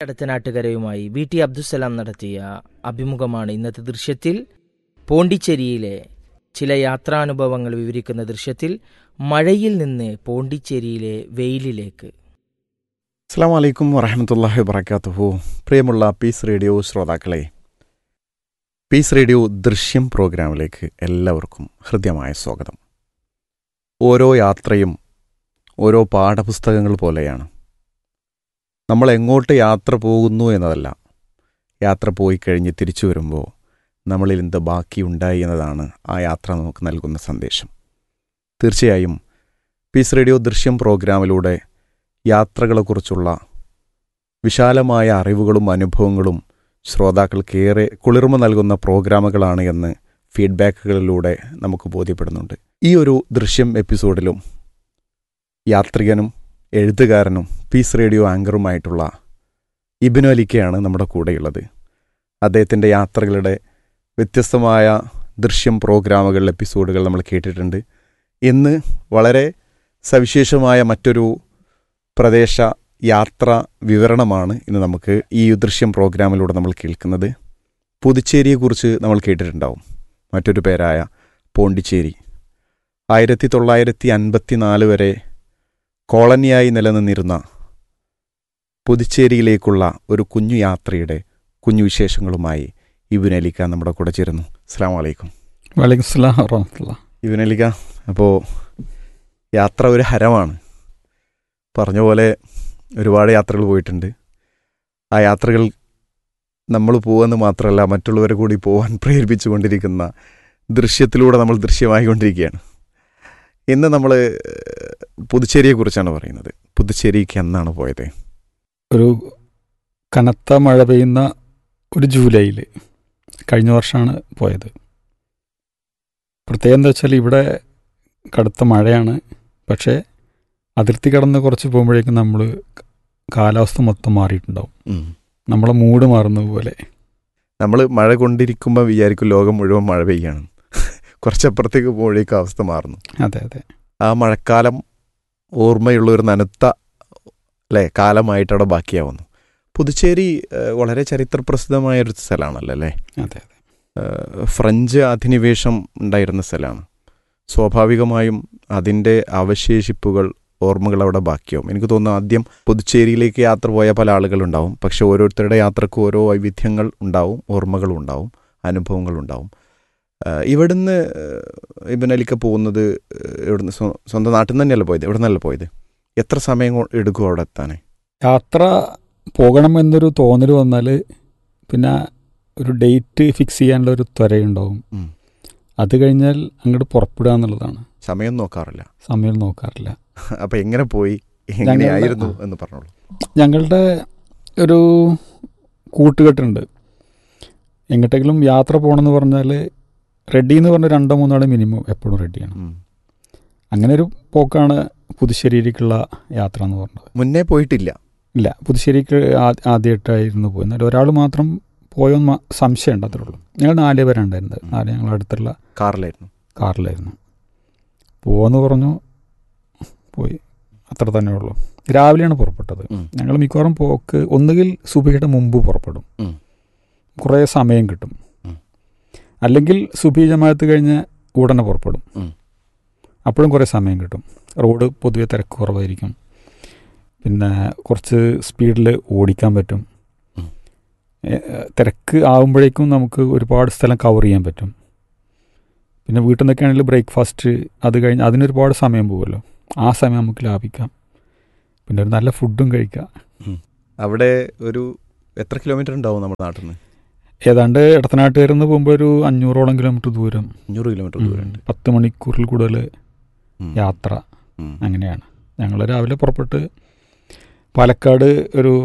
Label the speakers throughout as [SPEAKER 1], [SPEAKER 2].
[SPEAKER 1] അടുത്തനാട്ടുകരയുമായി V T Abdussalam നടത്തിയ അഭിമുഖമാണ് ഇന്നത്തെ ദൃശ്യത്തിൽ പോണ്ടിച്ചേരിയിലെ ചില യാത്രാനുഭവങ്ങൾ വിവരിക്കുന്ന ദൃശ്യത്തിൽ മഴയിൽ നിന്ന് പോണ്ടിച്ചേരിയിലെ വെയിലിലേക്ക്
[SPEAKER 2] അസ്സാം വലൈക്കും വറഹമത്തല്ലാഹി വബർക്കാത്തുഹു പ്രിയമുള്ള പീസ് റേഡിയോ ശ്രോതാക്കളെ പീസ് റേഡിയോ ദൃശ്യം പ്രോഗ്രാമിലേക്ക് എല്ലാവർക്കും ഹൃദ്യമായ സ്വാഗതം ഓരോ യാത്രയും ഓരോ പാഠപുസ്തകങ്ങൾ പോലെയാണ് നമ്മൾ എങ്ങോട്ട് യാത്ര പോകുന്നു എന്നതല്ല യാത്ര പോയി കഴിഞ്ഞ് തിരിച്ചു വരുമ്പോൾ നമ്മളിൽ എന്ത് ബാക്കിയുണ്ടായി എന്നതാണ് ആ യാത്ര നമുക്ക് നൽകുന്ന സന്ദേശം തീർച്ചയായും പീസ് റേഡിയോ ദൃശ്യം പ്രോഗ്രാമിലൂടെ യാത്രകളെക്കുറിച്ചുള്ള വിശാലമായ അറിവുകളും അനുഭവങ്ങളും ശ്രോതാക്കൾക്കേറെ കുളിർമ നൽകുന്ന പ്രോഗ്രാമുകളാണ് എന്ന് ഫീഡ്ബാക്കുകളിലൂടെ നമുക്ക് ബോധ്യപ്പെടുന്നുണ്ട് ഈ ഒരു ദൃശ്യം എപ്പിസോഡിലും യാത്രികനും എഴുത്തുകാരനും പീസ് റേഡിയോ ആങ്കറുമായിട്ടുള്ള ഇബിനു അലിക്കയാണ് നമ്മുടെ കൂടെയുള്ളത് അദ്ദേഹത്തിൻ്റെ യാത്രകളുടെ വ്യത്യസ്തമായ ദൃശ്യം പ്രോഗ്രാമുകൾ എപ്പിസോഡുകൾ നമ്മൾ കേട്ടിട്ടുണ്ട് ഇന്ന് വളരെ സവിശേഷമായ മറ്റൊരു പ്രദേശ യാത്ര വിവരണമാണ് ഇന്ന് നമുക്ക് ഈ ദൃശ്യം പ്രോഗ്രാമിലൂടെ നമ്മൾ കേൾക്കുന്നത് പുതുച്ചേരിയെക്കുറിച്ച് നമ്മൾ കേട്ടിട്ടുണ്ടാവും മറ്റൊരു പേരായ പോണ്ടിച്ചേരി ആയിരത്തി തൊള്ളായിരത്തി അൻപത്തി നാല് വരെ കോളനിയായി നിലനിന്നിരുന്ന പുതുച്ചേരിയിലേക്കുള്ള ഒരു കുഞ്ഞു യാത്രയുടെ കുഞ്ഞു വിശേഷങ്ങളുമായി ഇബിൻ അലിക്ക നമ്മുടെ കൂടെ ചേരുന്നു അസ്സാം വലൈക്കും
[SPEAKER 3] വലൈക്കും സ്ലാം വറഹമത്തുള്ള
[SPEAKER 2] ഇബിൻ അലിക്ക അപ്പോൾ യാത്ര ഒരു ഹരമാണ് പറഞ്ഞ പോലെ ഒരുപാട് യാത്രകൾ പോയിട്ടുണ്ട് ആ യാത്രകൾ നമ്മൾ പോകുമെന്ന് മാത്രമല്ല മറ്റുള്ളവരെ കൂടി പോകാൻ പ്രേരിപ്പിച്ചുകൊണ്ടിരിക്കുന്ന ദൃശ്യത്തിലൂടെ നമ്മൾ ദൃശ്യമായിക്കൊണ്ടിരിക്കുകയാണ് ഇന്ന് നമ്മൾ പുതുച്ചേരിയെക്കുറിച്ചാണ് പറയുന്നത് പുതുച്ചേരിക്ക് എന്നാണ് പോയത്
[SPEAKER 3] ഒരു കനത്ത മഴ പെയ്യുന്ന ഒരു ജൂലൈയിൽ കഴിഞ്ഞ വർഷമാണ് പോയത് പ്രത്യേകം എന്താ വെച്ചാൽ ഇവിടെ കടുത്ത മഴയാണ് പക്ഷേ അതിർത്തി കടന്ന് കുറച്ച് പോകുമ്പോഴേക്കും നമ്മൾ കാലാവസ്ഥ മൊത്തം മാറിയിട്ടുണ്ടാവും നമ്മളെ മൂഡ് മാറുന്നത് പോലെ
[SPEAKER 2] നമ്മൾ മഴ കൊണ്ടിരിക്കുമ്പോൾ വിചാരിക്കും ലോകം മുഴുവൻ മഴ പെയ്യാണ് കുറച്ചപ്പുറത്തേക്ക് പോകുമ്പോഴേക്കും അവസ്ഥ മാറുന്നു
[SPEAKER 3] അതെ അതെ
[SPEAKER 2] ആ മഴക്കാലം ഓർമ്മയുള്ള ഒരു നനുത്ത അല്ലേ കാലമായിട്ട് അവിടെ ബാക്കിയാവുന്നു പുതുച്ചേരി ഏഹ്, വളരെ ചരിത്രപ്രസിദ്ധമായ ഒരു സ്ഥലമാണല്ലോ അല്ലേ
[SPEAKER 3] അതെ അതെ
[SPEAKER 2] ഏഹ്, ഫ്രഞ്ച് അധിനിവേശം ഉണ്ടായിരുന്ന സ്ഥലമാണ് സ്വാഭാവികമായും അതിൻ്റെ അവശേഷിപ്പുകൾ ഓർമ്മകൾ അവിടെ ബാക്കിയാവും എനിക്ക് തോന്നുന്നു ആദ്യം പുതുച്ചേരിയിലേക്ക് യാത്ര പോയ പല ആളുകളുണ്ടാവും പക്ഷെ ഓരോരുത്തരുടെ യാത്രക്കും ഓരോ വൈവിധ്യങ്ങൾ ഉണ്ടാവും ഓർമ്മകളും ഉണ്ടാവും അനുഭവങ്ങളും ഉണ്ടാവും ഏഹ്, ഇവിടുന്ന് ഏഹ്, ഇബൻ അലിക്ക പോകുന്നത് ഏഹ്, ഇവിടുന്ന് സ്വ- സ്വന്തം നാട്ടിൽ നിന്ന് തന്നെയല്ല പോയത് ഇവിടെ നിന്നല്ല പോയത് എത്ര സമയം കൊ- എടുക്കും അവിടെ എത്താനേ
[SPEAKER 3] യാത്ര പോകണം എന്നൊരു തോന്നൽ വന്നാൽ പിന്നെ ഒരു ഡേറ്റ് ഫിക്സ് ചെയ്യാനുള്ള ഒരു ത്വരയുണ്ടാവും
[SPEAKER 2] ഉം.
[SPEAKER 3] അത് കഴിഞ്ഞാൽ അങ്ങോട്ട് പുറപ്പെടുക എന്നുള്ളതാണ്
[SPEAKER 2] സമയം നോക്കാറില്ല
[SPEAKER 3] സമയം നോക്കാറില്ല
[SPEAKER 2] അപ്പൊ എങ്ങനെ പോയി എങ്ങനെയായിരുന്നു എന്ന് പറഞ്ഞോളൂ
[SPEAKER 3] ഞങ്ങളുടെ ഒരു കൂട്ടുകെട്ടുണ്ട് എങ്ങോട്ടെങ്കിലും യാത്ര പോകണമെന്ന് പറഞ്ഞാൽ റെഡി എന്ന് പറഞ്ഞ രണ്ടോ മൂന്നോ ആൾ മിനിമം എപ്പോഴും റെഡിയാണ്
[SPEAKER 2] ഉം.
[SPEAKER 3] അങ്ങനെ ഒരു പോക്കാണ് പുതുശ്ശേരിയിലേക്കുള്ള യാത്ര എന്ന് പറഞ്ഞത്
[SPEAKER 2] മുന്നേ പോയിട്ടില്ല
[SPEAKER 3] ഇല്ല പുതുശ്ശേരിക്ക് ആ- ആദ്യമായിട്ടായിരുന്നു പോയി എന്നാൽ ഒരാൾ മാത്രം പോയോന്ന് മ- സംശയമുണ്ട് അത്രേ ഉള്ളൂ ഞങ്ങൾ നാല് പേരുണ്ടായിരുന്നത് നാല് ഞങ്ങൾ അടുത്തുള്ള
[SPEAKER 2] കാറിലായിരുന്നു
[SPEAKER 3] കാറിലായിരുന്നു പോവാന്ന് പറഞ്ഞു പോയി അത്ര തന്നെ ഉള്ളൂ രാവിലെയാണ് പുറപ്പെട്ടത്
[SPEAKER 2] ഉം.
[SPEAKER 3] ഞങ്ങൾ മിക്കവാറും പോക്ക് ഒന്നുകിൽ സുബിയുടെ മുമ്പ് പുറപ്പെടും
[SPEAKER 2] ഉം.
[SPEAKER 3] കുറേ സമയം കിട്ടും
[SPEAKER 2] ഉം.
[SPEAKER 3] അല്ലെങ്കിൽ സുബി ജമാഅത്ത് കഴിഞ്ഞ് ഉടനെ പുറപ്പെടും
[SPEAKER 2] ഉം.
[SPEAKER 3] അപ്പോഴും കുറേ സമയം കിട്ടും റോഡ് പൊതുവെ തിരക്ക് കുറവായിരിക്കും പിന്നെ കുറച്ച് സ്പീഡിൽ ഓടിക്കാൻ പറ്റും
[SPEAKER 2] ഉം.
[SPEAKER 3] ഏ, തിരക്ക് ആകുമ്പോഴേക്കും നമുക്ക് ഒരുപാട് സ്ഥലം കവർ ചെയ്യാൻ പറ്റും പിന്നെ വീട്ടിൽ നിന്നൊക്കെ ആണെങ്കിൽ ബ്രേക്ക്ഫാസ്റ്റ് അത് കഴിഞ്ഞ് അതിനൊരുപാട് സമയം പോകുമല്ലോ ആ സമയം നമുക്ക് ലാഭിക്കാം പിന്നെ ഒരു നല്ല ഫുഡും കഴിക്കാം
[SPEAKER 2] അവിടെ ഒരു എത്ര കിലോമീറ്റർ ഉണ്ടാവും നമ്മുടെ നാട്ടിൽ നിന്ന്
[SPEAKER 3] ഏതാണ്ട് ഇടത്തനാട്ടുകാരിൽ നിന്ന് പോകുമ്പോൾ ഒരു അഞ്ഞൂറോളം കിലോമീറ്റർ ദൂരം
[SPEAKER 2] അഞ്ഞൂറ് കിലോമീറ്റർ ദൂരമുണ്ട്
[SPEAKER 3] പത്ത് മണിക്കൂറിൽ കൂടുതൽ
[SPEAKER 2] ഉം.
[SPEAKER 3] യാത്ര
[SPEAKER 2] ഉം.
[SPEAKER 3] അങ്ങനെയാണ് ഞങ്ങൾ രാവിലെ പുറപ്പെട്ട് പാലക്കാട് ഒരു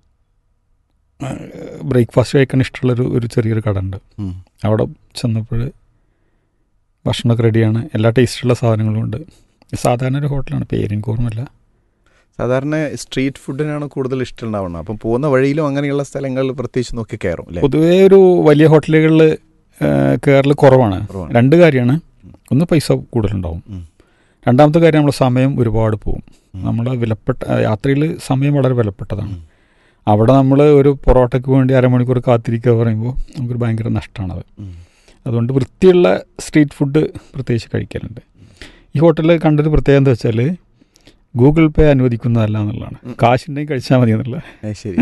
[SPEAKER 3] ബ്രേക്ക്ഫാസ്റ്റ് കഴിക്കാൻ ഇഷ്ടമുള്ളൊരു ഒരു ചെറിയൊരു കട ഉണ്ട്
[SPEAKER 2] ഉം.
[SPEAKER 3] അവിടെ ചെന്നപ്പോൾ ഭക്ഷണമൊക്കെ റെഡിയാണ് എല്ലാ ടേസ്റ്റുള്ള സാധനങ്ങളും ഉണ്ട് സാധാരണ ഒരു ഹോട്ടലാണ് പേരെനിക്ക് ഓർമ്മയില്ല
[SPEAKER 2] സാധാരണ സ്ട്രീറ്റ് ഫുഡിനാണ് കൂടുതൽ ഇഷ്ടം ഉണ്ടാവുന്നത് അപ്പം പോകുന്ന വഴിയിലും അങ്ങനെയുള്ള സ്ഥലങ്ങളിൽ പ്രത്യേകിച്ച് നോക്കി കയറും അല്ലേ
[SPEAKER 3] പൊതുവേ ഒരു വലിയ ഹോട്ടലുകളിൽ കയറൽ കുറവാണ്
[SPEAKER 2] കുറവാണ്.
[SPEAKER 3] രണ്ട് കാര്യമാണ് ഒന്ന് പൈസ കൂടുതലുണ്ടാവും
[SPEAKER 2] ഉം.
[SPEAKER 3] രണ്ടാമത്തെ കാര്യം നമ്മളെ സമയം ഒരുപാട് പോകും
[SPEAKER 2] ഉം.
[SPEAKER 3] നമ്മുടെ വിലപ്പെട്ട യാത്രയിൽ സമയം വളരെ വിലപ്പെട്ടതാണ്
[SPEAKER 2] ഉം.
[SPEAKER 3] അവിടെ നമ്മൾ ഒരു പൊറോട്ടയ്ക്ക് വേണ്ടി അരമണിക്കൂർ കാത്തിരിക്കുക പറയുമ്പോൾ നമുക്കൊരു ഭയങ്കര നഷ്ടമാണത്
[SPEAKER 2] ഉം.
[SPEAKER 3] അതുകൊണ്ട് വൃത്തിയുള്ള സ്ട്രീറ്റ് ഫുഡ് പ്രത്യേകിച്ച് കഴിക്കലുണ്ട് ഈ ഹോട്ടലിൽ കണ്ടൊരു പ്രത്യേകത എന്താ വെച്ചാൽ ഗൂഗിൾ പേ അനുവദിക്കുന്നതല്ല എന്നുള്ളതാണ്
[SPEAKER 2] ഉം.
[SPEAKER 3] കാശുണ്ടെങ്കിൽ കഴിച്ചാൽ മതി എന്നുള്ള
[SPEAKER 2] അത് ശരി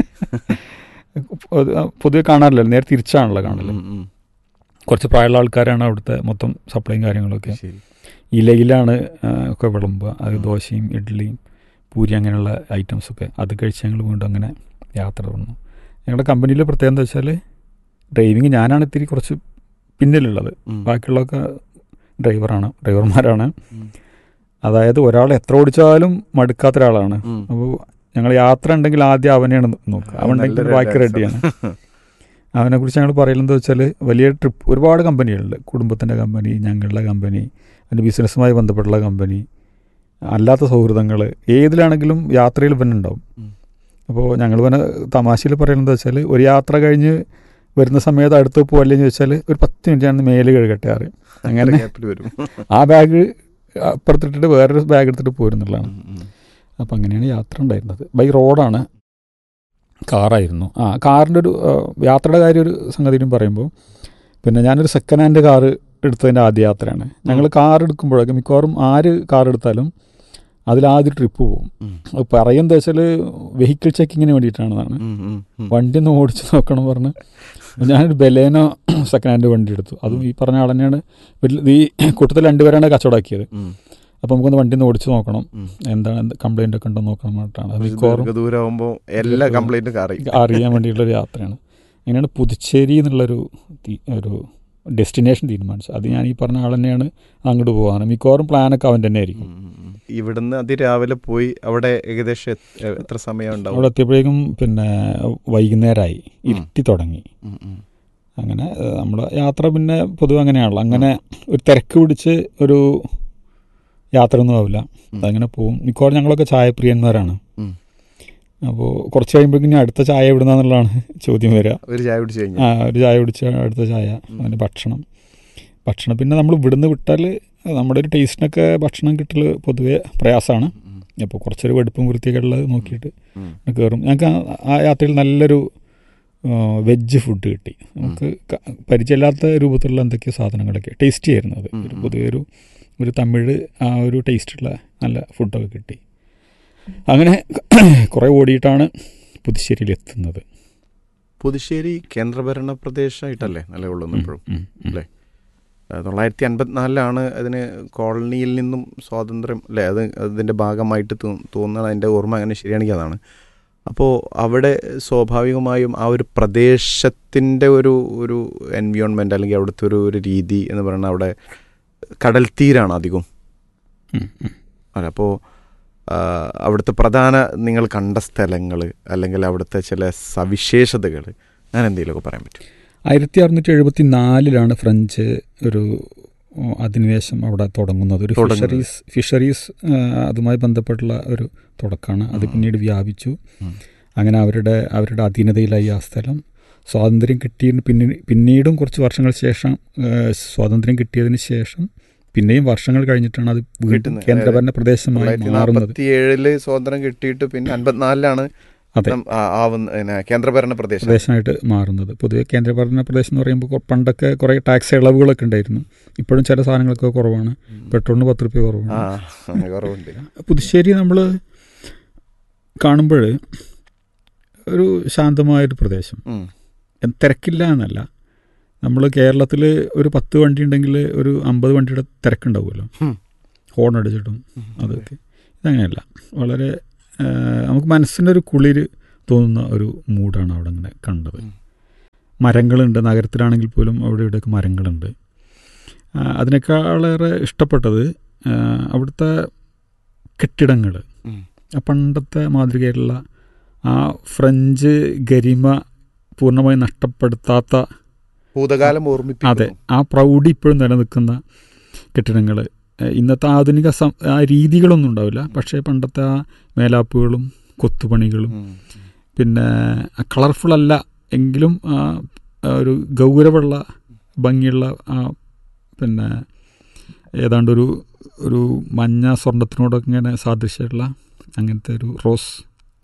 [SPEAKER 3] അത് പൊതുവെ കാണാറില്ലല്ലോ നേരെ തിരിച്ചാണല്ലോ കാണല്
[SPEAKER 2] ഉം, ഉം.
[SPEAKER 3] കുറച്ച് പ്രായമുള്ള ആൾക്കാരാണ് അവിടുത്തെ മൊത്തം സപ്ലൈയും കാര്യങ്ങളൊക്കെ
[SPEAKER 2] ശരി
[SPEAKER 3] ഇലയിലാണ് ആ, ഒക്കെ വിളമ്പുക അത് ദോശയും ഇഡ്ഡലിയും പൂരി അങ്ങനെയുള്ള ഐറ്റംസൊക്കെ അത് കഴിച്ച് ഞങ്ങൾ വീണ്ടും അങ്ങനെ യാത്ര തുടർന്നു ഞങ്ങളുടെ കമ്പനിയിലെ പ്രത്യേകത എന്താ വെച്ചാൽ ഡ്രൈവിങ് ഞാനാണ് ഇത്തിരി കുറച്ച് പിന്നിലുള്ളത്
[SPEAKER 2] ഉം.
[SPEAKER 3] ബാക്കിയുള്ളതൊക്കെ ഡ്രൈവറാണ് ഡ്രൈവർമാരാണ്
[SPEAKER 2] ഉം.
[SPEAKER 3] അതായത് ഒരാൾ എത്ര ഓടിച്ചാലും മടുക്കാത്ത ഒരാളാണ്
[SPEAKER 2] ഉം.
[SPEAKER 3] അപ്പോൾ ഞങ്ങൾ യാത്ര ഉണ്ടെങ്കിൽ ആദ്യം അവനെയാണ് നോക്കുക അവനുണ്ടെങ്കിൽ
[SPEAKER 2] നല്ലൊരു
[SPEAKER 3] ബാക്കി
[SPEAKER 2] രസം.
[SPEAKER 3] റെഡിയാണ് അവനെക്കുറിച്ച് ഞങ്ങൾ പറയുന്നത് വെച്ചാൽ വലിയ ട്രിപ്പ് ഒരുപാട് കമ്പനികളുണ്ട് കുടുംബത്തിൻ്റെ കമ്പനി ഞങ്ങളുടെ കമ്പനി അതിൻ്റെ ബിസിനസ്സുമായി ബന്ധപ്പെട്ടുള്ള കമ്പനി അല്ലാത്ത സൗഹൃദങ്ങൾ ഏതിലാണെങ്കിലും യാത്രയിൽ പിന്നെ ഉണ്ടാവും
[SPEAKER 2] ഉം.
[SPEAKER 3] അപ്പോൾ ഞങ്ങൾ പിന്നെ തമാശയിൽ പറയുന്നത് വെച്ചാൽ ഒരു യാത്ര കഴിഞ്ഞ് വരുന്ന സമയത്ത് അടുത്ത് പോകല്ലെന്ന് ചോദിച്ചാൽ ഒരു പത്ത് മിനിറ്റ് ആണ് മേല് കഴുകട്ടെ അറിയും അങ്ങനെ
[SPEAKER 2] ഗ്യാപ്പിൽ വരും
[SPEAKER 3] ആ ബാഗ് അപ്പുറത്തിട്ടിട്ട് വേറൊരു ബാഗ് എടുത്തിട്ട് പോരുന്നുള്ളതാണ്
[SPEAKER 2] ഉം, ഉം.
[SPEAKER 3] അപ്പം അങ്ങനെയാണ് യാത്ര ഉണ്ടായിരുന്നത് ബൈ റോഡാണ് കാറായിരുന്നു ആ കാറിൻ്റെ ഒരു ആ, യാത്രയുടെ കാര്യം ഒരു സംഗതിയും പറയുമ്പോൾ പിന്നെ ഞാനൊരു സെക്കൻഡ് ഹാൻഡ് കാറ് എടുത്തതിൻ്റെ ആദ്യ യാത്രയാണ് ഞങ്ങൾ കാർ എടുക്കുമ്പോഴൊക്കെ മിക്കവാറും ആര് കാർ എടുത്താലും അതിലാദ്യം ട്രിപ്പ് പോകും
[SPEAKER 2] ഉം.
[SPEAKER 3] അത് പറയുന്നത് വെച്ചാൽ വെഹിക്കിൾ ചെക്കിങ്ങിന് വേണ്ടിയിട്ടാണെന്നാണ്
[SPEAKER 2] ഉം, ഉം, ഉം.
[SPEAKER 3] വണ്ടി ഒന്ന് ഓടിച്ച് നോക്കണം പറഞ്ഞ് അപ്പോൾ ഞാനൊരു ബലേനോ സെക്കൻഡ് ഹാൻഡ് വണ്ടി എടുത്തു അതും ഈ പറഞ്ഞ ആൾ തന്നെയാണ് വലിയ- ഈ കൂട്ടത്തിൽ രണ്ടുപേരാണ് കച്ചവടമാക്കിയത്
[SPEAKER 2] ഉം,
[SPEAKER 3] അപ്പോൾ നമുക്കൊന്ന് വണ്ടി ഒന്ന് ഓടിച്ച് നോക്കണം
[SPEAKER 2] ഉം.
[SPEAKER 3] എന്താണ് കംപ്ലൈൻ്റ് ഒക്കെ ഉണ്ടോ നോക്കണം പറഞ്ഞിട്ടാണ് അത്
[SPEAKER 2] ഒരു
[SPEAKER 3] മിക്കവാറും
[SPEAKER 2] ദീർഘദൂരമാകുമ്പോ എല്ലാ കംപ്ലൈന്റും അറിയും
[SPEAKER 3] അറിയാൻ വേണ്ടിയിട്ടുള്ളൊരു യാത്രയാണ് അങ്ങനെയാണ് പുതുച്ചേരി എന്നുള്ളൊരു തി- ഒരു ഡെസ്റ്റിനേഷൻ തീരുമാനിച്ചത് അത് ഞാൻ ഈ പറഞ്ഞ ആൾ തന്നെയാണ് അങ്ങോട്ട് പോകാൻ മിക്കവാറും പ്ലാനൊക്കെ അവൻ തന്നെ ആയിരിക്കും
[SPEAKER 2] ഉം, ഉം. ഇവിടുന്ന് അതിരാവിലെ പോയി അവിടെ ഏകദേശം എത്ര- എത്ര സമയം
[SPEAKER 3] അവിടെ
[SPEAKER 2] ഉണ്ടാവും
[SPEAKER 3] എത്തിയപ്പോഴേക്കും പിന്നെ വൈകുന്നേരമായി ഇരുട്ടി തുടങ്ങി
[SPEAKER 2] ഉം, ഉം.
[SPEAKER 3] അങ്ങനെ നമ്മൾ യാത്ര പിന്നെ പൊതുവെ അങ്ങനെയാണല്ലോ അങ്ങനെ ഒരു തിരക്ക് പിടിച്ച് ഒരു യാത്ര ഒന്നും ആവില്ല
[SPEAKER 2] ഉം.
[SPEAKER 3] അതങ്ങനെ പോകും മിക്കവാറും ഞങ്ങളൊക്കെ ചായപ്രിയന്മാരാണ്
[SPEAKER 2] ഉം.
[SPEAKER 3] അപ്പോൾ കുറച്ച് കഴിയുമ്പോഴേക്കും ഇനി അടുത്ത ചായ എവിടുന്നാന്നുള്ളതാണ് ചോദ്യം വരിക
[SPEAKER 2] ഒരു ചായ കുടിച്ചു
[SPEAKER 3] ആ
[SPEAKER 2] കഴിഞ്ഞാൽ
[SPEAKER 3] ഒരു ചായ കുടിച്ച അടുത്ത ചായ
[SPEAKER 2] ഉം.
[SPEAKER 3] അങ്ങനെ ഭക്ഷണം ഭക്ഷണം പിന്നെ നമ്മൾ ഇവിടുന്ന് വിട്ടാൽ നമ്മുടെ ഒരു ടേസ്റ്റിനൊക്കെ ഭക്ഷണം കിട്ടൽ പൊതുവെ പ്രയാസമാണ്
[SPEAKER 2] ഉം,
[SPEAKER 3] അപ്പോൾ കുറച്ചൊരു വെടുപ്പും വൃത്തിയൊക്കെ ഉള്ളത് നോക്കിയിട്ട്
[SPEAKER 2] ഉം.
[SPEAKER 3] കയറും ഞങ്ങൾക്ക് ആ- ആ യാത്രയിൽ നല്ലൊരു വെജ് ഫുഡ് കിട്ടി നമുക്ക് ക- പരിചയമില്ലാത്ത രൂപത്തിലുള്ള എന്തൊക്കെയോ സാധനങ്ങളൊക്കെ ടേസ്റ്റി ആയിരുന്നു അത്
[SPEAKER 2] ഉം,
[SPEAKER 3] ഒരു
[SPEAKER 2] ഉം.
[SPEAKER 3] പൊതുവെ ഒരു ഒരു തമിഴ് ആ ഒരു ടേസ്റ്റുള്ള നല്ല ഫുഡൊക്കെ കിട്ടി അങ്ങനെ കുറേ ഓടിയിട്ടാണ് പുതുശ്ശേരിയിൽ എത്തുന്നത്
[SPEAKER 2] പുതുശ്ശേരി കേന്ദ്രഭരണ പ്രദേശമായിട്ടല്ലേ നിലകൊള്ളുന്നു ഇപ്പോഴും
[SPEAKER 3] ഉം, ഉം.
[SPEAKER 2] അല്ലേ ആ, തൊള്ളായിരത്തി അൻപത്തിനാലിലാണ് അതിന് കോളനിയിൽ നിന്നും സ്വാതന്ത്ര്യം അല്ലേ അത് അതിൻ്റെ ഭാഗമായിട്ട് തോ- തോന്നുന്നത് അതിൻ്റെ ഓർമ്മ അങ്ങനെ ശരിയാണെങ്കിൽ അതാണ് അപ്പോൾ അവിടെ സ്വാഭാവികമായും ആ ഒരു പ്രദേശത്തിൻ്റെ ഒരു ഒരു എൻവിയോൺമെൻ്റ് അല്ലെങ്കിൽ അവിടുത്തെ ഒരു ഒരു രീതി എന്ന് പറയുന്നത് അവിടെ കടൽ തീരാണ് അധികം
[SPEAKER 3] ഉം, ഉം.
[SPEAKER 2] അല്ല അപ്പോൾ അവിടുത്തെ പ്രധാന നിങ്ങൾ കണ്ട സ്ഥലങ്ങൾ അല്ലെങ്കിൽ അവിടുത്തെ ചില സവിശേഷതകൾ അങ്ങനെ എന്തെങ്കിലുമൊക്കെ പറയാൻ പറ്റും
[SPEAKER 3] ആയിരത്തി അറുന്നൂറ്റി എഴുപത്തി നാലിലാണ് ഫ്രഞ്ച് ഒരു ഉം, അധിനിവേശം അവിടെ തുടങ്ങുന്നത് ഒരു
[SPEAKER 2] തുടങ്ങുന്നത്.
[SPEAKER 3] ഫിഷറീസ് ഫിഷറീസ് ആ, അതുമായി ബന്ധപ്പെട്ടുള്ള ഒരു തുടക്കമാണ് അത്
[SPEAKER 2] ഉം.
[SPEAKER 3] പിന്നീട് വ്യാപിച്ചു
[SPEAKER 2] ഉം.
[SPEAKER 3] അങ്ങനെ അവരുടെ അവരുടെ അധീനതയിലായി ആ സ്ഥലം സ്വാതന്ത്ര്യം കിട്ടിയ പിന്നീട് പിന്നീടും കുറച്ച് വർഷങ്ങൾ ശേഷം ആ, സ്വാതന്ത്ര്യം കിട്ടിയതിന് ശേഷം പിന്നെയും വർഷങ്ങൾ കഴിഞ്ഞിട്ടാണ് അത് വീണ്ടും
[SPEAKER 2] കിട്ടുന്നത്.
[SPEAKER 3] കേന്ദ്രഭരണ പ്രദേശമായി
[SPEAKER 2] തൊള്ളായിരത്തി
[SPEAKER 3] മാറുന്നത്
[SPEAKER 2] നാൽപ്പത്തി ഏഴില് സ്വാതന്ത്ര്യം കിട്ടിയിട്ട് പിന്നെ അൻപത്തിനാലിലാണ്
[SPEAKER 3] അതെ
[SPEAKER 2] നം- ആ- ആവുന്ന പിന്നെ കേന്ദ്രഭരണ പ്രദേശം
[SPEAKER 3] പ്രദേശമായിട്ട് മാറുന്നത് പൊതുവെ കേന്ദ്രഭരണ പ്രദേശം എന്ന് പറയുമ്പോൾ കൊ- പണ്ടൊക്കെ കുറേ ടാക്സ് ഇളവുകളൊക്കെ ഉണ്ടായിരുന്നു ഇപ്പോഴും ചില സാധനങ്ങളൊക്കെ കുറവാണ് പെട്രോളിന് പത്ത് റുപ്യ
[SPEAKER 2] ആ
[SPEAKER 3] കുറവാണ്
[SPEAKER 2] അങ്ങനെ കുറവുണ്ട്
[SPEAKER 3] പുതുശ്ശേരി നമ്മൾ കാണുമ്പോൾ ഒരു ശാന്തമായൊരു പ്രദേശം
[SPEAKER 2] ഉം.
[SPEAKER 3] എൻ- തിരക്കില്ല എന്നല്ല നമ്മൾ കേരളത്തിൽ ഒരു പത്ത് വണ്ടി ഉണ്ടെങ്കിൽ ഒരു അമ്പത് വണ്ടിയുടെ തിരക്കുണ്ടാവുമല്ലോ
[SPEAKER 2] ഉം.
[SPEAKER 3] ഹോൺ അടിച്ചിട്ടും
[SPEAKER 2] ഉം.
[SPEAKER 3] അതൊക്കെ ഇതങ്ങനെയല്ല വളരെ ആ, നമുക്ക് മനസ്സിൻ്റെ ഒരു കുളിര് തോന്നുന്ന ഒരു മൂഡാണ് അവിടെ ഇങ്ങനെ കണ്ടത്
[SPEAKER 2] ഉം.
[SPEAKER 3] മരങ്ങളുണ്ട് നഗരത്തിലാണെങ്കിൽ പോലും അവിടെ ഇവിടെയൊക്കെ മരങ്ങളുണ്ട് ആ, അതിനേക്കാളേറെ ഇഷ്ടപ്പെട്ടത് ആ, അവിടുത്തെ കെട്ടിടങ്ങൾ
[SPEAKER 2] ഉം.
[SPEAKER 3] ആ പണ്ടത്തെ മാതൃകയിലുള്ള ആ ഫ്രഞ്ച് ഗരിമ പൂർണ്ണമായി നഷ്ടപ്പെടുത്താത്ത
[SPEAKER 2] ഭൂതകാലം
[SPEAKER 3] അതെ
[SPEAKER 2] ഓർമ്മിപ്പിക്കുന്നു
[SPEAKER 3] ആ പ്രൗഢി ഇപ്പോഴും നിലനിൽക്കുന്ന കെട്ടിടങ്ങൾ ഇന്നത്തെ ആധുനിക സം ആ രീതികളൊന്നും ഉണ്ടാവില്ല പക്ഷേ പണ്ടത്തെ ആ മേലാപ്പുകളും കൊത്തുപണികളും
[SPEAKER 2] ഉം.
[SPEAKER 3] പിന്നെ കളർഫുൾ അല്ല എങ്കിലും ആ ആ ഒരു ഗൗരവമുള്ള ഭംഗിയുള്ള ആ പിന്നെ ഏതാണ്ട് ഒരു ഒരു മഞ്ഞ സ്വർണത്തിനോടൊക്കെ ഇങ്ങനെ സാദൃശ്യമുള്ള അങ്ങനത്തെ ഒരു റോസ്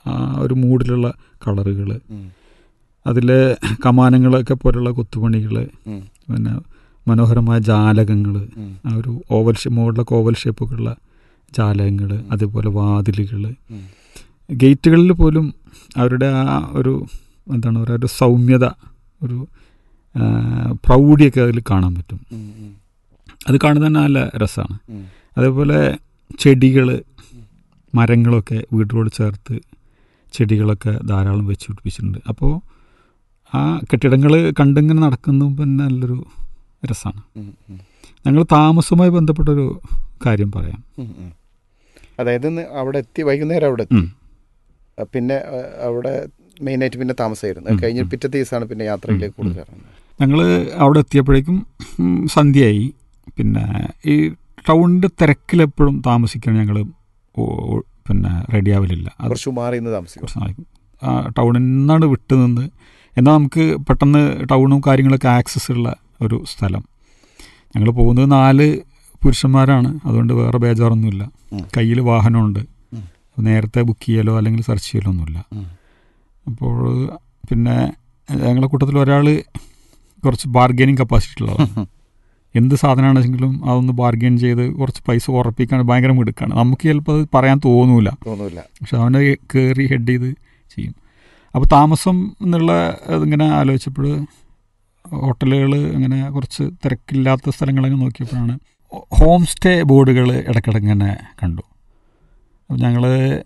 [SPEAKER 3] ആ ഒരു മൂഡിലുള്ള കളറുകൾ
[SPEAKER 2] ഉം.
[SPEAKER 3] അതിലെ കമാനങ്ങളൊക്കെ പോലുള്ള കൊത്തുപണികൾ
[SPEAKER 2] ഉം.
[SPEAKER 3] പിന്നെ മനോഹരമായ ജാലകങ്ങൾ
[SPEAKER 2] ഉം.
[SPEAKER 3] ആ ഒരു ഓവൽ ഷേ മുകളിലൊക്കെ ഓവൽ ഷേപ്പൊക്കെയുള്ള ജാലകങ്ങൾ അതേപോലെ വാതിലുകൾ
[SPEAKER 2] ഉം.
[SPEAKER 3] ഗേറ്റുകളിൽ പോലും അവരുടെ ആ ഒരു എന്താണ് പറയുക ഒരു സൗമ്യത ഒരു ആ, പ്രൗഢിയൊക്കെ അതിൽ കാണാൻ പറ്റും
[SPEAKER 2] ഉം. ഉം.
[SPEAKER 3] അത് കാണുന്നത് തന്നെ നല്ല രസമാണ്
[SPEAKER 2] ഉം.
[SPEAKER 3] അതേപോലെ ചെടികൾ മരങ്ങളൊക്കെ വീട്ടിലോട് ചേർത്ത് ചെടികളൊക്കെ ധാരാളം വെച്ച് പിടിപ്പിച്ചിട്ടുണ്ട് അപ്പോൾ ആ കെട്ടിടങ്ങൾ കണ്ടിങ്ങനെ നടക്കുന്നതും പിന്നെ നല്ലൊരു രസമാണ്
[SPEAKER 2] ഉം. ഉം.
[SPEAKER 3] ഞങ്ങൾ താമസവുമായി ബന്ധപ്പെട്ടൊരു കാര്യം പറയാം
[SPEAKER 2] ഉം. ഉം. അതായത് ഇന്ന് അവിടെ എത്തി വൈകുന്നേരം അവിടെ എത്തി
[SPEAKER 3] ഉം.
[SPEAKER 2] അഹ് പിന്നെ അഹ് അവിടെ മെയിനായിട്ട് പിന്നെ താമസമായിരുന്നു അത്
[SPEAKER 3] ഉം.
[SPEAKER 2] കഴിഞ്ഞ്
[SPEAKER 3] ഉം.
[SPEAKER 2] പിറ്റത്തെ ദിവസമാണ് പിന്നെ യാത്രയിലേക്ക്
[SPEAKER 3] ഉം.
[SPEAKER 2] കൂടുതൽ ഇറങ്ങുന്നത്
[SPEAKER 3] ഞങ്ങൾ അവിടെ എത്തിയപ്പോഴേക്കും ഉം, സന്ധ്യയായി പിന്നെ ഈ ടൗണിൻ്റെ തിരക്കിലെപ്പോഴും താമസിക്കാൻ ഞങ്ങൾ പിന്നെ റെഡിയാവലില്ല അത്
[SPEAKER 2] കുറച്ച് മാറി ഇന്ന് താമസിക്കും
[SPEAKER 3] കുറച്ച് നാളേക്ക് ആ ടൗണിൽ നിന്നാണ് വിട്ടു നിന്ന് എന്നാൽ നമുക്ക് പെട്ടെന്ന് ടൗണും കാര്യങ്ങളൊക്കെ ആക്സസ് ഉള്ള ഒരു സ്ഥലം ഞങ്ങൾ പോകുന്നത് നാല് പുരുഷന്മാരാണ് അതുകൊണ്ട് വേറെ ബേജാറൊന്നുമില്ല
[SPEAKER 2] ഉം.
[SPEAKER 3] കയ്യിൽ വാഹനമുണ്ട്
[SPEAKER 2] ഉം.
[SPEAKER 3] നേരത്തെ ബുക്ക് ചെയ്യലോ അല്ലെങ്കിൽ സെർച്ച് ചെയ്യലോ ഒന്നുമില്ല
[SPEAKER 2] ഉം.
[SPEAKER 3] അപ്പോൾ പിന്നെ ഞങ്ങളുടെ കൂട്ടത്തിൽ ഒരാൾ കുറച്ച് ബാർഗൈനിങ് കപ്പാസിറ്റി ഉള്ളതാണ് എന്ത് സാധനമാണെങ്കിലും അതൊന്ന് ബാർഗെയിൻ ചെയ്ത് കുറച്ച് പൈസ ഉറപ്പിക്കാൻ ഭയങ്കര മിടുക്കാണ് നമുക്ക് ചിലപ്പോൾ അത് പറയാൻ തോന്നൂല
[SPEAKER 2] തോന്നൂല
[SPEAKER 3] പക്ഷെ അവനെ കയറി ഹെഡ് ചെയ്ത് ചെയ്യും അപ്പോൾ താമസം എന്നുള്ള ഇതിങ്ങനെ ആലോചിച്ചപ്പോൾ ഹോട്ടലുകൾ ഇങ്ങനെ കുറച്ച് തിരക്കില്ലാത്ത സ്ഥലങ്ങളൊക്കെ നോക്കിയപ്പോഴാണ് ഹോം സ്റ്റേ ബോർഡുകൾ ഇടയ്ക്കിടയ്ക്ക് ഇങ്ങനെ കണ്ടു അപ്പോൾ ഞങ്ങൾ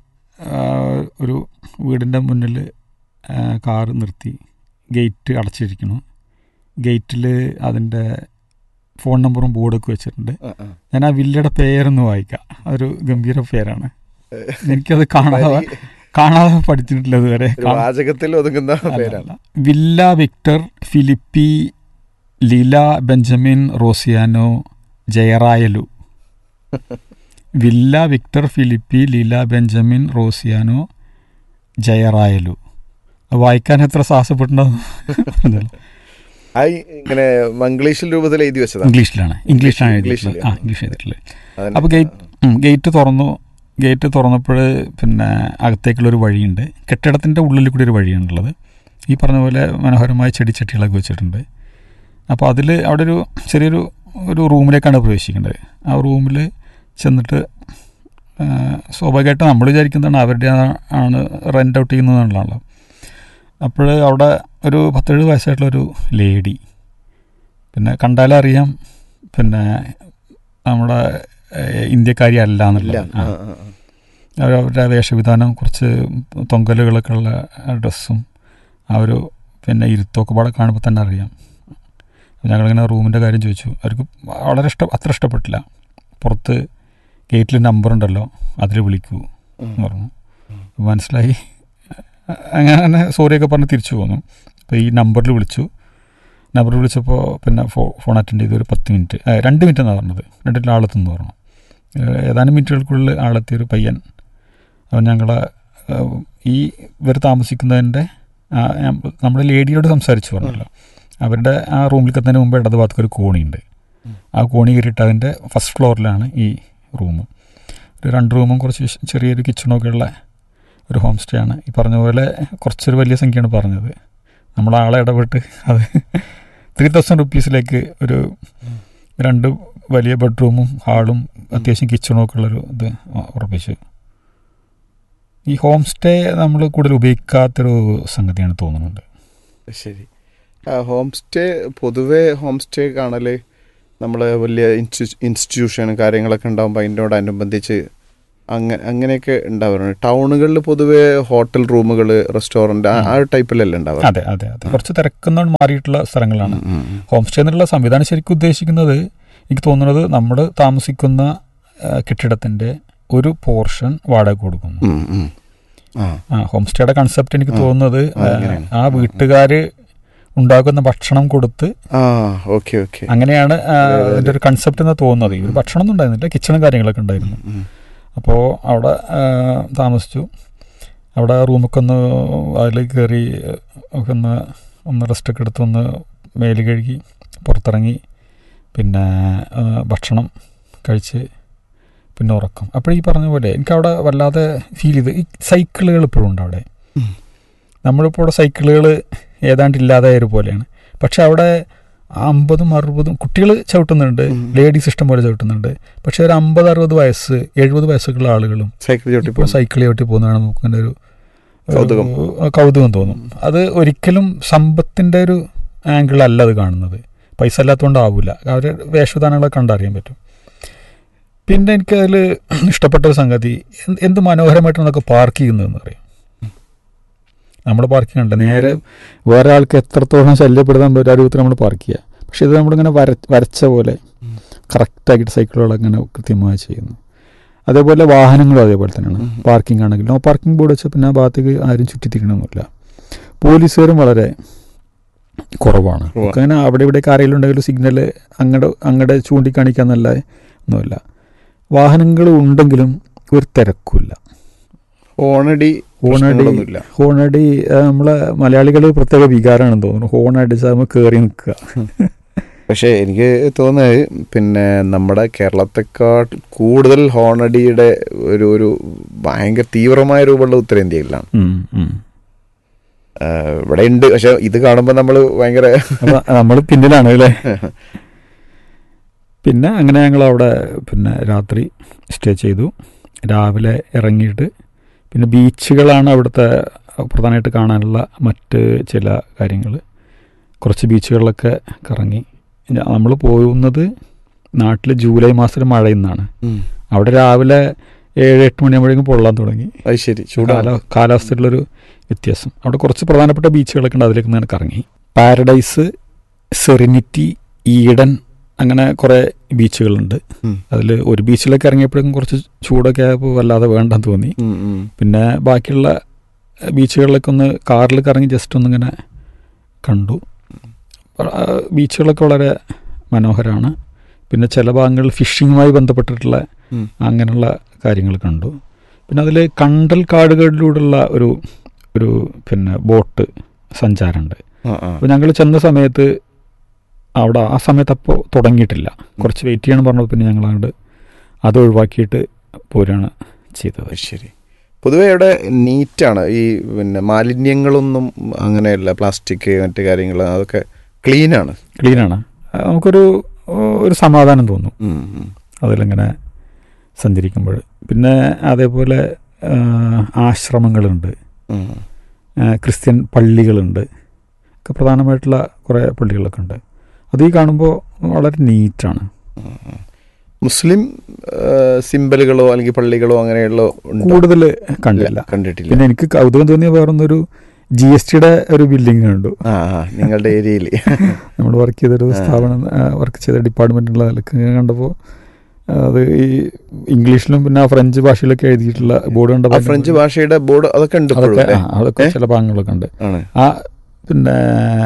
[SPEAKER 3] ഒരു വീടിൻ്റെ മുന്നിൽ കാറ് നിർത്തി ഗേറ്റ് അടച്ചിരിക്കുന്നു ഗേറ്റിൽ അതിൻ്റെ ഫോൺ നമ്പറും ബോർഡൊക്കെ വെച്ചിട്ടുണ്ട്
[SPEAKER 2] ആ, ആ.
[SPEAKER 3] ഞാൻ ആ വില്ലയുടെ പേരൊന്ന് വായിക്കാം അതൊരു ഗംഭീര പേരാണ് എനിക്കത് കാണാതെ കാണാതെ പഠിച്ചിട്ടില്ല ഇതുവരെ
[SPEAKER 2] ഒരു വാചകത്തിൽ ഒതുങ്ങുന്ന പേരാണ്
[SPEAKER 3] Villa Victor Philippi Leela Benjamin Rosiano Jayarayalu Villa Victor Philippi Leela Benjamin Rosiano Jayarayalu അത് വായിക്കാൻ എത്ര സാഹസപ്പെട്ടുണ്ടാവും
[SPEAKER 2] ആ ഇങ്ങനെ മംഗ്ലീഷിൽ രൂപത്തിൽ എഴുതി വെച്ചതാണ്
[SPEAKER 3] ഇംഗ്ലീഷിലാണ് ഇംഗ്ലീഷിലാണ്
[SPEAKER 2] ഇംഗ്ലീഷിൽ,
[SPEAKER 3] എഴുതിയിട്ടുള്ളത് ആ ഇംഗ്ലീഷ് എഴുതിയിട്ടുള്ളത്
[SPEAKER 2] അതന്നെ.
[SPEAKER 3] അപ്പോൾ ഗേറ്റ് ഉം, ഗേറ്റ് തുറന്നു ഗേറ്റ് തുറന്നപ്പോൾ പിന്നെ അകത്തേക്കുള്ളൊരു വഴിയുണ്ട് കെട്ടിടത്തിൻ്റെ ഉള്ളിൽ കൂടി ഒരു വഴിയാണുള്ളത് ഈ പറഞ്ഞ പോലെ മനോഹരമായ ചെടിച്ചട്ടികളൊക്കെ വെച്ചിട്ടുണ്ട് അപ്പോൾ അതിൽ അവിടെ ഒരു ചെറിയൊരു ഒരു റൂമിലേക്കാണ് പ്രവേശിക്കേണ്ടത് ആ റൂമിൽ ചെന്നിട്ട് ആ, സ്വാഭാവികമായിട്ട് നമ്മൾ വിചാരിക്കുന്നതാണ് അവരുടെ ആ- ആണ് റെൻ്റ് ഔട്ട് ചെയ്യുന്നതാണല്ലോ അപ്പോൾ അവിടെ ഒരു പത്തേഴ് വയസ്സായിട്ടുള്ളൊരു ലേഡി പിന്നെ കണ്ടാലറിയാം പിന്നെ നമ്മുടെ ഏഹ്, ഇന്ത്യക്കാരി അല്ല
[SPEAKER 2] ഇല്ല
[SPEAKER 3] എന്നുള്ളത്
[SPEAKER 2] ആ,
[SPEAKER 3] ആ.
[SPEAKER 2] ആ, ആ.
[SPEAKER 3] അവർ- അവരുടെ വേഷവിധാനം കുറച്ച് തൊങ്കലുകളൊക്കെ ഉള്ള ഡ്രസ്സും ആ ഒരു പിന്നെ ഇരുത്തൊക്കെ പാടെ കാണുമ്പോൾ തന്നെ അറിയാം അപ്പോൾ ഞങ്ങളിങ്ങനെ റൂമിൻ്റെ കാര്യം ചോദിച്ചു അവർക്ക് വളരെ ഇഷ്ടം അത്ര ഇഷ്ടപ്പെട്ടില്ല പുറത്ത് ഗേറ്റിൽ നമ്പർ ഉണ്ടല്ലോ അതിൽ വിളിക്കൂ എന്ന് പറഞ്ഞു മനസ്സിലായി അങ്ങനെ തന്നെ സോറിയൊക്കെ പറഞ്ഞ് തിരിച്ചു പോന്നു അപ്പോൾ ഈ നമ്പറിൽ വിളിച്ചു നമ്പറിൽ വിളിച്ചപ്പോൾ പിന്നെ ഫോ ഫോൺ അറ്റൻഡ് ചെയ്ത് ഒരു പത്ത് മിനിറ്റ് ഏ, രണ്ട് മിനിറ്റ് എന്നാണ് പറഞ്ഞത് രണ്ടിൽ ആളെത്തുന്നു പറഞ്ഞു ഏ, ഏതാനും മിനിറ്റുകൾക്കുള്ളിൽ ആളെത്തിയ ഒരു പയ്യൻ അവൻ ഞങ്ങളെ ഏ, ഈ ഇവർ താമസിക്കുന്നതിൻ്റെ ആ, ഞാൻ- നമ്മുടെ ലേഡിയോട് സംസാരിച്ചു പറഞ്ഞല്ലോ അവരുടെ ആ റൂമിൽ എത്തുന്നതിന് മുമ്പ് ഇടത് ഭാഗത്ത് ഒരു കോണിയുണ്ട് ആ കോണി കയറിയിട്ട് അതിൻ്റെ ഫസ്റ്റ് ഫ്ലോറിലാണ് ഈ റൂം ഒരു രണ്ട് റൂമും കുറച്ച് ശ്- ചെറിയൊരു കിച്ചണൊക്കെ ഉള്ള ഒരു ഹോം സ്റ്റേ ആണ് ഈ പറഞ്ഞ പോലെ കുറച്ചൊരു വലിയ സംഖ്യയാണ് പറഞ്ഞത് നമ്മൾ ആളെ ഇടപെട്ട് അത് ത്രീ തൗസൻഡ് റുപ്പീസിലേക്ക് ഒരു രണ്ട് വലിയ ബെഡ്റൂമും ഹാളും അത്യാവശ്യം കിച്ചണും ഒക്കെ ഉള്ളൊരു ഇത് ഉറപ്പിച്ചു ഈ ഹോം സ്റ്റേ നമ്മൾ കൂടുതൽ ഉപയോഗിക്കാത്തൊരു സംഗതിയാണ് തോന്നുന്നുണ്ട്
[SPEAKER 2] ശരി ആ, ഹോം സ്റ്റേ പൊതുവേ ഹോം സ്റ്റേ കാണൽ നമ്മൾ വലിയ ഇൻസ്റ്റി- ഇൻസ്റ്റിറ്റ്യൂഷൻ കാര്യങ്ങളൊക്കെ ഉണ്ടാകുമ്പോൾ അതിനോടനുബന്ധിച്ച് അങ്ങനെ അങ്ങനെയൊക്കെ ഉണ്ടാവാറുണ്ട് ടൗണുകളിൽ പൊതുവേ ഹോട്ടൽ റൂമുകൾ റെസ്റ്റോറൻറ്റ് ആ ഒരു ടൈപ്പിലല്ലേ ഉണ്ടാവുക
[SPEAKER 3] അതെ അതെ അതെ കുറച്ച് തിരക്കുന്നോണ്ട് മാറിയിട്ടുള്ള സ്ഥലങ്ങളാണ് ഹോം സ്റ്റേ എന്നുള്ള സംവിധാനം ശരിക്കും ഉദ്ദേശിക്കുന്നത് എനിക്ക് തോന്നുന്നത് നമ്മൾ താമസിക്കുന്ന ആ, കെട്ടിടത്തിന്റെ ഒരു പോർഷൻ വാടക കൊടുക്കുന്നു
[SPEAKER 2] ആ
[SPEAKER 3] ആ ഹോം സ്റ്റേയുടെ കൺസെപ്റ്റ് എനിക്ക്
[SPEAKER 2] ആ,
[SPEAKER 3] തോന്നുന്നത് ആ,
[SPEAKER 2] അങ്ങനെയാണ്.
[SPEAKER 3] ആ വീട്ടുകാര് ഉണ്ടാക്കുന്ന ഭക്ഷണം കൊടുത്ത്
[SPEAKER 2] ആ ഓക്കെ ഓക്കെ
[SPEAKER 3] അങ്ങനെയാണ് ആ,
[SPEAKER 2] അതെ, അതെ.
[SPEAKER 3] അതിന്റെ ഒരു കൺസെപ്റ്റ് എന്ന് തോന്നുന്നത് ഇവർ ഭക്ഷണമൊന്നും ഉണ്ടായിരുന്നില്ല കിച്ചണും കാര്യങ്ങളൊക്കെ ഉണ്ടായിരുന്നു അപ്പോൾ അവിടെ ആ, താമസിച്ചു അവിടെ റൂമൊക്കെ ഒന്ന് അതിൽ കയറി ഒക്കെ ഒന്ന് ഒന്ന് റെസ്റ്റൊക്കെ എടുത്ത് ഒന്ന് മേല് കഴുകി പുറത്തിറങ്ങി പിന്നെ ആ, ഭക്ഷണം കഴിച്ച് പിന്നെ ഉറക്കം അപ്പോൾ ഈ പറഞ്ഞ പോലെ എനിക്കവിടെ വല്ലാതെ ഫീൽ ചെയ്ത് ഈ സൈക്കിളുകൾ ഇപ്പോഴും ഉണ്ട് അവിടെ
[SPEAKER 2] ഉം.
[SPEAKER 3] നമ്മളിപ്പോൾ ഇവിടെ സൈക്കിളുകൾ ഏതാണ്ട് ഇല്ലാതായ ഒരു പോലെയാണ് പക്ഷെ അവിടെ അമ്പതും അറുപതും കുട്ടികൾ ചവിട്ടുന്നുണ്ട്
[SPEAKER 2] ഉം.
[SPEAKER 3] ലേഡീസ് ഇഷ്ടം പോലെ ചവിട്ടുന്നുണ്ട് പക്ഷെ ഒരു അമ്പത് അറുപത് വയസ്സ് എഴുപത് വയസ്സൊക്കെയുള്ള ആളുകളും
[SPEAKER 2] സൈക്കിൾ ചവിട്ടി
[SPEAKER 3] ഇപ്പോൾ സൈക്കിൾ ചവിട്ടി പോകുന്നതാണ് നമുക്ക് ഇങ്ങനെ ഒരു
[SPEAKER 2] കൗതുകം.
[SPEAKER 3] ഒരു കൗതുകം തോന്നും അത് ഒരിക്കലും സമ്പത്തിൻ്റെ ഒരു ആംഗിൾ അല്ല അത് കാണുന്നത് പൈസ ഇല്ലാത്തതുകൊണ്ടാവില്ല അവർ വേഷവിധാനങ്ങളൊക്കെ കണ്ടറിയാൻ പറ്റും പിന്നെ എനിക്കതിൽ ഇഷ്ടപ്പെട്ട ഒരു സംഗതി എന്ത് എന്ത് മനോഹരമായിട്ടാണ് അതൊക്കെ പാർക്ക് ചെയ്യുന്നതെന്ന് പറയും നമ്മൾ പാർക്കിംഗ് ഉണ്ട് നേരെ വേറെ ആൾക്ക് എത്രത്തോളം ശല്യപ്പെടുത്താൻ പറ്റും ആ രൂപത്തിൽ നമ്മൾ പാർക്ക് ചെയ്യുക പക്ഷെ ഇത് നമ്മളിങ്ങനെ വര വരച്ച പോലെ
[SPEAKER 2] ഉം.
[SPEAKER 3] കറക്റ്റാക്കിയിട്ട് സൈക്കിളുകളൊക്കെ ഇങ്ങനെ കൃത്യമായി ചെയ്യുന്നു അതേപോലെ വാഹനങ്ങളും അതേപോലെ തന്നെയാണ്
[SPEAKER 2] ഉം.
[SPEAKER 3] പാർക്കിംഗ് ആണെങ്കിൽ നോ പാർക്കിംഗ് ബോർഡ് വെച്ചാൽ പിന്നെ ആ ഭാഗത്തേക്ക് ആരും ചുറ്റിത്തിരിക്കണമെന്നില്ല പോലീസുകാരും വളരെ കുറവാണ്
[SPEAKER 2] ഉവ്വ.
[SPEAKER 3] ഒക്കെ അങ്ങനെ അവിടെ ഇവിടെയൊക്കെ ആരെങ്കിലും ഉണ്ടെങ്കിലും സിഗ്നൽ അങ്ങടെ അങ്ങടെ ചൂണ്ടിക്കാണിക്കാന്നല്ല ഒന്നുമില്ല വാഹനങ്ങൾ ഉണ്ടെങ്കിലും ഒരു തിരക്കില്ല
[SPEAKER 2] ഓണടി
[SPEAKER 3] ഓണടി
[SPEAKER 2] പ്രശ്നങ്ങളൊന്നുമില്ല
[SPEAKER 3] ഹോണടി ആ, നമ്മളെ മലയാളികൾ പ്രത്യേക വികാരമാണെന്ന് തോന്നുന്നു ഹോൺ അടിച്ചാൽ നമ്മൾ കയറി നിൽക്കുക
[SPEAKER 2] പക്ഷേ എനിക്ക് തോന്നുന്നത് പിന്നെ നമ്മുടെ കേരളത്തെക്കാൾ കൂടുതൽ ഹോണടിയുടെ ഒരു ഒരു ഭയങ്കര തീവ്രമായ രൂപമുള്ള ഉത്തരേന്ത്യയിലാണ്
[SPEAKER 3] ഉം, ഉം.
[SPEAKER 2] ആഹ് ഇവിടെ ഉണ്ട് പക്ഷെ ഇത് കാണുമ്പോൾ നമ്മൾ ഭയങ്കര
[SPEAKER 3] അപ്പൊ നമ്മൾ പിന്നിലാണ് അല്ലേ പിന്നെ അങ്ങനെ ഞങ്ങൾ അവിടെ പിന്നെ രാത്രി സ്റ്റേ ചെയ്തു രാവിലെ ഇറങ്ങിയിട്ട് പിന്നെ ബീച്ചുകളാണ് അവിടുത്തെ പ്രധാനമായിട്ട് കാണാനുള്ള മറ്റ് ചില കാര്യങ്ങൾ കുറച്ച് ബീച്ചുകളിലൊക്കെ കറങ്ങി നമ്മൾ പോകുന്നത് നാട്ടിൽ ജൂലൈ മാസത്തിൽ മഴയുന്നാണ് അവിടെ രാവിലെ ഏഴ് എട്ട് മണിയാകുമ്പോഴേക്കും പൊള്ളാൻ തുടങ്ങി
[SPEAKER 2] അത് ശരി ചൂടാണ്
[SPEAKER 3] കാല കാലാവസ്ഥയിലുള്ളൊരു വ്യത്യാസം അവിടെ കുറച്ച് പ്രധാനപ്പെട്ട ബീച്ചുകളൊക്കെ ഉണ്ട് അതിലേക്ക് ഞാൻ കറങ്ങി പാരഡൈസ് സെറിനിറ്റി ഈഡൻ അങ്ങനെ കുറേ ബീച്ചുകളുണ്ട്
[SPEAKER 2] ഉം.
[SPEAKER 3] അതിൽ ഒരു ബീച്ചിലൊക്കെ ഇറങ്ങിയപ്പോഴേക്കും കുറച്ച് ചൂടൊക്കെ ആയപ്പോൾ വല്ലാതെ വേണ്ടെന്ന് തോന്നി
[SPEAKER 2] ഉം, ഉം.
[SPEAKER 3] പിന്നെ ബാക്കിയുള്ള ബീച്ചുകളിലൊക്കെ ഒന്ന് കാറിൽ കറങ്ങി ജസ്റ്റ് ഒന്നിങ്ങനെ കണ്ടു ആ, ബീച്ചുകളൊക്കെ വളരെ മനോഹരമാണ് പിന്നെ ചില ഭാഗങ്ങളിൽ ഫിഷിങ്ങുമായി ബന്ധപ്പെട്ടിട്ടുള്ള
[SPEAKER 2] ഉം.
[SPEAKER 3] അങ്ങനെയുള്ള കാര്യങ്ങൾ കണ്ടു പിന്നെ അതിൽ കണ്ടൽ കാടുകളിലൂടെയുള്ള ഒരു ഒരു പിന്നെ ബോട്ട് സഞ്ചാരമുണ്ട്
[SPEAKER 2] ആ, ആ.
[SPEAKER 3] അപ്പോൾ ഞങ്ങൾ ചെന്ന സമയത്ത് അവിടെ ആ സമയത്ത് അപ്പോൾ തുടങ്ങിയിട്ടില്ല കുറച്ച് വെയിറ്റ് ചെയ്യണം പറഞ്ഞപ്പോൾ പിന്നെ ഞങ്ങൾ അങ്ങോട്ട് അത് ഒഴിവാക്കിയിട്ട് പോരാണ് ചെയ്തത്
[SPEAKER 2] അത് ശരി പൊതുവെ ഇവിടെ നീറ്റാണ് ഈ പിന്നെ മാലിന്യങ്ങളൊന്നും അങ്ങനെയല്ല പ്ലാസ്റ്റിക് മറ്റു കാര്യങ്ങൾ അതൊക്കെ ക്ലീനാണ്
[SPEAKER 3] ക്ലീനാണ് നമുക്കൊരു ഒരു സമാധാനം തോന്നും
[SPEAKER 2] ഉം, ഉം.
[SPEAKER 3] അതിലിങ്ങനെ സഞ്ചരിക്കുമ്പോൾ പിന്നെ അതേപോലെ ആ, ആശ്രമങ്ങളുണ്ട്
[SPEAKER 2] ഉം.
[SPEAKER 3] ആ, ക്രിസ്ത്യൻ പള്ളികളുണ്ട് ഒക്കെ പ്രധാനമായിട്ടുള്ള കുറേ പള്ളികളൊക്കെ ഉണ്ട് അത് ഈ കാണുമ്പോൾ വളരെ നീറ്റാണ്
[SPEAKER 2] മുസ്ലിം ആ, സിംബലുകളോ അല്ലെങ്കിൽ പള്ളികളോ അങ്ങനെയുള്ള ഉണ്ടോ?
[SPEAKER 3] കൂടുതൽ
[SPEAKER 2] ഇല്ല,
[SPEAKER 3] കണ്ടില്ല
[SPEAKER 2] കണ്ടിട്ടില്ല
[SPEAKER 3] പിന്നെ എനിക്ക് കൗതുകം തോന്നിയ വേറൊന്നൊരു ജി എസ് ടിയുടെ ഒരു ബില്ലിംഗ് കണ്ടു
[SPEAKER 2] ആ ആ നിങ്ങളുടെ ഏരിയയിൽ
[SPEAKER 3] നമ്മൾ വർക്ക് ചെയ്തൊരു
[SPEAKER 2] ആ.
[SPEAKER 3] സ്ഥാപനം വർക്ക് ചെയ്ത ഡിപ്പാർട്ട്മെൻറ്റുള്ള നിലക്ക് കണ്ടപ്പോൾ അത് ഈ ഇംഗ്ലീഷിലും പിന്നെ ആ ഫ്രഞ്ച് ഭാഷയിലൊക്കെ എഴുതിയിട്ടുള്ള ബോർഡ്
[SPEAKER 2] ആ
[SPEAKER 3] കണ്ടപ്പോൾ
[SPEAKER 2] ഫ്രഞ്ച് ഭാഷയുടെ ബോർഡ് അതൊക്കെ ഉണ്ട് ഇപ്പോഴും
[SPEAKER 3] അതൊക്കെ
[SPEAKER 2] അല്ലേ?
[SPEAKER 3] ആ, അതൊക്കെ
[SPEAKER 2] ഏ?
[SPEAKER 3] ചില ഭാഗങ്ങളൊക്കെ ഉണ്ട്
[SPEAKER 2] ആണ്
[SPEAKER 3] ആ പിന്നെ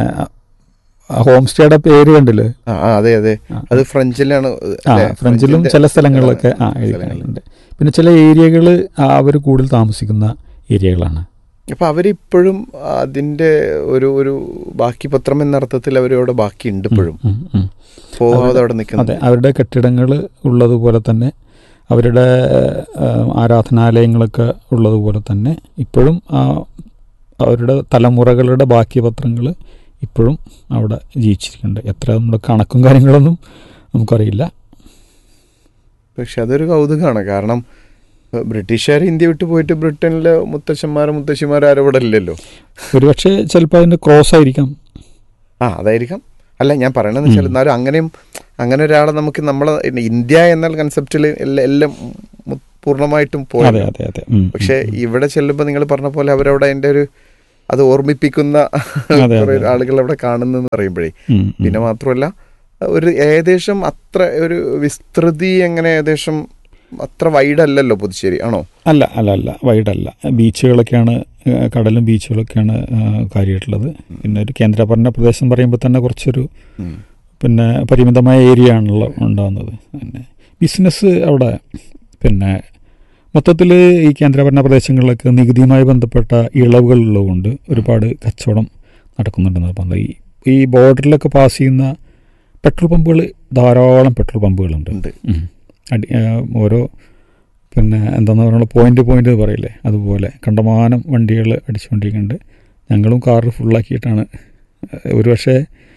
[SPEAKER 3] ഹോം സ്റ്റേയുടെ പേര് കണ്ടില്ലേ
[SPEAKER 2] ആ ആ, അതെ അതെ
[SPEAKER 3] ആ.
[SPEAKER 2] അത് ഫ്രഞ്ചിലാണ്
[SPEAKER 3] ആ
[SPEAKER 2] അല്ലേ?
[SPEAKER 3] ഫ്രഞ്ചിലും
[SPEAKER 2] ഫ്രഞ്ചിന്റെ
[SPEAKER 3] ചില സ്ഥലങ്ങളിലൊക്കെ ആ
[SPEAKER 2] സ്ഥലങ്ങൾ.
[SPEAKER 3] എഴുതിക്കാനുണ്ട് പിന്നെ ചില ഏരിയകൾ അവർ കൂടുതൽ താമസിക്കുന്ന ഏരിയകളാണ്
[SPEAKER 2] അപ്പൊ അവരിപ്പോഴും അതിന്റെ ഒരു ഒരു ബാക്കി പത്രം എന്ന അർത്ഥത്തിൽ അവരവിടെ ബാക്കി ഉണ്ട് ഇപ്പോഴും
[SPEAKER 3] ഉം, ഉം.
[SPEAKER 2] പോവാതെ
[SPEAKER 3] അവരുടെ-
[SPEAKER 2] അവിടെ നിൽക്കുന്നത്
[SPEAKER 3] അതെ അവരുടെ കെട്ടിടങ്ങൾ ഉള്ളതുപോലെ തന്നെ അവരുടെ ആ, ആരാധനാലയങ്ങളൊക്കെ ഉള്ളതുപോലെ തന്നെ ഇപ്പോഴും ആ അവരുടെ തലമുറകളുടെ ബാക്കി പത്രങ്ങൾ ഇപ്പോഴും അവിടെ ജീവിച്ചിരിക്കുന്നുണ്ട് എത്ര നമ്മുടെ കണക്കും കാര്യങ്ങളൊന്നും നമുക്കറിയില്ല
[SPEAKER 2] പക്ഷെ അതൊരു കൗതുകമാണ് കാരണം ഏഹ്, ബ്രിട്ടീഷുകാർ ഇന്ത്യ വിട്ടു പോയിട്ട് ബ്രിട്ടനിലെ മുത്തശ്ശന്മാരും മുത്തശ്ശിമാരും ആരും ഇവിടെ ഇല്ലല്ലോ
[SPEAKER 3] ഒരുപക്ഷെ ചിലപ്പോൾ അതിൻ്റെ ക്രോസ് ആയിരിക്കാം
[SPEAKER 2] ആ അതായിരിക്കാം അല്ല ഞാൻ പറയണെന്ന് വെച്ചാൽ
[SPEAKER 3] ഉം.
[SPEAKER 2] എന്നാലും അങ്ങനെയും അങ്ങനെ ഒരാളെ നമുക്ക് നമ്മളെ ഇന്ത്യ എന്ന കൺസെപ്റ്റിൽ എല്ലാം മു- പൂർണ്ണമായിട്ടും പോയി
[SPEAKER 3] അതെ അതെ അതെ ഉം, ഉം,
[SPEAKER 2] പക്ഷെ
[SPEAKER 3] ഉം.
[SPEAKER 2] ഇവിടെ ചെല്ലുമ്പോൾ നിങ്ങൾ പറഞ്ഞ പോലെ അവരവിടെ അതിന്റെ ഒരു അത് ഓർമ്മിപ്പിക്കുന്ന
[SPEAKER 3] അതെ,
[SPEAKER 2] കുറെ
[SPEAKER 3] അതെ.
[SPEAKER 2] ആളുകൾ അവിടെ കാണുന്നെന്ന് പറയുമ്പോഴേ
[SPEAKER 3] ഉം, ഉം.
[SPEAKER 2] പിന്നെ മാത്രമല്ല ഒരു ഏകദേശം അത്ര ഒരു വിസ്തൃതി എങ്ങനെ ഏകദേശം അത്ര വൈഡ് അല്ലല്ലോ പുതുശ്ശേരി ആണോ
[SPEAKER 3] അല്ല അല്ല അല്ല വൈഡല്ല ബീച്ചുകളൊക്കെയാണ് ആ, കടലും ബീച്ചുകളൊക്കെയാണ് ആ, കാര്യമായിട്ടുള്ളത് പിന്നെ ഒരു കേന്ദ്രഭരണ പ്രദേശം പറയുമ്പോൾ തന്നെ കുറച്ചൊരു
[SPEAKER 2] ഉം.
[SPEAKER 3] പിന്നെ പരിമിതമായ ഏരിയ ആണല്ലോ ഉണ്ടാകുന്നത് പിന്നെ ബിസിനസ് അവിടെ പിന്നെ മൊത്തത്തിൽ ഈ കേന്ദ്രഭരണ പ്രദേശങ്ങളിലൊക്കെ നികുതിയുമായി ബന്ധപ്പെട്ട ഇളവുകൾ ഉള്ളതുകൊണ്ട് ഒരുപാട് കച്ചവടം നടക്കുന്നുണ്ടെന്ന് പറഞ്ഞത് ഈ ഈ ബോർഡറിലൊക്കെ പാസ് ചെയ്യുന്ന പെട്രോൾ പമ്പുകൾ ധാരാളം പെട്രോൾ പമ്പുകളുണ്ട്
[SPEAKER 2] ഉണ്ട്
[SPEAKER 3] ഉം. അടി ആ, ഓരോ പിന്നെ എന്താണെന്ന് പറഞ്ഞാൽ പോയിന്റ് പോയിന്റ് പറയില്ലേ അതുപോലെ കണ്ടമാനം വണ്ടികൾ അടിച്ചുകൊണ്ടിരിക്കുന്നുണ്ട് ഞങ്ങളും കാറ് ഫുള്ളാക്കിയിട്ടാണ് ഒരു പക്ഷേ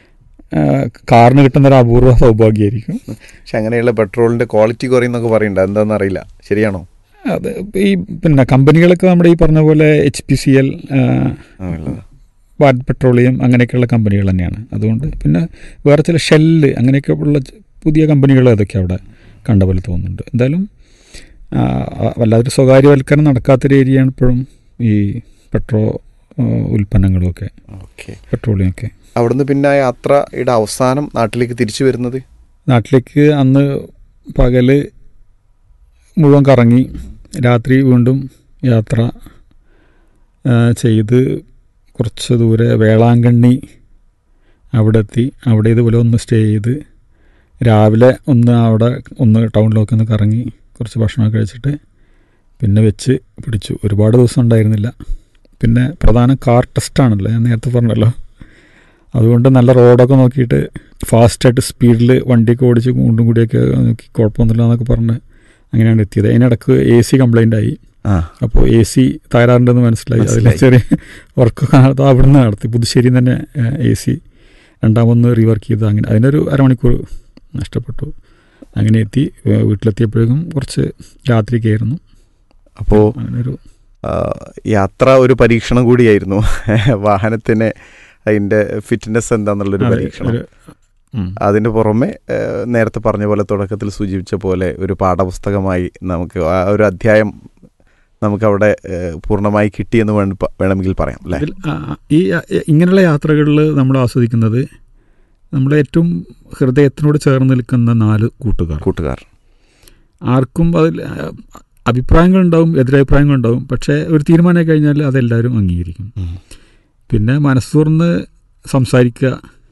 [SPEAKER 3] കാറിന് കിട്ടുന്ന ഒരു അപൂർവ സൗഭാഗ്യമായിരിക്കും
[SPEAKER 2] പക്ഷെ അങ്ങനെയുള്ള പെട്രോളിന്റെ ക്വാളിറ്റി കുറയുന്നൊക്കെ പറയുന്നുണ്ട് എന്താണെന്ന് അറിയില്ല ശരിയാണോ
[SPEAKER 3] അത് ഈ പിന്നെ കമ്പനികളൊക്കെ നമ്മുടെ ഈ പറഞ്ഞ പോലെ എച്ച് പി സി എൽ
[SPEAKER 2] ആണുള്ളത്
[SPEAKER 3] ഭാരത് പെട്രോളിയം അങ്ങനെയൊക്കെയുള്ള കമ്പനികൾ തന്നെയാണ് അതുകൊണ്ട് പിന്നെ വേറെ ചില ഷെല്ല് അങ്ങനെയൊക്കെ ഉള്ള ച- പുതിയ കമ്പനികൾ അതൊക്കെ അവിടെ കണ്ട പോലെ തോന്നുന്നുണ്ട് എന്തായാലും ആ, വല്ലാതൊരു സ്വകാര്യവൽക്കരണം നടക്കാത്തൊരു ഏരിയയാണ് ഇപ്പോഴും ഈ പെട്രോ ആ, ഉൽപ്പന്നങ്ങളുമൊക്കെ
[SPEAKER 2] ഓക്കെ
[SPEAKER 3] പെട്രോളിയം ഒക്കെ
[SPEAKER 2] അവിടുന്ന് പിന്നെ ആ യാത്രയുടെ അവസാനം നാട്ടിലേക്ക് തിരിച്ചു വരുന്നത്
[SPEAKER 3] നാട്ടിലേക്ക് അന്ന് പകല് മുഴുവൻ കറങ്ങി രാത്രി വീണ്ടും യാത്ര ആ, ചെയ്ത് കുറച്ച് ദൂരെ വേളാങ്കണ്ണി അവിടെ എത്തി അവിടെ ഇതുപോലെ ഒന്ന് സ്റ്റേ ചെയ്ത് രാവിലെ ഒന്ന് അവിടെ ഒന്ന് ടൗണിലൊക്കെ ഒന്ന് കറങ്ങി കുറച്ച് ഭക്ഷണമൊക്കെ കഴിച്ചിട്ട് പിന്നെ വെച്ച് പിടിച്ചു ഒരുപാട് ദിവസം ഉണ്ടായിരുന്നില്ല പിന്നെ പ്രധാന കാർ ടെസ്റ്റാണല്ലോ ഞാൻ നേരത്തെ പറഞ്ഞല്ലോ അതുകൊണ്ട് നല്ല റോഡൊക്കെ നോക്കിയിട്ട് ഫാസ്റ്റായിട്ട് സ്പീഡിൽ വണ്ടിയൊക്കെ ഓടിച്ച് കൊണ്ടും കൂടിയൊക്കെ നോക്കി കുഴപ്പമൊന്നുമില്ല എന്നൊക്കെ പറഞ്ഞ് അങ്ങനെയാണ് എത്തിയത് അതിനിടക്ക് എ സി കംപ്ലൈൻ്റ് ആയി
[SPEAKER 2] ആ
[SPEAKER 3] അപ്പോൾ എ സി തകരാറുണ്ടെന്ന് മനസ്സിലായി അതിൽ
[SPEAKER 2] മനസ്സിലായി.
[SPEAKER 3] ചെറിയ വർക്കൊക്കെ നടത്തി അവിടുന്ന് നടത്തി പുതുശ്ശേരി തന്നെ എ സി രണ്ടാമൊന്ന് റീവർക്ക് ചെയ്ത് അങ്ങനെ അതിനൊരു അരമണിക്കൂർ നഷ്ടപ്പെട്ടു അങ്ങനെ എത്തി ഏ, വീട്ടിലെത്തിയപ്പോഴേക്കും കുറച്ച് രാത്രിക്കായിരുന്നു
[SPEAKER 2] അപ്പോൾ
[SPEAKER 3] അങ്ങനൊരു
[SPEAKER 2] യാത്ര ഒരു പരീക്ഷണം കൂടിയായിരുന്നു വാഹനത്തിന് അതിന്റെ ഫിറ്റ്നസ് എന്താന്നുള്ളൊരു
[SPEAKER 3] അതെ,
[SPEAKER 2] പരീക്ഷണം
[SPEAKER 3] ഒരു- ഉം.
[SPEAKER 2] അതിന് പുറമെ ഏഹ്, നേരത്തെ പറഞ്ഞ പോലെ തുടക്കത്തിൽ സൂചിപ്പിച്ച പോലെ ഒരു പാഠപുസ്തകമായി നമുക്ക് ആ ഒരു അധ്യായം നമുക്ക് അവിടെ ഏഹ്, പൂർണ്ണമായി കിട്ടിയെന്ന് വേണ്ട വേണമെങ്കിൽ പറയാം അല്ലേ
[SPEAKER 3] ഇതിൽ ആ, ഈ ആ, ഇങ്ങനെയുള്ള യാത്രകളിൽ നമ്മൾ ആസ്വദിക്കുന്നത് നമ്മുടെ ഏറ്റവും ഹൃദയത്തിനോട് ചേർന്ന് നിൽക്കുന്ന നാല് കൂട്ടുകാർ
[SPEAKER 2] കൂട്ടുകാർ
[SPEAKER 3] ആർക്കും അതിൽ ആ, അഭിപ്രായങ്ങളുണ്ടാവും എതിരഭിപ്രായങ്ങളുണ്ടാവും പക്ഷേ ഒരു തീരുമാനം കഴിഞ്ഞാൽ അതെല്ലാവരും അംഗീകരിക്കും
[SPEAKER 2] ഉം.
[SPEAKER 3] പിന്നെ മനസ്സ് തുറന്ന് സംസാരിക്കുക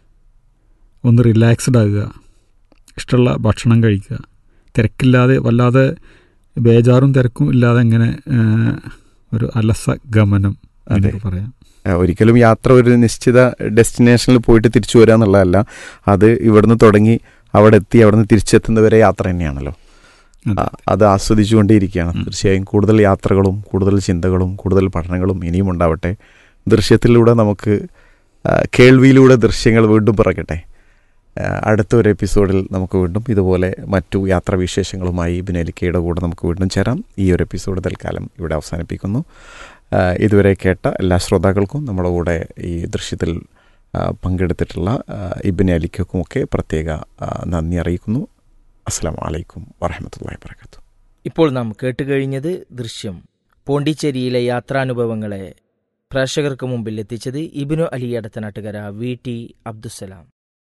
[SPEAKER 3] ഒന്ന് റിലാക്സ്ഡ് ആകുക ഇഷ്ടമുള്ള ഭക്ഷണം കഴിക്കുക തിരക്കില്ലാതെ വല്ലാതെ ബേജാറും തിരക്കും ഇല്ലാതെ ഇങ്ങനെ ആ, ഒരു അലസ ഗമനം
[SPEAKER 2] അതെ.
[SPEAKER 3] എന്നൊക്കെ പറയാം
[SPEAKER 2] ഏഹ്, ഒരിക്കലും യാത്ര ഒരു നിശ്ചിത ഡെസ്റ്റിനേഷനിൽ പോയിട്ട് തിരിച്ചു വരിക എന്നുള്ളതല്ല അത് ഇവിടുന്ന് തുടങ്ങി അവിടെ എത്തി അവിടുന്ന് തിരിച്ചെത്തുന്നവരെ യാത്ര തന്നെയാണല്ലോ
[SPEAKER 3] അതെ.
[SPEAKER 2] ആ, അത് ആസ്വദിച്ചുകൊണ്ടേയിരിക്കുകയാണ്
[SPEAKER 3] ഉം.
[SPEAKER 2] തീർച്ചയായും കൂടുതൽ യാത്രകളും കൂടുതൽ ചിന്തകളും കൂടുതൽ പഠനങ്ങളും ഇനിയും ഉണ്ടാവട്ടെ ദൃശ്യത്തിലൂടെ നമുക്ക് ആ, കേൾവിയിലൂടെ ദൃശ്യങ്ങൾ വീണ്ടും പിറക്കട്ടെ ആ, അടുത്ത ഒരു എപ്പിസോഡിൽ നമുക്ക് വീണ്ടും ഇതുപോലെ മറ്റു യാത്രാവിശേഷങ്ങളുമായി ബിനലിക്കയുടെ കൂടെ നമുക്ക് വീണ്ടും ചേരാം ഈ ഒരു എപ്പിസോഡ് തൽക്കാലം ഇവിടെ അവസാനിപ്പിക്കുന്നു ആ, ഇതുവരെ കേട്ട എല്ലാ ശ്രോതാക്കൾക്കും നമ്മുടെ കൂടെ ഈ ദൃശ്യത്തിൽ ആ, പങ്കെടുത്തിട്ടുള്ള ആ, ഇബിൻ അലിക്കുമൊക്കെ പ്രത്യേക ആ, നന്ദി അറിയിക്കുന്നു അസ്സാം വലൈക്കും വറഹമത്തല്ലാ വാബർക്കാത്തു
[SPEAKER 1] ഇപ്പോൾ നാം കേട്ടുകഴിഞ്ഞത് ദൃശ്യം പോണ്ടിച്ചേരിയിലെ യാത്രാനുഭവങ്ങളെ പ്രേക്ഷകർക്ക് മുമ്പിൽ എത്തിച്ചത് ഇബിനു അലി അടത്തനാട്ടുകര വി ടി അബ്ദുസലാം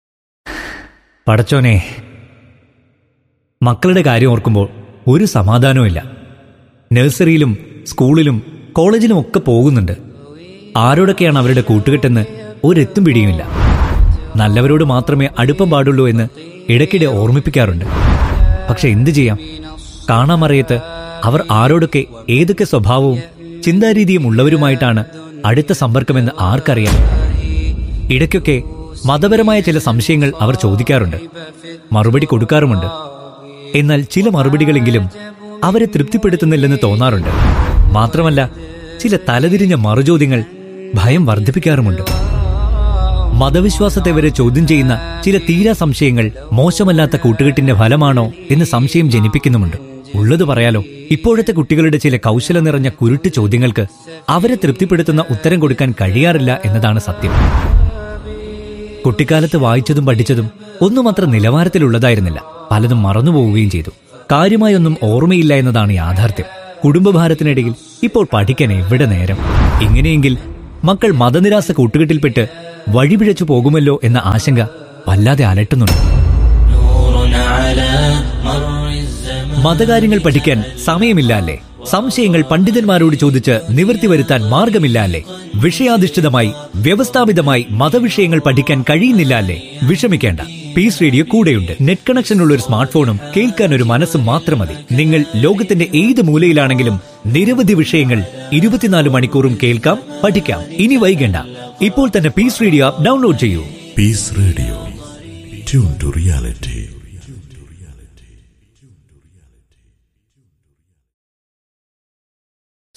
[SPEAKER 4] പടച്ചോനെ മക്കളുടെ കാര്യം ഓർക്കുമ്പോൾ ഒരു സമാധാനവുമില്ല നഴ്സറിയിലും സ്കൂളിലും കോളേജിലും ഒക്കെ പോകുന്നുണ്ട് ആരോടൊക്കെയാണ് അവരുടെ കൂട്ടുകെട്ടെന്ന് ഒരെത്തും പിടിയുമില്ല നല്ലവരോട് മാത്രമേ അടുപ്പം പാടുള്ളൂ എന്ന് ഇടയ്ക്കിടെ ഓർമ്മിപ്പിക്കാറുണ്ട് പക്ഷെ എന്തു ചെയ്യാം കാണാമറിയത്ത് അവർ ആരോടൊക്കെ ഏതൊക്കെ സ്വഭാവവും ചിന്താരീതിയും ഉള്ളവരുമായിട്ടാണ് അടുത്ത സമ്പർക്കമെന്ന് ആർക്കറിയാം ഇടയ്ക്കൊക്കെ മതപരമായ ചില സംശയങ്ങൾ അവർ ചോദിക്കാറുണ്ട് മറുപടി കൊടുക്കാറുമുണ്ട് എന്നാൽ ചില മറുപടികളെങ്കിലും അവരെ തൃപ്തിപ്പെടുത്തുന്നില്ലെന്ന് തോന്നാറുണ്ട് മാത്രമല്ല ചില തലതിരിഞ്ഞ മറുചോദ്യങ്ങൾ ഭയം വർദ്ധിപ്പിക്കാറുമുണ്ട് മതവിശ്വാസത്തെ വരെ ചോദ്യം ചെയ്യുന്ന ചില തീരാ സംശയങ്ങൾ മോശമല്ലാത്ത കൂട്ടുകെട്ടിന്റെ ഫലമാണോ എന്ന് സംശയം ജനിപ്പിക്കുന്നുമുണ്ട് ഉള്ളത് പറയാലോ ഇപ്പോഴത്തെ കുട്ടികളുടെ ചില കൗശല നിറഞ്ഞ കുരുട്ട് ചോദ്യങ്ങൾക്ക് അവരെ തൃപ്തിപ്പെടുത്തുന്ന ഉത്തരം കൊടുക്കാൻ കഴിയാറില്ല എന്നതാണ് സത്യം കുട്ടിക്കാലത്ത് വായിച്ചതും പഠിച്ചതും ഒന്നും അത്ര നിലവാരത്തിലുള്ളതായിരുന്നില്ല പലതും മറന്നുപോവുകയും ചെയ്തു കാര്യമായൊന്നും ഓർമ്മയില്ല എന്നതാണ് യാഥാർത്ഥ്യം കുടുംബഭാരത്തിനിടയിൽ ഇപ്പോൾ പഠിക്കാൻ എവിടെ നേരം ഇങ്ങനെയെങ്കിൽ മക്കൾ മതനിരാസ കൂട്ടുകെട്ടിൽപ്പെട്ട് വഴിപിഴച്ചു പോകുമല്ലോ എന്ന ആശങ്ക വല്ലാതെ അലട്ടുന്നുണ്ട് മതകാര്യങ്ങൾ പഠിക്കാൻ സമയമില്ല അല്ലേ സംശയങ്ങൾ പണ്ഡിതന്മാരോട് ചോദിച്ച് നിവൃത്തി വരുത്താൻ മാർഗമില്ല അല്ലേ വിഷയാധിഷ്ഠിതമായി വ്യവസ്ഥാപിതമായി മതവിഷയങ്ങൾ പഠിക്കാൻ കഴിയുന്നില്ല അല്ലേ വിഷമിക്കേണ്ട പീസ് റേഡിയോ കൂടെയുണ്ട് നെറ്റ് കണക്ഷൻ ഉള്ള ഒരു സ്മാർട്ട് ഫോണും കേൾക്കാൻ ഒരു മനസ്സും മാത്രം മതി നിങ്ങൾ ലോകത്തിന്റെ ഏത് മൂലയിലാണെങ്കിലും നിരവധി വിഷയങ്ങൾ ഇരുപത്തിനാല് മണിക്കൂറും കേൾക്കാം പഠിക്കാം ഇനി വൈകണ്ട ഇപ്പോൾ തന്നെ പീസ് റേഡിയോ ആപ്പ് ഡൗൺലോഡ് ചെയ്യൂ
[SPEAKER 5] Peace Radio. Tune to reality.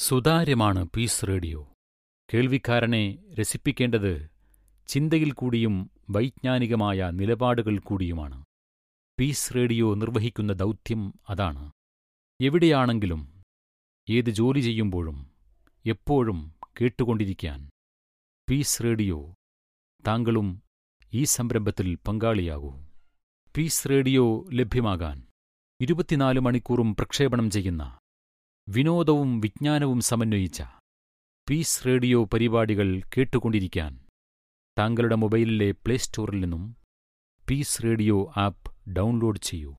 [SPEAKER 6] സുതാര്യമാണ് പീസ് റേഡിയോ കേൾവിക്കാരനെ രസിപ്പിക്കേണ്ടത് ചിന്തയിൽ കൂടിയും വൈജ്ഞാനികമായ നിലപാടുകൾ കൂടിയുമാണ് പീസ് റേഡിയോ നിർവഹിക്കുന്ന ദൗത്യം അതാണ് എവിടെയാണെങ്കിലും ഏത് ജോലി ചെയ്യുമ്പോഴും എപ്പോഴും കേട്ടുകൊണ്ടിരിക്കാൻ പീസ് റേഡിയോ താങ്കളും ഈ സംരംഭത്തിൽ പങ്കാളിയാകൂ പീസ് റേഡിയോ ലഭ്യമാകാൻ ഇരുപത്തിനാല് മണിക്കൂറും പ്രക്ഷേപണം ചെയ്യുന്ന വിനോദവും വിജ്ഞാനവും സമന്വയിച്ച പീസ് റേഡിയോ പരിപാടികൾ കേട്ടുകൊണ്ടിരിക്കാൻ താങ്കളുടെ മൊബൈലിലെ പ്ലേ സ്റ്റോറിൽ നിന്നും പീസ് റേഡിയോ ആപ്പ് ഡൗൺലോഡ് ചെയ്യൂ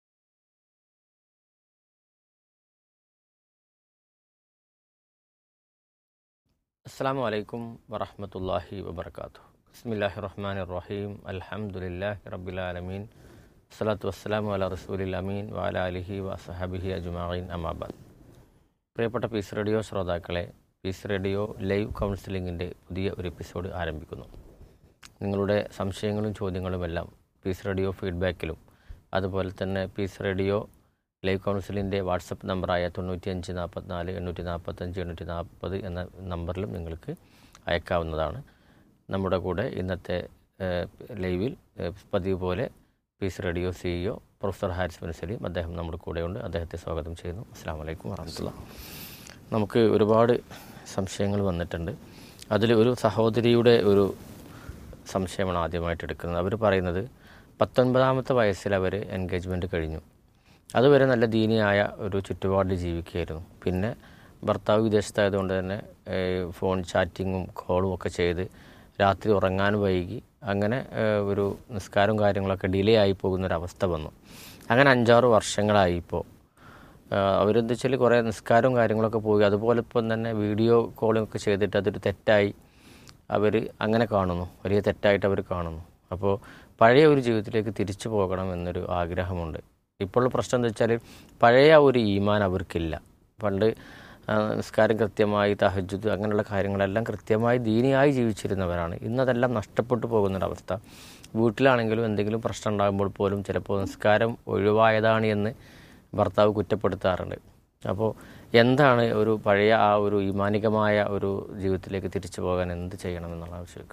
[SPEAKER 7] അസ്സാം വലൈക്കും വറഹമത്തല്ലാഹി വബർക്കാത്തു ബിസ്മില്ലാഹി റഹ്മാൻ റഹീം അൽഹംദുലില്ലാഹി റബ്ബിലാലമീൻ അസ്സലാത്തു വസ്സലാമു അല റസൂലിൽ അമീൻ വാല അലിഹി വസഹബിഹി അജുമാൻ അമാബാദ് പ്രിയപ്പെട്ട പീസ് റേഡിയോ ശ്രോതാക്കളെ പീസ് റേഡിയോ ലൈവ് കൗൺസിലിങ്ങിൻ്റെ പുതിയ ഒരു എപ്പിസോഡ് ആരംഭിക്കുന്നു നിങ്ങളുടെ സംശയങ്ങളും ചോദ്യങ്ങളുമെല്ലാം പീസ് റേഡിയോ ഫീഡ്ബാക്കിലും അതുപോലെ തന്നെ പീസ് റേഡിയോ ലൈവ് കൗൺസിലിൻ്റെ വാട്സപ്പ് നമ്പറായ തൊണ്ണൂറ്റിയഞ്ച് നാൽപ്പത്തിനാല് എണ്ണൂറ്റി നാൽപ്പത്തഞ്ച് എണ്ണൂറ്റി നാൽപ്പത് എന്ന നമ്പറിലും നിങ്ങൾക്ക് അയക്കാവുന്നതാണ് നമ്മുടെ കൂടെ ഇന്നത്തെ ഏഹ്, ലൈവിൽ ഏഹ്, പതിവ് പോലെ peace radio CEO professor Haris bin Saleem അദ്ദേഹം നമ്മുടെ കൂടെയുണ്ട് അദ്ദേഹത്തെ സ്വാഗതം ചെയ്യുന്നു അസ്സാം വലൈക്കും വറഹമത്തുള്ള നമുക്ക് ഒരുപാട് സംശയങ്ങൾ വന്നിട്ടുണ്ട് അതിൽ ഒരു സഹോദരിയുടെ ഒരു സംശയമാണ് ആദ്യമായിട്ട് എടുക്കുന്നത് അവർ പറയുന്നത് പത്തൊൻപതാമത്തെ വയസ്സിൽ അവർ എൻഗേജ്മെൻറ്റ് കഴിഞ്ഞു അതുവരെ നല്ല ദീനിയായ ഒരു ചുറ്റുപാടിൽ ജീവിക്കുകയായിരുന്നു പിന്നെ ഭർത്താവ് വിദേശത്തായതുകൊണ്ട് തന്നെ ഏഹ്, ഫോൺ ചാറ്റിങ്ങും കോളും ഒക്കെ ചെയ്ത് രാത്രി ഉറങ്ങാൻ വൈകി അങ്ങനെ ഏഹ്, ഒരു നിസ്കാരവും കാര്യങ്ങളൊക്കെ ഡിലേ ആയി പോകുന്നൊരവസ്ഥ വന്നു അങ്ങനെ അഞ്ചാറ് വർഷങ്ങളായി ഇപ്പോൾ അവരെന്താ വെച്ചാൽ കുറേ നിസ്കാരവും കാര്യങ്ങളൊക്കെ പോയി അതുപോലെ ഇപ്പം തന്നെ വീഡിയോ കോളിംഗ് ഒക്കെ ചെയ്തിട്ട് അതൊരു തെറ്റായി അവർ അങ്ങനെ കാണുന്നു വലിയ തെറ്റായിട്ട് അവർ കാണുന്നു അപ്പോൾ പഴയ ഒരു ജീവിതത്തിലേക്ക് തിരിച്ചു പോകണം എന്നൊരു ആഗ്രഹമുണ്ട് ഇപ്പോഴുള്ള പ്രശ്നം എന്താ വെച്ചാൽ പഴയ ഒരു ഈമാൻ അവർക്കില്ല പണ്ട് ആ, നിസ്കാരം കൃത്യമായി തഹജുദ് അങ്ങനെയുള്ള കാര്യങ്ങളെല്ലാം കൃത്യമായി ദീനിയായി ജീവിച്ചിരുന്നവരാണ് ഇന്നതെല്ലാം നഷ്ടപ്പെട്ടു പോകുന്നൊരവസ്ഥ വീട്ടിലാണെങ്കിലും എന്തെങ്കിലും പ്രശ്നം ഉണ്ടാകുമ്പോൾ പോലും ചിലപ്പോൾ നിസ്കാരം ഒഴിവായതാണ് എന്ന് ഭർത്താവ് കുറ്റപ്പെടുത്താറുണ്ട് അപ്പോൾ എന്താണ് ഒരു പഴയ ആ ഒരു ഈമാനികമായ ഒരു ജീവിതത്തിലേക്ക് തിരിച്ചു പോകാൻ എന്ത് ചെയ്യണം എന്നുള്ള ആവശ്യമൊക്കെ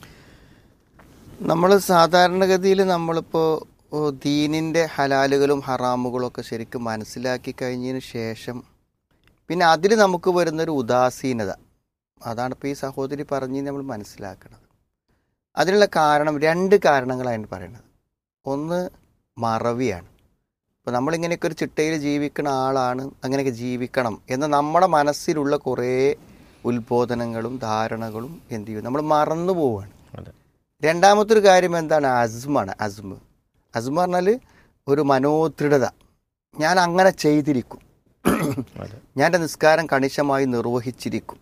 [SPEAKER 8] നമ്മൾ സാധാരണഗതിയിൽ നമ്മളിപ്പോൾ ദീനിൻ്റെ ഹലാലുകളും ഹറാമുകളും ഒക്കെ ശരിക്കും മനസ്സിലാക്കി കഴിഞ്ഞതിന് ശേഷം പിന്നെ അതിൽ നമുക്ക് വരുന്നൊരു ഉദാസീനത അതാണ് ഇപ്പോൾ ഈ സഹോദരി പറഞ്ഞ് നമ്മൾ മനസ്സിലാക്കുന്നത് അതിനുള്ള കാരണം രണ്ട് കാരണങ്ങളാണ് പറയുന്നത് ഒന്ന് മറവിയാണ് ഇപ്പോൾ നമ്മളിങ്ങനെയൊക്കെ ഒരു ചിട്ടയിൽ ജീവിക്കുന്ന ആളാണ് അങ്ങനെയൊക്കെ ജീവിക്കണം എന്ന് നമ്മുടെ മനസ്സിലുള്ള കുറേ ഉത്ബോധനങ്ങളും ധാരണകളും എന്ത് ചെയ്യും നമ്മൾ മറന്നു പോവുകയാണ്
[SPEAKER 7] അതെ
[SPEAKER 8] രണ്ടാമത്തെ ഒരു കാര്യം എന്താണ് അസ്മാണ് അസ്മ് അസ്മ പറഞ്ഞാൽ ഒരു മനോദൃഢത ഞാൻ അങ്ങനെ ചെയ്തിരിക്കും
[SPEAKER 7] അതെ
[SPEAKER 8] ഞാൻ എൻ്റെ നിസ്കാരം കണിശമായി നിർവഹിച്ചിരിക്കും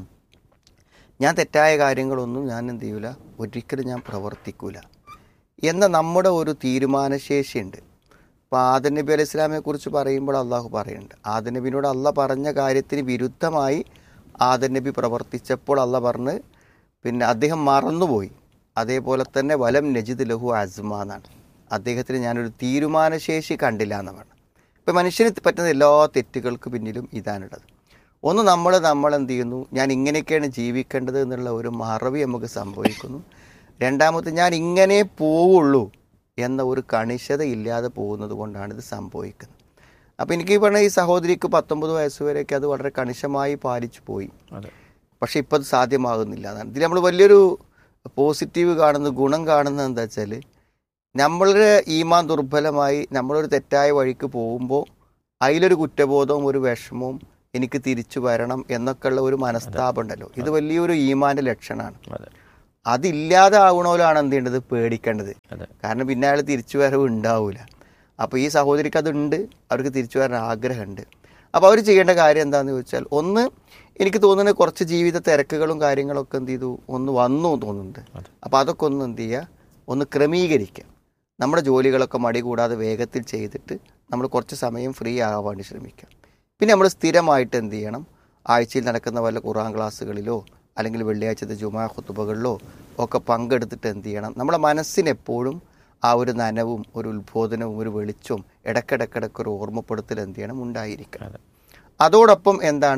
[SPEAKER 8] ഞാൻ തെറ്റായ കാര്യങ്ങളൊന്നും ഞാൻ എന്ത് ചെയ്യൂല ഒരിക്കലും ഞാൻ പ്രവർത്തിക്കൂല എന്ന നമ്മുടെ ഒരു തീരുമാനശേഷിയുണ്ട് അപ്പോൾ ആദൻ നബി അലൈഹി ഇസ്ലാമിനെ കുറിച്ച് പറയുമ്പോൾ അള്ളാഹു പറയുന്നുണ്ട് ആദൻ നബിനോട് അല്ല പറഞ്ഞ കാര്യത്തിന് വിരുദ്ധമായി ആദൻ നബി പ്രവർത്തിച്ചപ്പോൾ അല്ല പറഞ്ഞ് പിന്നെ അദ്ദേഹം മറന്നുപോയി അതേപോലെ തന്നെ വലം നജിദ് ലഹു അസ്മ എന്നാണ് അദ്ദേഹത്തിന് ഞാനൊരു തീരുമാനശേഷി കണ്ടില്ല എന്ന് പറഞ്ഞു ഇപ്പം മനുഷ്യന് പറ്റുന്ന എല്ലാ തെറ്റുകൾക്ക് പിന്നിലും ഇതാണുള്ളത് ഒന്ന് നമ്മൾ നമ്മൾ എന്ത് ചെയ്യുന്നു ഞാൻ ഇങ്ങനെയൊക്കെയാണ് ജീവിക്കേണ്ടത് എന്നുള്ള ഒരു മറവി നമുക്ക് സംഭവിക്കുന്നു രണ്ടാമത് ഞാൻ ഇങ്ങനെ പോവുള്ളൂ എന്ന ഒരു കണിശത ഇല്ലാതെ പോകുന്നത് കൊണ്ടാണ് ഇത് സംഭവിക്കുന്നത് അപ്പോൾ എനിക്ക് ഈ പറഞ്ഞ ഈ സഹോദരിക്ക് പത്തൊമ്പത് വയസ്സ് വരെയൊക്കെ അത് വളരെ കണിശമായി പാലിച്ചു പോയി
[SPEAKER 7] അതെ
[SPEAKER 8] പക്ഷെ ഇപ്പം അത് സാധ്യമാകുന്നില്ല എന്നാണ് ഇതിൽ നമ്മൾ വലിയൊരു പോസിറ്റീവ് കാണുന്ന ഗുണം കാണുന്നത് എന്താ വെച്ചാൽ നമ്മളുടെ ഈമാൻ ദുർബലമായി നമ്മളൊരു തെറ്റായ വഴിക്ക് പോകുമ്പോൾ അതിലൊരു കുറ്റബോധവും ഒരു വിഷമവും എനിക്ക് തിരിച്ചു വരണം എന്നൊക്കെയുള്ള ഒരു മനസ്താപം ഉണ്ടല്ലോ ഇത് വലിയൊരു ഈമാന്റെ ലക്ഷണമാണ്
[SPEAKER 7] അതെ
[SPEAKER 8] അതില്ലാതെ ആവണോലാണ് എന്ത് ചെയ്യേണ്ടത് പേടിക്കേണ്ടത്
[SPEAKER 7] അതെ
[SPEAKER 8] കാരണം പിന്നെ അയാൾ തിരിച്ചു വരവ് ഉണ്ടാവില്ല അപ്പോൾ ഈ സഹോദരിക്ക് അതുണ്ട് അവർക്ക് തിരിച്ചു വരാൻ ആഗ്രഹമുണ്ട് അപ്പോൾ അവർ ചെയ്യേണ്ട കാര്യം എന്താണെന്ന് ചോദിച്ചാൽ ഒന്ന് എനിക്ക് തോന്നുന്നത് കുറച്ച് ജീവിത തിരക്കുകളും കാര്യങ്ങളൊക്കെ എന്ത് ചെയ്തു ഒന്ന് വന്നു തോന്നുന്നുണ്ട്
[SPEAKER 7] അതെ.
[SPEAKER 8] അപ്പോൾ അതൊക്കെ ഒന്ന് എന്ത് ചെയ്യുക ഒന്ന് ക്രമീകരിക്കുക നമ്മുടെ ജോലികളൊക്കെ മടി കൂടാതെ വേഗത്തിൽ ചെയ്തിട്ട് നമ്മൾ കുറച്ച് സമയം ഫ്രീ ആകാൻ വേണ്ടി ശ്രമിക്കുക പിന്നെ നമ്മൾ സ്ഥിരമായിട്ട് എന്ത് ചെയ്യണം ആഴ്ചയിൽ നടക്കുന്ന വല്ല ഖുറാൻ ക്ലാസ്സുകളിലോ അല്ലെങ്കിൽ വെള്ളിയാഴ്ചത്തെ ജുമാ ഖുത്തുബകളിലോ ഒക്കെ പങ്കെടുത്തിട്ട് എന്ത് ചെയ്യണം നമ്മുടെ മനസ്സിനെപ്പോഴും ആ ഒരു നനവും ഒരു ഉത്ബോധനവും ഒരു വെളിച്ചവും ഇടയ്ക്കിടയ്ക്കിടയ്ക്ക് ഒരു ഓർമ്മപ്പെടുത്തൽ എന്ത് ചെയ്യണം ഉണ്ടായിരിക്കണം
[SPEAKER 7] അതെ.
[SPEAKER 8] അതോടൊപ്പം എന്താണ്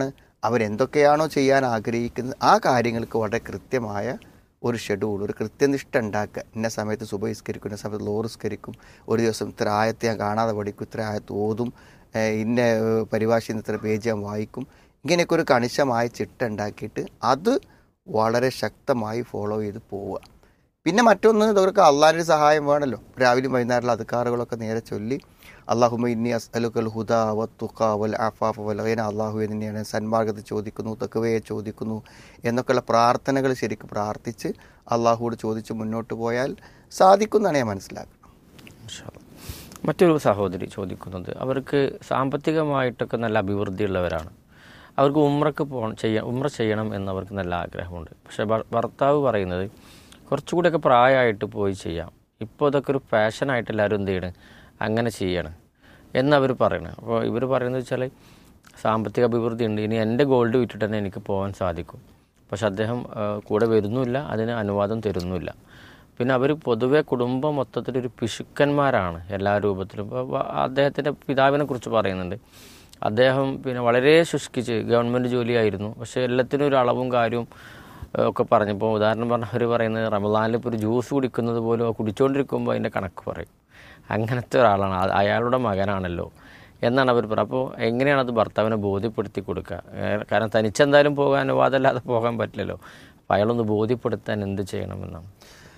[SPEAKER 8] അവരെന്തൊക്കെയാണോ ചെയ്യാൻ ആഗ്രഹിക്കുന്നത് ആ കാര്യങ്ങൾക്ക് വളരെ കൃത്യമായ ഒരു ഷെഡ്യൂൾ ഒരു കൃത്യനിഷ്ഠ ഉണ്ടാക്കുക ഇന്ന സമയത്ത് സുബഹിസ്കരിക്കും ഇന്ന സമയത്ത് ലോറിസ്കരിക്കും ഒരു ദിവസം ഇത്ര ആയത്തെ ഞാൻ കാണാതെ പഠിക്കും ഇത്ര ആയത്ത് ഓതും ഏഹ് ഇന്ന ഏഹ് പരിഭാഷയിൽ നിന്ന് ഇത്ര പേജ് ഞാൻ വായിക്കും ഇങ്ങനെയൊക്കെ ഒരു കണിശമായ ചിട്ട ഉണ്ടാക്കിയിട്ട് അത് വളരെ ശക്തമായി ഫോളോ ചെയ്ത് പോവുക പിന്നെ മറ്റൊന്ന് ഇവർക്ക് അള്ളാഹിൻ്റെ സഹായം വേണമല്ലോ രാവിലെയും വൈകുന്നേരമുള്ള അധികാറുകളൊക്കെ നേരെ ചൊല്ലി അള്ളാഹുമ ഇന്നി അസ്അലുക്കൽ ഹുദ വത്തുഖ വൽ ആഫാഫ് വൽ ഗൈന അള്ളാഹു തന്നെയാണ് സന്മാർഗത്തെ ചോദിക്കുന്നു തക്കവയെ ചോദിക്കുന്നു എന്നൊക്കെയുള്ള പ്രാർത്ഥനകൾ ശരിക്കും പ്രാർത്ഥിച്ച് അള്ളാഹുവോട് ചോദിച്ച് മുന്നോട്ട് പോയാൽ സാധിക്കുന്നതാണ് ഞാൻ മനസ്സിലാക്കുന്നത്
[SPEAKER 7] ഇൻഷാ അല്ലാ. മറ്റൊരു സഹോദരി ചോദിക്കുന്നത് അവർക്ക് സാമ്പത്തികമായിട്ടൊക്കെ നല്ല അഭിവൃദ്ധിയുള്ളവരാണ് അവർക്ക് ഉമ്രക്ക് പോ ചെയ്യാൻ ഉമ്ര ചെയ്യണം എന്ന് അവർക്ക് നല്ല ആഗ്രഹമുണ്ട് പക്ഷേ ഭർ- ഭർത്താവ് പറയുന്നത് കുറച്ചുകൂടെയൊക്കെ പ്രായമായിട്ട് പോയി ചെയ്യാം ഇപ്പോൾ ഇതൊക്കെ ഒരു ഫാഷനായിട്ട് എല്ലാവരും എന്ത് ചെയ്യണം അങ്ങനെ ചെയ്യണം എന്നവർ പറയണം അപ്പോൾ ഇവർ പറയുന്നത് വെച്ചാൽ സാമ്പത്തിക അഭിവൃദ്ധി ഉണ്ട് ഇനി എൻ്റെ ഗോൾഡ് വിറ്റിട്ട് തന്നെ എനിക്ക് പോകാൻ സാധിക്കും പക്ഷെ അദ്ദേഹം ആ, കൂടെ വരുന്നുമില്ല അതിന് അനുവാദം തരുന്നുമില്ല പിന്നെ അവർ പൊതുവെ കുടുംബം മൊത്തത്തിലൊരു പിശുക്കന്മാരാണ് എല്ലാ രൂപത്തിലും ഇപ്പോൾ അദ്ദേഹത്തിൻ്റെ പിതാവിനെ കുറിച്ച് പറയുന്നുണ്ട് അദ്ദേഹം പിന്നെ വളരെ ശുഷ്കിച്ച് ഗവൺമെൻറ് ജോലിയായിരുന്നു പക്ഷേ എല്ലാത്തിനും ഒരു അളവും കാര്യവും ഏഹ്, ഒക്കെ പറഞ്ഞപ്പോൾ ഉദാഹരണം പറഞ്ഞ അവർ പറയുന്നത് റമദാനിൽ ഇപ്പോൾ ഒരു ജ്യൂസ് കുടിക്കുന്നത് പോലും കുടിച്ചുകൊണ്ടിരിക്കുമ്പോൾ അതിൻ്റെ കണക്ക് പറയും അങ്ങനത്തെ ഒരാളാണ് അത് അയാളുടെ മകനാണല്ലോ എന്നാണ് അവർ പറയുക അപ്പോൾ എങ്ങനെയാണ് അത് ഭർത്താവിനെ ബോധ്യപ്പെടുത്തി കൊടുക്കുക ഏഹ്, കാരണം തനിച്ചെന്തായാലും പോകാൻ അനുവാദമല്ലാതെ പോകാൻ പറ്റില്ലല്ലോ അപ്പോൾ അയാളൊന്ന് ബോധ്യപ്പെടുത്താൻ എന്ത് ചെയ്യണമെന്നാണ്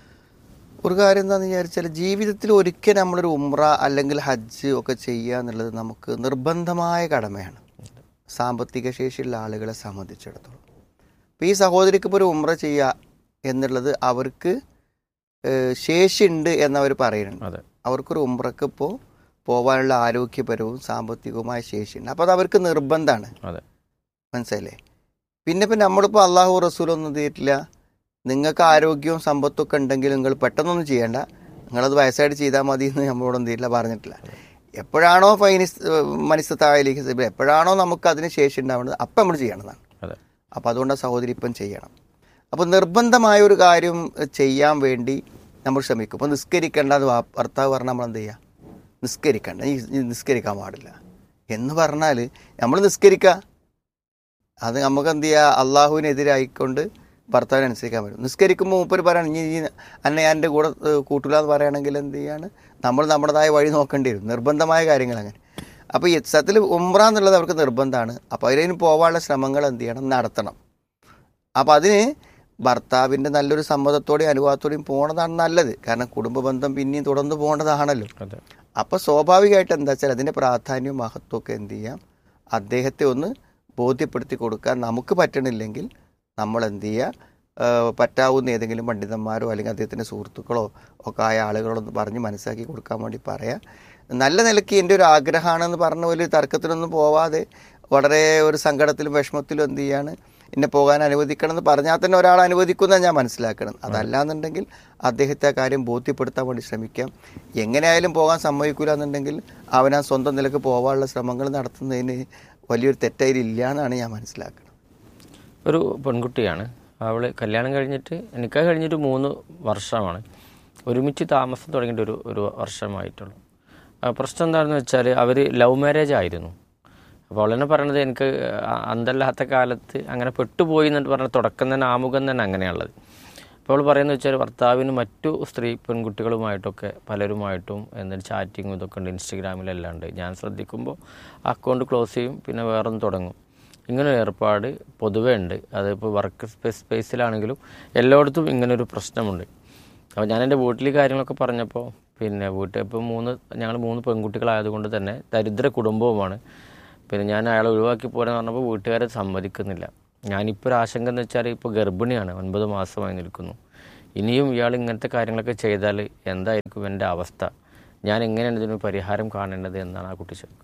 [SPEAKER 8] ഒരു കാര്യം എന്താണെന്ന് വിചാരിച്ചാൽ ജീവിതത്തിൽ ഒരിക്കൽ നമ്മളൊരു ഉംറ അല്ലെങ്കിൽ ഹജ്ജ് ഒക്കെ ചെയ്യുക എന്നുള്ളത് നമുക്ക് നിർബന്ധമായ കടമയാണ് സാമ്പത്തിക ശേഷിയുള്ള ആളുകളെ സംബന്ധിച്ചിടത്തോളം അപ്പോൾ ഈ സഹോദരിക്ക് ഇപ്പോൾ ഒരു ഉംറ ചെയ്യുക എന്നുള്ളത് അവർക്ക് ഏഹ്, ശേഷിയുണ്ട് എന്നവർ പറയുന്നുണ്ട്
[SPEAKER 7] അതെ
[SPEAKER 8] അവർക്കൊരു ഉംറക്ക് ഇപ്പോൾ പോകാനുള്ള ആരോഗ്യപരവും സാമ്പത്തികവുമായ ശേഷിയുണ്ട് അപ്പോൾ അത് അവർക്ക് നിർബന്ധമാണ്
[SPEAKER 7] അതെ
[SPEAKER 8] മനസ്സിലായില്ലേ പിന്നെ ഇപ്പം നമ്മളിപ്പോൾ അള്ളാഹു റസൂലൊന്നും ചെയ്തിട്ടില്ല നിങ്ങൾക്ക് ആരോഗ്യവും സമ്പത്തും ഒക്കെ ഉണ്ടെങ്കിൽ നിങ്ങൾ പെട്ടെന്നൊന്നും ചെയ്യേണ്ട നിങ്ങളത് വയസ്സായിട്ട് ചെയ്താൽ മതി എന്ന് നമ്മളോടൊന്നും ചെയ്തില്ല പറഞ്ഞിട്ടില്ല എപ്പോഴാണോ ഫൈനിസ് മനസ്സത്തായാലേക്ക് എപ്പോഴാണോ നമുക്ക് അതിന് ശേഷി ഉണ്ടാവേണ്ടത് അപ്പം നമ്മൾ ചെയ്യണതാണ്
[SPEAKER 7] അതെ
[SPEAKER 8] അപ്പോൾ അതുകൊണ്ട് ആ സഹോദരി ഇപ്പം ചെയ്യണം അപ്പോൾ നിർബന്ധമായ ഒരു കാര്യം ചെയ്യാൻ വേണ്ടി നമ്മൾ ശ്രമിക്കും ഇപ്പോൾ നിസ്കരിക്കേണ്ട എന്ന് വാ- ഭർത്താവ് പറഞ്ഞാൽ നമ്മൾ എന്ത് ചെയ്യുക നിസ്കരിക്കണ്ട നീ നീ നിസ്കരിക്കാൻ പാടില്ല എന്ന് പറഞ്ഞാൽ നമ്മൾ നിസ്കരിക്കുക അത് നമുക്ക് എന്ത് ചെയ്യുക അള്ളാഹുവിനെതിരായിക്കൊണ്ട് ഭർത്താവിനെ അനുസരിക്കാൻ പറ്റും നിസ്കരിക്കുമ്പോൾ മൂപ്പര് പറയണം ഇനി ഈ അന്നെ ഞാൻ എൻ്റെ കൂടെ ഏഹ്, കൂട്ടൂല എന്ന് പറയുകയാണെങ്കിൽ എന്ത് ചെയ്യാണ് നമ്മൾ നമ്മുടേതായ വഴി നോക്കേണ്ടി വരും നിർബന്ധമായ കാര്യങ്ങൾ അങ്ങനെ അപ്പോൾ ഈ സത്യത്തിൽ ഉംറ എന്നുള്ളത് അവർക്ക് നിർബന്ധമാണ് അപ്പോൾ അതിന് പോകാനുള്ള ശ്രമങ്ങൾ എന്ത് ചെയ്യണം നടത്തണം അപ്പോൾ അതിന് ഭർത്താവിൻ്റെ നല്ലൊരു സമ്മതത്തോടെയും അനുവാദത്തോടെയും പോണതാണ് നല്ലത് കാരണം കുടുംബ ബന്ധം പിന്നെയും തുടർന്ന് പോകേണ്ടതാണല്ലോ
[SPEAKER 7] അതെ
[SPEAKER 8] അപ്പോൾ സ്വാഭാവികമായിട്ട് എന്താ വെച്ചാൽ അതിൻ്റെ പ്രാധാന്യവും മഹത്വമൊക്കെ എന്ത് ചെയ്യാം അദ്ദേഹത്തെ ഒന്ന് ബോധ്യപ്പെടുത്തി കൊടുക്കാൻ നമുക്ക് പറ്റണില്ലെങ്കിൽ നമ്മൾ എന്ത് ചെയ്യുക ഏഹ് പറ്റാവുന്ന ഏതെങ്കിലും പണ്ഡിതന്മാരോ അല്ലെങ്കിൽ അദ്ദേഹത്തിൻ്റെ സുഹൃത്തുക്കളോ ഒക്കെ ആയ ആളുകളൊന്ന് പറഞ്ഞ് മനസ്സിലാക്കി കൊടുക്കാൻ വേണ്ടി പറയാം നല്ല നിലയ്ക്ക് എൻ്റെ ഒരു ആഗ്രഹമാണെന്ന് പറഞ്ഞ ഒരു തർക്കത്തിനൊന്നും പോവാതെ വളരെ ഒരു സങ്കടത്തിലും വിഷമത്തിലും എന്ത് ചെയ്യാണ് എന്നെ പോകാൻ അനുവദിക്കണം എന്ന് പറഞ്ഞാൽ തന്നെ ഒരാൾ അനുവദിക്കുന്ന ഞാൻ മനസ്സിലാക്കണം അതല്ലാന്നുണ്ടെങ്കിൽ അദ്ദേഹത്തെ ആ കാര്യം ബോധ്യപ്പെടുത്താൻ വേണ്ടി ശ്രമിക്കാം എങ്ങനെയായാലും പോകാൻ സമ്മതിക്കില്ല എന്നുണ്ടെങ്കിൽ അവൻ ആ സ്വന്തം നിലക്ക് പോകാനുള്ള ശ്രമങ്ങൾ നടത്തുന്നതിന് വലിയൊരു തെറ്റായി ഇല്ല എന്നാണ് ഞാൻ മനസ്സിലാക്കുന്നത്
[SPEAKER 7] ഒരു പെൺകുട്ടിയാണ് അവൾ കല്യാണം കഴിഞ്ഞിട്ട് എനിക്ക് കഴിഞ്ഞിട്ട് മൂന്ന് വർഷമാണ് ഒരുമിച്ച് താമസം തുടങ്ങിയിട്ട് ഒരു ഒരു വർഷമായിട്ടുള്ളൂ ആ പ്രശ്നം എന്താണെന്ന് വെച്ചാൽ അവർ ലവ് മാരേജ് ആയിരുന്നു അപ്പോൾ അവൾ തന്നെ പറയണത് എനിക്ക് അ- അന്തല്ലാത്ത കാലത്ത് അങ്ങനെ പെട്ടുപോയി എന്നിട്ട് പറഞ്ഞ തുടക്കം തന്നെ ആമുഖം തന്നെ അങ്ങനെയുള്ളത് അപ്പോൾ അവൾ പറയുന്നത് വെച്ചാൽ ഭർത്താവിന് മറ്റു സ്ത്രീ പെൺകുട്ടികളുമായിട്ടൊക്കെ പലരുമായിട്ടും എന്നിട്ട് ചാറ്റിങ്ങും ഇതൊക്കെ ഉണ്ട് ഇൻസ്റ്റഗ്രാമിലെല്ലാം ഉണ്ട് ഞാൻ ശ്രദ്ധിക്കുമ്പോൾ അക്കൗണ്ട് ക്ലോസ് ചെയ്യും പിന്നെ വേറൊന്ന് തുടങ്ങും ഇങ്ങനെ ഒരു ഏർപ്പാട് പൊതുവേ ഉണ്ട് അതിപ്പോൾ വർക്ക് സ്പേസ് സ്പേസിലാണെങ്കിലും എല്ലായിടത്തും ഇങ്ങനൊരു പ്രശ്നമുണ്ട് അപ്പോൾ ഞാൻ എൻ്റെ വീട്ടിൽ കാര്യങ്ങളൊക്കെ പറഞ്ഞപ്പോൾ പിന്നെ വീട്ടിൽ ഇപ്പോൾ മൂന്ന് ഞങ്ങൾ മൂന്ന് പെൺകുട്ടികളായതുകൊണ്ട് തന്നെ ദരിദ്ര കുടുംബവുമാണ് പിന്നെ ഞാൻ അയാളെ ഒഴിവാക്കി പോരാൻ പറഞ്ഞപ്പോൾ വീട്ടുകാരെ സമ്മതിക്കുന്നില്ല ഞാനിപ്പോൾ ഒരു ആശങ്ക എന്ന് വെച്ചാൽ ഇപ്പോൾ ഗർഭിണിയാണ് ഒൻപത് മാസമായി നിൽക്കുന്നു ഇനിയും ഇയാൾ ഇങ്ങനത്തെ കാര്യങ്ങളൊക്കെ ചെയ്താൽ എന്തായിരിക്കും എൻ്റെ അവസ്ഥ ഞാൻ എങ്ങനെയാണ് ഇതിന് പരിഹാരം കാണേണ്ടത് എന്നാണ് ആ കുട്ടി ചോദിക്കുന്നത്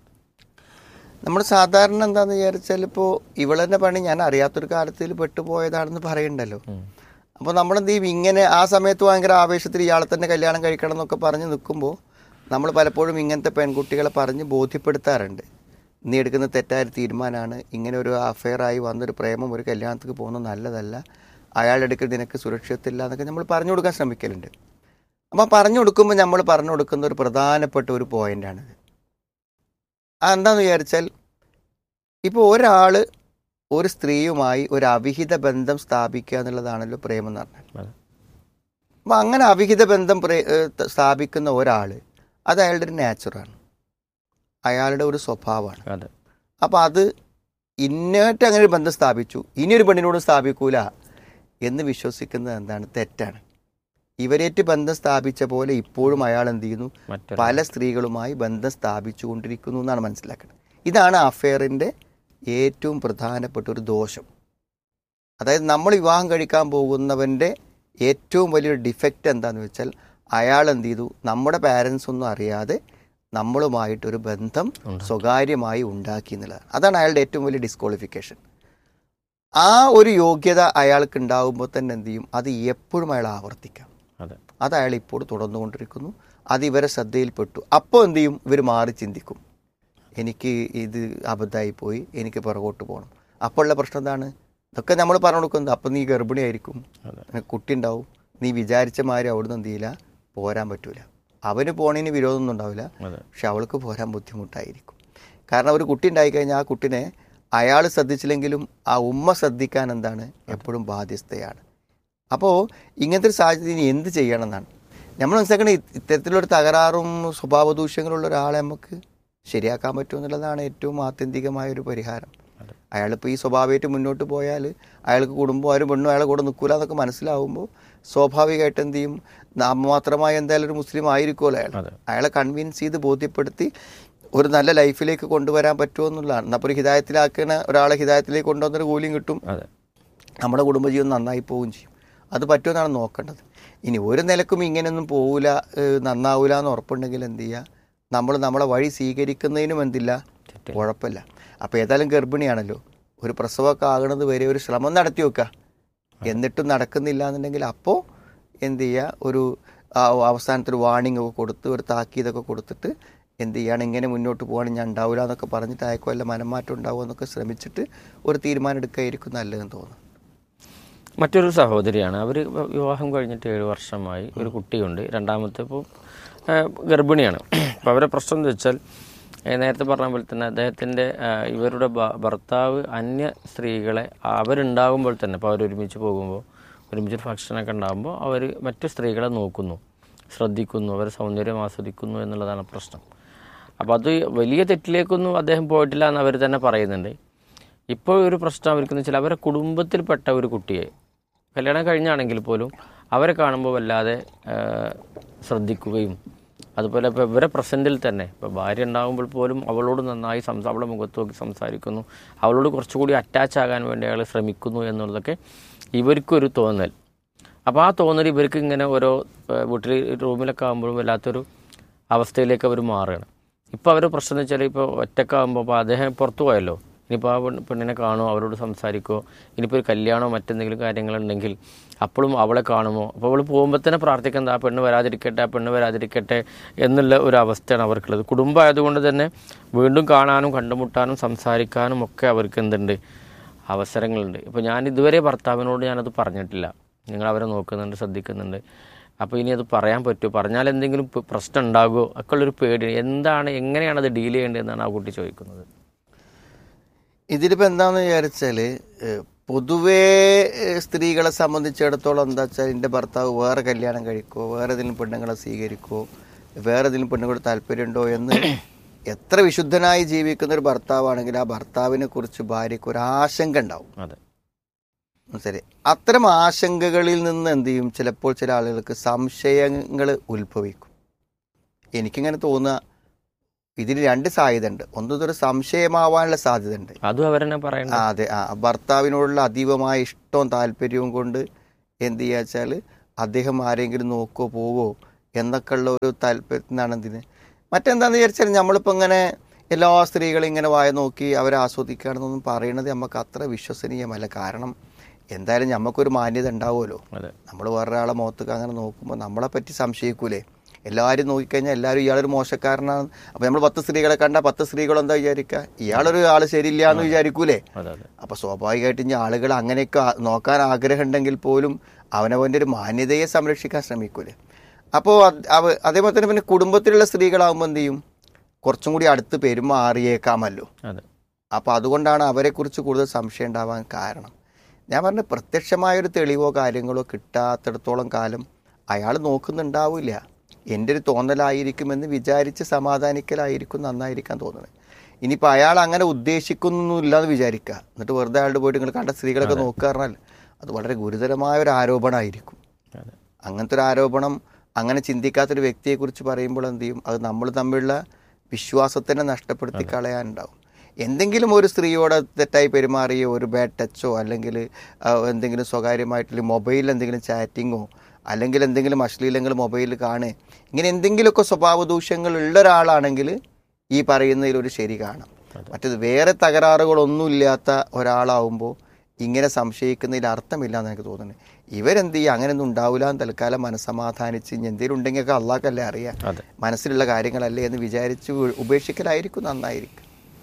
[SPEAKER 8] നമ്മൾ സാധാരണ എന്താണെന്ന് വിചാരിച്ചാൽ ഇപ്പോൾ ഇവളെന്നെ പണി ഞാൻ അറിയാത്തൊരു കാലത്തിൽ പെട്ടുപോയതാണെന്ന് പറയണ്ടല്ലോ അപ്പോൾ നമ്മളെന്ത് ചെയ്യും ഇങ്ങനെ ആ സമയത്ത് ഭയങ്കര ആവേശത്തിൽ ഇയാളെ തന്നെ കല്യാണം കഴിക്കണം എന്നൊക്കെ പറഞ്ഞ് നിൽക്കുമ്പോൾ നമ്മൾ പലപ്പോഴും ഇങ്ങനത്തെ പെൺകുട്ടികളെ പറഞ്ഞ് ബോധ്യപ്പെടുത്താറുണ്ട് നീ എടുക്കുന്ന തെറ്റായ ഒരു തീരുമാനമാണ് ഇങ്ങനെ ഒരു അഫെയറായി വന്നൊരു പ്രേമം ഒരു കല്യാണത്തിന് പോകുന്നത് നല്ലതല്ല അയാളുടെ അടുക്കൽ നിനക്ക് സുരക്ഷിതത്തില്ല എന്നൊക്കെ നമ്മൾ പറഞ്ഞു കൊടുക്കാൻ ശ്രമിക്കലുണ്ട് അപ്പോൾ പറഞ്ഞു കൊടുക്കുമ്പോൾ നമ്മൾ പറഞ്ഞു കൊടുക്കുന്ന ഒരു പ്രധാനപ്പെട്ട ഒരു പോയിൻ്റാണിത് അതെന്താന്ന് വിചാരിച്ചാൽ ഇപ്പോൾ ഒരാൾ ഒരു സ്ത്രീയുമായി ഒരു അവിഹിത ബന്ധം സ്ഥാപിക്കുക എന്നുള്ളതാണല്ലോ പ്രേമം എന്ന് പറഞ്ഞാൽ
[SPEAKER 7] അതെ.
[SPEAKER 8] അപ്പം അങ്ങനെ അവിഹിത ബന്ധം പ്രേ- ഏഹ് ത- സ്ഥാപിക്കുന്ന ഒരാൾ അത് അയാളുടെ ഒരു നാച്ചുറാണ് അയാളുടെ ഒരു സ്വഭാവമാണ്
[SPEAKER 7] അതെ
[SPEAKER 8] അപ്പം അത് ഇന്നേറ്റ് അങ്ങനെ ഒരു ബന്ധം സ്ഥാപിച്ചു ഇനിയൊരു പെണ്ണിനോട് സ്ഥാപിക്കൂല എന്ന് വിശ്വസിക്കുന്നത് എന്താണ് തെറ്റാണ് ഇവരേറ്റ് ബന്ധം സ്ഥാപിച്ച പോലെ ഇപ്പോഴും അയാൾ എന്ത് ചെയ്യുന്നു
[SPEAKER 7] മറ്റൊരു
[SPEAKER 8] പല സ്ത്രീകളുമായി ബന്ധം സ്ഥാപിച്ചു കൊണ്ടിരിക്കുന്നു എന്നാണ് മനസ്സിലാക്കുന്നത് ഇതാണ് അഫെയറിൻ്റെ ഏറ്റവും പ്രധാനപ്പെട്ട ഒരു ദോഷം അതായത് നമ്മൾ വിവാഹം കഴിക്കാൻ പോകുന്നവൻ്റെ ഏറ്റവും വലിയൊരു ഡിഫക്റ്റ് എന്താണെന്ന് വെച്ചാൽ അയാൾ എന്ത് ചെയ്തു നമ്മുടെ പാരൻസ് ഒന്നും അറിയാതെ നമ്മളുമായിട്ടൊരു ബന്ധം
[SPEAKER 7] ഉണ്ട്.
[SPEAKER 8] സ്വകാര്യമായി ഉണ്ടാക്കി എന്നുള്ളതാണ് അതാണ് അയാളുടെ ഏറ്റവും വലിയ ഡിസ്ക്വാളിഫിക്കേഷൻ ആ ഒരു യോഗ്യത അയാൾക്ക് ഉണ്ടാകുമ്പോൾ തന്നെ എന്ത് ചെയ്യും അത് എപ്പോഴും അയാൾ ആവർത്തിക്കാം
[SPEAKER 7] അതെ
[SPEAKER 8] അത് അയാൾ ഇപ്പോൾ തുടർന്നുകൊണ്ടിരിക്കുന്നു അത് ഇവരെ ശ്രദ്ധയിൽപ്പെട്ടു അപ്പോൾ എന്ത് ചെയ്യും ഇവർ മാറി ചിന്തിക്കും എനിക്ക് ഇത് അബദ്ധമായി പോയി എനിക്ക് പുറകോട്ട് പോകണം അപ്പോൾ ഉള്ള പ്രശ്നം എന്താണ് ഇതൊക്കെ നമ്മൾ പറഞ്ഞു കൊടുക്കുന്നത് അപ്പം നീ ഗർഭിണിയായിരിക്കും
[SPEAKER 7] അതെ.
[SPEAKER 8] നിനക്ക് കുട്ടി ഉണ്ടാവും നീ വിചാരിച്ച മാതിരി അവിടുന്ന് എന്ത് ചെയ്യില്ല പോരാൻ പറ്റൂല അവന് പോണതിന് വിരോധമൊന്നും ഉണ്ടാവില്ല
[SPEAKER 7] അതെ
[SPEAKER 8] പക്ഷെ അവൾക്ക് പോരാൻ ബുദ്ധിമുട്ടായിരിക്കും കാരണം ഒരു കുട്ടി ഉണ്ടായിക്കഴിഞ്ഞാൽ ആ കുട്ടിനെ അയാൾ ശ്രദ്ധിച്ചില്ലെങ്കിലും ആ ഉമ്മ ശ്രദ്ധിക്കാൻ എന്താണ് എപ്പോഴും ബാധ്യസ്ഥയാണ് അപ്പോൾ ഇങ്ങനത്തെ ഒരു സാഹചര്യം ഇനി എന്ത് ചെയ്യണം എന്നാണ് നമ്മൾ മനസ്സിലാക്കണം ഇ- ഇത്തരത്തിലൊരു തകരാറും സ്വഭാവ ദൂഷ്യങ്ങളുള്ള ഒരാളെ നമുക്ക് ശരിയാക്കാൻ പറ്റും എന്നുള്ളതാണ് ഏറ്റവും ആത്യന്തികമായ ഒരു പരിഹാരം അയാളിപ്പോൾ ഈ സ്വഭാവമായിട്ട് മുന്നോട്ട് പോയാൽ അയാൾക്ക് കുടുംബം ആരും പെണ്ണും അയാളെ കൂടെ നിൽക്കൂല എന്നൊക്കെ മനസ്സിലാവുമ്പോൾ സ്വാഭാവികമായിട്ട് എന്ത് ചെയ്യും നാമമാത്രമായി എന്തായാലും ഒരു മുസ്ലിം ആയിരിക്കുമല്ലോ അയാൾ
[SPEAKER 7] അതെ.
[SPEAKER 8] അയാളെ കൺവിൻസ് ചെയ്ത് ബോധ്യപ്പെടുത്തി ഒരു നല്ല ലൈഫിലേക്ക് കൊണ്ടുവരാൻ പറ്റുമോ എന്നുള്ളതാണ് എന്നാൽ ഇപ്പോൾ ഒരു ഹിതായത്തിലാക്കുന്ന ഒരാളെ ഹിതായത്തിലേക്ക് കൊണ്ടുവന്നൊരു കൂലിയും കിട്ടും
[SPEAKER 7] അതെ
[SPEAKER 8] നമ്മുടെ കുടുംബജീവൻ നന്നായി പോവുകയും ചെയ്യും അത് പറ്റുമെന്നാണ് നോക്കേണ്ടത് ഇനി ഒരു നിലക്കും ഇങ്ങനെയൊന്നും പോവില്ല ഏഹ് നന്നാവൂല എന്ന് ഉറപ്പുണ്ടെങ്കിൽ എന്ത് ചെയ്യുക നമ്മൾ നമ്മളെ വഴി സ്വീകരിക്കുന്നതിനും എന്തില്ല
[SPEAKER 7] തെറ്റില്ല.
[SPEAKER 8] കുഴപ്പമില്ല അപ്പോൾ ഏതായാലും ഗർഭിണിയാണല്ലോ ഒരു പ്രസവമൊക്കെ ആകുന്നത് വരെ ഒരു ശ്രമം നടത്തി വെക്കുക എന്നിട്ടും നടക്കുന്നില്ല എന്നുണ്ടെങ്കിൽ അപ്പോൾ എന്ത് ചെയ്യുക ഒരു ആ, അവസാനത്തെ ഒരു വാണിംഗ് ഒക്കെ കൊടുത്ത് ഒരു താക്കീതൊക്കെ കൊടുത്തിട്ട് എന്ത് ചെയ്യാണ് ഇങ്ങനെ മുന്നോട്ട് പോകാൻ ഞാൻ ഉണ്ടാവില്ല എന്നൊക്കെ പറഞ്ഞിട്ട് അയക്കോ വല്ല മനംമാറ്റം ഉണ്ടാവുമോ എന്നൊക്കെ ശ്രമിച്ചിട്ട് ഒരു തീരുമാനം എടുക്കുകയായിരിക്കും നല്ലതെന്ന് തോന്നുന്നു
[SPEAKER 7] മറ്റൊരു സഹോദരിയാണ് അവർ വിവാഹം കഴിഞ്ഞിട്ട് ഏഴ് വർഷമായി ഒരു കുട്ടിയുണ്ട് രണ്ടാമത്തെ ഇപ്പോൾ ഗർഭിണിയാണ് അപ്പോൾ അവരെ പ്രശ്നം എന്ന് വെച്ചാൽ ഏഹ് നേരത്തെ പറഞ്ഞ പോലെ തന്നെ അദ്ദേഹത്തിൻ്റെ ഇവരുടെ ഭ- ഭർത്താവ് അന്യ സ്ത്രീകളെ അവരുണ്ടാകുമ്പോൾ തന്നെ ഇപ്പോൾ അവരൊരുമിച്ച് പോകുമ്പോൾ ഒരുമിച്ച് ഫംഗ്ഷനൊക്കെ ഉണ്ടാകുമ്പോൾ അവർ മറ്റു സ്ത്രീകളെ നോക്കുന്നു ശ്രദ്ധിക്കുന്നു അവരെ സൗന്ദര്യം ആസ്വദിക്കുന്നു എന്നുള്ളതാണ് പ്രശ്നം അപ്പോൾ അത് വലിയ തെറ്റിലേക്കൊന്നും അദ്ദേഹം പോയിട്ടില്ല എന്ന് അവർ തന്നെ പറയുന്നുണ്ട് ഇപ്പോൾ ഒരു പ്രശ്നം അവർക്കെന്ന് വെച്ചാൽ അവരെ കുടുംബത്തിൽപ്പെട്ട ഒരു കുട്ടിയെ കല്യാണം കഴിഞ്ഞാണെങ്കിൽ പോലും അവരെ കാണുമ്പോൾ വല്ലാതെ ആ, ശ്രദ്ധിക്കുകയും അതുപോലെ ഇപ്പോൾ ഇവരെ പ്രസൻറ്റിൽ തന്നെ ഇപ്പോൾ ഭാര്യ ഉണ്ടാകുമ്പോൾ പോലും അവളോട് നന്നായി സംസാ അവളുടെ മുഖത്ത് നോക്കി സംസാരിക്കുന്നു അവളോട് കുറച്ചുകൂടി അറ്റാച്ച് ആകാൻ വേണ്ടി അയാൾ ശ്രമിക്കുന്നു എന്നുള്ളതൊക്കെ ഇവർക്കൊരു തോന്നൽ അപ്പോൾ ആ തോന്നൽ ഇവർക്ക് ഇങ്ങനെ ഓരോ ആ, വീട്ടിൽ റൂമിലൊക്കെ ആകുമ്പോഴും വല്ലാത്തൊരു അവസ്ഥയിലേക്ക് അവർ മാറുകയാണ് ഇപ്പോൾ അവരുടെ പ്രശ്നം എന്ന് വെച്ചാൽ ഇപ്പോൾ ഒറ്റക്കാകുമ്പോൾ ഇപ്പോൾ അദ്ദേഹം പുറത്തു പോയല്ലോ ഇനിയിപ്പോൾ ആ പെണ്ണ് പെണ്ണിനെ കാണുമോ അവരോട് സംസാരിക്കുമോ ഇനിയിപ്പോൾ ഒരു കല്യാണമോ മറ്റെന്തെങ്കിലും കാര്യങ്ങളുണ്ടെങ്കിൽ അപ്പോഴും അവളെ കാണുമോ അപ്പോൾ അവൾ പോകുമ്പോൾ തന്നെ പ്രാർത്ഥിക്കുന്നത് ആ പെണ്ണ് വരാതിരിക്കട്ടെ ആ പെണ്ണ് വരാതിരിക്കട്ടെ എന്നുള്ള ഒരു അവസ്ഥയാണ് അവർക്കുള്ളത് കുടുംബമായതുകൊണ്ട് തന്നെ വീണ്ടും കാണാനും കണ്ടുമുട്ടാനും സംസാരിക്കാനും ഒക്കെ അവർക്ക് എന്തുണ്ട് അവസരങ്ങളുണ്ട് ഇപ്പോൾ ഞാൻ ഇതുവരെ ഭർത്താവിനോട് ഞാനത് പറഞ്ഞിട്ടില്ല നിങ്ങൾ അവരെ നോക്കുന്നുണ്ട് ശ്രദ്ധിക്കുന്നുണ്ട് അപ്പോൾ ഇനി അത് പറയാൻ പറ്റുമോ പറഞ്ഞാൽ എന്തെങ്കിലും പ് പ്രശ്നം ഉണ്ടാകുമോ ഒക്കെ ഉള്ളൊരു പേടി എന്താണ് എങ്ങനെയാണ് അത് ഡീൽ ചെയ്യേണ്ടതെന്നാണ് ആ കുട്ടി ചോദിക്കുന്നത്
[SPEAKER 8] ഇതിലിപ്പോൾ എന്താണെന്ന് വിചാരിച്ചാൽ പൊതുവേ ഏഹ്, സ്ത്രീകളെ സംബന്ധിച്ചിടത്തോളം എന്താ വെച്ചാൽ എൻ്റെ ഭർത്താവ് വേറെ കല്യാണം കഴിക്കുമോ വേറെ ഏതെങ്കിലും പെണ്ണുങ്ങളെ സ്വീകരിക്കുമോ വേറെ ഏതെങ്കിലും പെണ്ണുങ്ങളോട് താല്പര്യമുണ്ടോ എന്ന് എത്ര വിശുദ്ധനായി ജീവിക്കുന്ന ഒരു ഭർത്താവാണെങ്കിൽ ആ ഭർത്താവിനെ കുറിച്ച് ഭാര്യയ്ക്ക് ഒരു ആശങ്ക ഉണ്ടാവും
[SPEAKER 7] അതെ
[SPEAKER 8] ശരി അത്തരം ആശങ്കകളിൽ നിന്ന് എന്ത് ചെയ്യും ചിലപ്പോൾ ചില ആളുകൾക്ക് സംശയങ്ങൾ ഉത്ഭവിക്കും എനിക്കിങ്ങനെ തോന്നുക ഇതിന് രണ്ട് സാധ്യത ഉണ്ട് ഒന്ന് ഇതൊരു സംശയമാവാനുള്ള സാധ്യത ഉണ്ട്
[SPEAKER 7] അതും അവരെന്നെ
[SPEAKER 8] ആ
[SPEAKER 7] പറയണ്ട
[SPEAKER 8] അതെ ആ ഭർത്താവിനോടുള്ള അതീവമായ ഇഷ്ടവും താല്പര്യവും കൊണ്ട് എന്ത് ചെയ്യുക വെച്ചാൽ അദ്ദേഹം ആരെങ്കിലും നോക്കോ പോവോ എന്നൊക്കെ ഉള്ള ഒരു താല്പര്യത്തിനാണ് എന്തിന് മറ്റെന്താണെന്ന് വിചാരിച്ചാൽ നമ്മളിപ്പോൾ ഇങ്ങനെ എല്ലാ സ്ത്രീകളും ഇങ്ങനെ വായ നോക്കി അവരെ ആസ്വദിക്കുകയാണെന്നൊന്നും പറയണത് നമുക്ക് അത്ര വിശ്വസനീയമല്ല കാരണം എന്തായാലും നമുക്കൊരു മാന്യത ഉണ്ടാവുമല്ലോ
[SPEAKER 7] അതെ
[SPEAKER 8] നമ്മൾ വേറൊരാളെ മുഖത്തേക്ക് അങ്ങനെ നോക്കുമ്പോൾ നമ്മളെ പറ്റി സംശയിക്കൂലേ എല്ലാവരും നോക്കിക്കഴിഞ്ഞാൽ എല്ലാവരും ഇയാളൊരു മോശക്കാരനാണ് അപ്പോൾ നമ്മൾ പത്ത് സ്ത്രീകളെ കണ്ടാൽ പത്ത് സ്ത്രീകൾ എന്താ വിചാരിക്കുക ഇയാളൊരു ആൾ ശരിയില്ല എന്ന് വിചാരിക്കൂലേ
[SPEAKER 7] അതെ അതെ
[SPEAKER 8] അപ്പോൾ സ്വാഭാവികമായിട്ട് ഇനി ആളുകൾ അങ്ങനെയൊക്കെ ആ- നോക്കാൻ ആഗ്രഹമുണ്ടെങ്കിൽ പോലും അവനവൻ്റെ ഒരു മാന്യതയെ സംരക്ഷിക്കാൻ ശ്രമിക്കൂലേ അപ്പോൾ അത് അവ- അതേപോലെ തന്നെ പിന്നെ കുടുംബത്തിലുള്ള സ്ത്രീകളാകുമ്പോൾ എന്ത് ചെയ്യും കുറച്ചും കൂടി അടുത്ത് പെരുമാറിയേക്കാമല്ലോ
[SPEAKER 7] അതെ
[SPEAKER 8] അപ്പോൾ അതുകൊണ്ടാണ് അവരെക്കുറിച്ച് കൂടുതൽ സംശയം ഉണ്ടാവാൻ കാരണം ഞാൻ പറഞ്ഞ പ്രത്യക്ഷമായൊരു തെളിവോ കാര്യങ്ങളോ കിട്ടാത്തിടത്തോളം കാലം അയാൾ നോക്കുന്നുണ്ടാവില്ല എൻ്റെ ഒരു തോന്നലായിരിക്കുമെന്ന് വിചാരിച്ച് സമാധാനിക്കലായിരിക്കും നന്നായിരിക്കാൻ തോന്നുന്നത് ഇനിയിപ്പോൾ അയാൾ അങ്ങനെ ഉദ്ദേശിക്കുന്നില്ല എന്ന് വിചാരിക്കുക എന്നിട്ട് വെറുതെ അയാളുടെ പോയിട്ട് നിങ്ങൾ കണ്ട സ്ത്രീകളൊക്കെ നോക്കുക പറഞ്ഞാൽ അത് വളരെ ഗുരുതരമായ ഒരു ആരോപണമായിരിക്കും അങ്ങനത്തെ ഒരു ആരോപണം അങ്ങനെ ചിന്തിക്കാത്തൊരു വ്യക്തിയെക്കുറിച്ച് പറയുമ്പോൾ എന്ത് ചെയ്യും അത് നമ്മൾ തമ്മിലുള്ള വിശ്വാസത്തിനെ നഷ്ടപ്പെടുത്തി കളയാനുണ്ടാവും എന്തെങ്കിലും ഒരു സ്ത്രീയോട് തെറ്റായി പെരുമാറിയോ ഒരു ബാഡ് ടച്ചോ അല്ലെങ്കിൽ ആ, എന്തെങ്കിലും സ്വകാര്യമായിട്ടുള്ള മൊബൈലിൽ എന്തെങ്കിലും ചാറ്റിങ്ങോ അല്ലെങ്കിൽ എന്തെങ്കിലും അശ്ലീലങ്ങൾ മൊബൈലിൽ കാണുക ഇങ്ങനെ എന്തെങ്കിലുമൊക്കെ സ്വഭാവ ദൂഷ്യങ്ങൾ ഉള്ള ഒരാളാണെങ്കിൽ ഈ പറയുന്നതിൽ ഒരു ശരി കാണാം മറ്റത് വേറെ തകരാറുകളൊന്നുമില്ലാത്ത ഒരാളാവുമ്പോൾ ഇങ്ങനെ സംശയിക്കുന്നതിൽ അർത്ഥമില്ല എന്ന് എനിക്ക് തോന്നുന്നത് ഇവരെന്ത് ചെയ്യും അങ്ങനെയൊന്നും ഉണ്ടാവില്ല എന്ന് തൽക്കാലം മനസ്സമാധാനിച്ച് ഇനി എന്തെങ്കിലും ഉണ്ടെങ്കിലൊക്കെ അള്ളാഹ്ക്കല്ലേ അറിയാം
[SPEAKER 7] അതെ.
[SPEAKER 8] മനസ്സിലുള്ള കാര്യങ്ങളല്ലേ എന്ന് വിചാരിച്ച് ഉ- ഉപേക്ഷിക്കലായിരിക്കും നന്നായിരിക്കും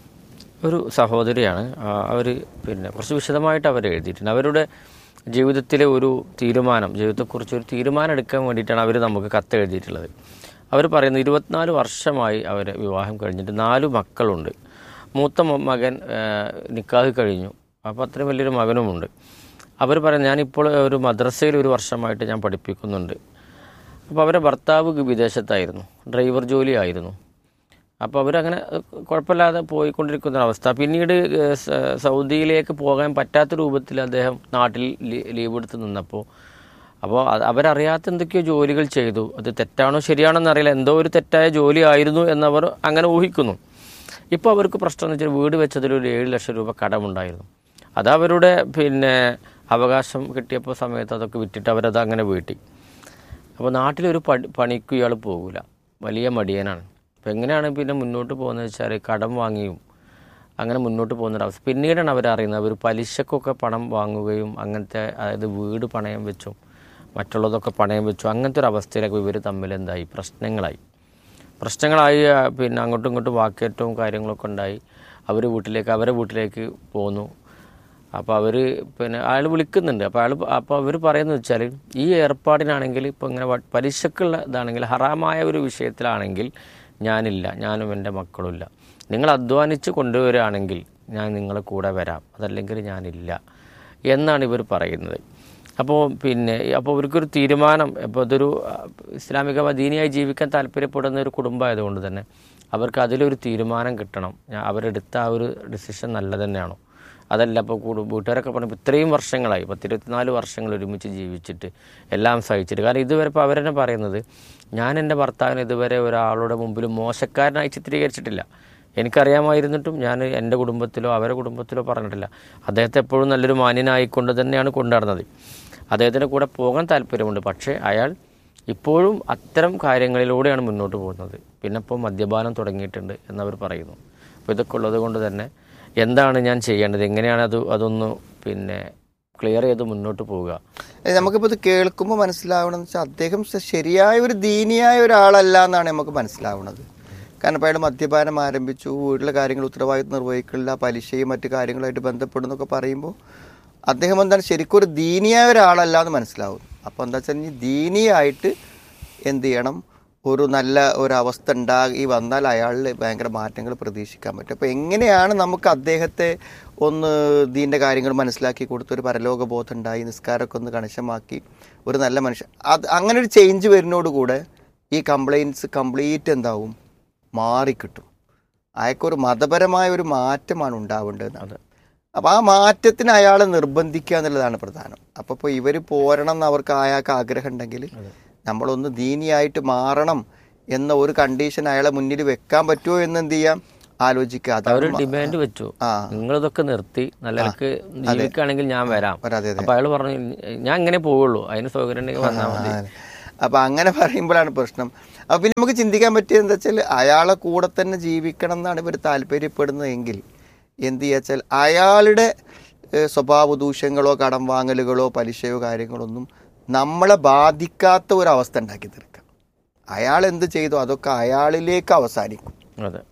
[SPEAKER 7] ഒരു സഹോദരിയാണ് അവർ പിന്നെ കുറച്ച് വിശദമായിട്ട് അവർ എഴുതിയിട്ടുണ്ട് അവരുടെ ജീവിതത്തിലെ ഒരു തീരുമാനം ജീവിതത്തെക്കുറിച്ച് ഒരു തീരുമാനം എടുക്കാൻ വേണ്ടിയിട്ടാണ് അവർ നമുക്ക് കത്ത് എഴുതിയിട്ടുള്ളത് അവർ പറയുന്നത് ഇരുപത്തിനാല് വർഷമായി അവർ വിവാഹം കഴിഞ്ഞിട്ട് നാല് മക്കളുണ്ട് മൂത്ത മ- മകൻ ആ, നിക്കാഹ് കഴിഞ്ഞു അപ്പോൾ അത്രയും വലിയൊരു മകനുമുണ്ട് അവർ പറയുന്നത് ഞാനിപ്പോൾ ഒരു മദ്രസയിൽ ഒരു വർഷമായിട്ട് ഞാൻ പഠിപ്പിക്കുന്നുണ്ട് അപ്പോൾ അവരുടെ ഭർത്താവ് വിദേശത്തായിരുന്നു ഡ്രൈവർ ജോലിയായിരുന്നു അപ്പോൾ അവരങ്ങനെ ഏഹ്, കുഴപ്പമില്ലാതെ പോയിക്കൊണ്ടിരിക്കുന്ന ഒരു അവസ്ഥ പിന്നീട് ഏഹ്, സ- സൗദിയിലേക്ക് പോകാൻ പറ്റാത്ത രൂപത്തിൽ അദ്ദേഹം നാട്ടിൽ ലീ- ലീവ് എടുത്ത് നിന്നപ്പോൾ അപ്പോൾ അത് അവരറിയാത്ത എന്തൊക്കെയോ ജോലികൾ ചെയ്തു അത് തെറ്റാണോ ശരിയാണോ എന്നറിയില്ല എന്തോ ഒരു തെറ്റായ ജോലി ആയിരുന്നു എന്നവർ അങ്ങനെ ഊഹിക്കുന്നു ഇപ്പോൾ അവർക്ക് പ്രശ്നം എന്ന് വെച്ചാൽ വീട് വെച്ചതിൽ ഒരു ഏഴ് ലക്ഷം രൂപ കടമുണ്ടായിരുന്നു അത് അവരുടെ പിന്നെ അവകാശം കിട്ടിയപ്പോൾ സമയത്ത് അതൊക്കെ വിറ്റിട്ട് അവരത് അങ്ങനെ വീട്ടി അപ്പോൾ നാട്ടിലൊരു പണി പണിക്കും ഇയാൾ പോകില്ല വലിയ മടിയനാണ് അപ്പോൾ എങ്ങനെയാണ് പിന്നെ മുന്നോട്ട് പോകുന്നത് വെച്ചാൽ കടം വാങ്ങിയും അങ്ങനെ മുന്നോട്ട് പോകുന്നൊരവസ്ഥ പിന്നീടാണ് അവരറിയുന്നത് അവർ പലിശക്കൊക്കെ പണം വാങ്ങുകയും അങ്ങനത്തെ അതായത് വീട് പണയം വെച്ചും മറ്റുള്ളതൊക്കെ പണയം വെച്ചു അങ്ങനത്തെ ഒരു അവസ്ഥയിലൊക്കെ ഇവർ തമ്മിൽ എന്തായി പ്രശ്നങ്ങളായി പ്രശ്നങ്ങളായി ആ, പിന്നെ അങ്ങോട്ടും ഇങ്ങോട്ടും വാക്കേറ്റവും കാര്യങ്ങളൊക്കെ ഉണ്ടായി അവർ വീട്ടിലേക്ക് അവരെ വീട്ടിലേക്ക് പോന്നു അപ്പോൾ അവർ പിന്നെ അയാൾ വിളിക്കുന്നുണ്ട് അപ്പോൾ അയാൾ അപ്പോൾ അവർ പറയുന്നത് വെച്ചാൽ ഈ ഏർപ്പാടിനാണെങ്കിൽ ഇപ്പോൾ ഇങ്ങനെ വ- പലിശക്കുള്ള ഇതാണെങ്കിൽ ഹറാമായ ഒരു വിഷയത്തിലാണെങ്കിൽ ഞാനില്ല ഞാനും എൻ്റെ മക്കളുമില്ല നിങ്ങൾ അധ്വാനിച്ച് കൊണ്ടുവരികയാണെങ്കിൽ ഞാൻ നിങ്ങളെ കൂടെ വരാം അതല്ലെങ്കിൽ ഞാനില്ല എന്നാണ് ഇവർ പറയുന്നത് അപ്പോൾ പിന്നെ അപ്പോൾ അവർക്കൊരു തീരുമാനം ഇപ്പോൾ ഇതൊരു ആ, ഇസ്ലാമിക ദീനിയായി ജീവിക്കാൻ താല്പര്യപ്പെടുന്ന ഒരു കുടുംബമായതുകൊണ്ട് തന്നെ അവർക്ക് അതിലൊരു തീരുമാനം കിട്ടണം ഞാൻ അവരെടുത്ത ആ ഒരു ഡിസിഷൻ നല്ല തന്നെയാണോ അതല്ല ഇപ്പോൾ കൂടും വീട്ടുകാരൊക്കെ പറഞ്ഞു ഇത്രയും വർഷങ്ങളായി പത്തിരുപത്തിനാല് വർഷങ്ങൾ ഒരുമിച്ച് ജീവിച്ചിട്ട് എല്ലാം സഹിച്ചിട്ട് കാരണം ഇതുവരെ ഇപ്പോൾ അവരെന്നെ പറയുന്നത് ഞാൻ എൻ്റെ ഭർത്താവിനെ ഇതുവരെ ഒരാളുടെ മുമ്പിൽ മോശക്കാരനായി ചിത്രീകരിച്ചിട്ടില്ല എനിക്കറിയാമായിരുന്നിട്ടും ഞാൻ എൻ്റെ കുടുംബത്തിലോ അവരുടെ കുടുംബത്തിലോ പറഞ്ഞിട്ടില്ല അദ്ദേഹത്തെ എപ്പോഴും നല്ലൊരു മാന്യനായിക്കൊണ്ട് തന്നെയാണ് കൊണ്ടുനടന്നത് അദ്ദേഹത്തിൻ്റെ കൂടെ പോകാൻ താല്പര്യമുണ്ട് പക്ഷേ അയാൾ ഇപ്പോഴും അത്തരം കാര്യങ്ങളിലൂടെയാണ് മുന്നോട്ട് പോകുന്നത് പിന്നെ ഇപ്പോൾ മദ്യപാനം തുടങ്ങിയിട്ടുണ്ട് എന്നവർ പറയുന്നു അപ്പോൾ ഇതൊക്കെ ഉള്ളത് കൊണ്ട് തന്നെ എന്താണ് ഞാൻ ചെയ്യേണ്ടത് എങ്ങനെയാണ് അത് അതൊന്ന് പിന്നെ ക്ലിയർ ചെയ്ത് മുന്നോട്ട് പോവുക
[SPEAKER 8] ഏ, നമുക്കിപ്പോൾ ഇത് കേൾക്കുമ്പോൾ മനസ്സിലാവണമെന്ന് വെച്ചാൽ അദ്ദേഹം സ- ശരിയായ ഒരു ദീനിയായ ഒരാളല്ല എന്നാണ് നമുക്ക് മനസ്സിലാവുന്നത് കാരണം ഇപ്പോൾ അയാൾ മദ്യപാനം ആരംഭിച്ചു വീട്ടിലെ കാര്യങ്ങൾ ഉത്തരവാദിത്വം നിർവഹിക്കില്ല പലിശയും മറ്റു കാര്യങ്ങളായിട്ട് ബന്ധപ്പെടുന്നൊക്കെ പറയുമ്പോൾ അദ്ദേഹം എന്താണ് ശരിക്കും ഒരു ദീനിയായ ഒരാളല്ല എന്ന് മനസ്സിലാവും അപ്പോൾ എന്താ വെച്ചാൽ ഇനി ദീനിയായിട്ട് എന്ത് ചെയ്യണം ഒരു നല്ല ഒരു അവസ്ഥ ഉണ്ടായി വന്നാൽ അയാളിൽ ഭയങ്കര മാറ്റങ്ങൾ പ്രതീക്ഷിക്കാൻ പറ്റും അപ്പോൾ എങ്ങനെയാണ് നമുക്ക് അദ്ദേഹത്തെ ഒന്ന് ദീൻ്റെ കാര്യങ്ങൾ മനസ്സിലാക്കി കൊടുത്ത് ഒരു പരലോക ബോധം ഉണ്ടായി നിസ്കാരമൊക്കെ ഒന്ന് കണിശമാക്കി ഒരു നല്ല മനുഷ്യൻ അത് അങ്ങനെ ഒരു ചേഞ്ച് വരുന്നതോടുകൂടെ ഈ കംപ്ലയിൻസ് കംപ്ലീറ്റ് എന്താവും മാറിക്കിട്ടും അയാൾക്കൊരു മതപരമായ ഒരു മാറ്റമാണ് ഉണ്ടാവേണ്ടത് അപ്പോൾ ആ മാറ്റത്തിന് അയാളെ നിർബന്ധിക്കുക എന്നുള്ളതാണ് പ്രധാനം അപ്പോൾ ഇപ്പോൾ ഇവർ പോരണം എന്ന് അവർക്ക് അയാൾക്ക് ആഗ്രഹം ഉണ്ടെങ്കിൽ നമ്മളൊന്ന് ദീനിയായിട്ട് മാറണം എന്ന ഒരു കണ്ടീഷൻ അയാളെ മുന്നിൽ വെക്കാൻ പറ്റുമോ എന്ന് എന്ത് ചെയ്യാം ആലോചിക്കുക
[SPEAKER 7] അവർ
[SPEAKER 8] അതാണ്
[SPEAKER 7] ഡിമാൻഡ് വെച്ചു
[SPEAKER 8] ആ.
[SPEAKER 7] നിങ്ങളിതൊക്കെ നിർത്തി നല്ലവർക്ക് ജീവിക്കുകയാണെങ്കിൽ ഞാൻ വരാം
[SPEAKER 8] അതെ, അതെ.
[SPEAKER 7] അപ്പൊ അയാൾ പറഞ്ഞു ഞാൻ ഇങ്ങനെ പോവുള്ളൂ അതിന് സൗകര്യം ഉണ്ടെങ്കിൽ വന്നാൽ മതി
[SPEAKER 8] അപ്പൊ അങ്ങനെ പറയുമ്പോഴാണ് പ്രശ്നം അപ്പൊ പിന്നെ നമുക്ക് ചിന്തിക്കാൻ പറ്റിയത് എന്താ വെച്ചാൽ അയാളെ കൂടെ തന്നെ ജീവിക്കണം എന്നാണ് ഇവർ താല്പര്യപ്പെടുന്നതെങ്കിൽ എന്ത് ചെയ്യാച്ചാൽ അയാളുടെ ഏഹ്, സ്വഭാവ ദൂഷ്യങ്ങളോ കടം വാങ്ങലുകളോ പലിശയോ കാര്യങ്ങളൊന്നും നമ്മളെ ബാധിക്കാത്ത ഒരു അവസ്ഥ ഉണ്ടാക്കി തീർക്കാം അയാൾ എന്ത് ചെയ്തോ അതൊക്കെ അയാളിലേക്ക് അവസാനിക്കും
[SPEAKER 7] അതെ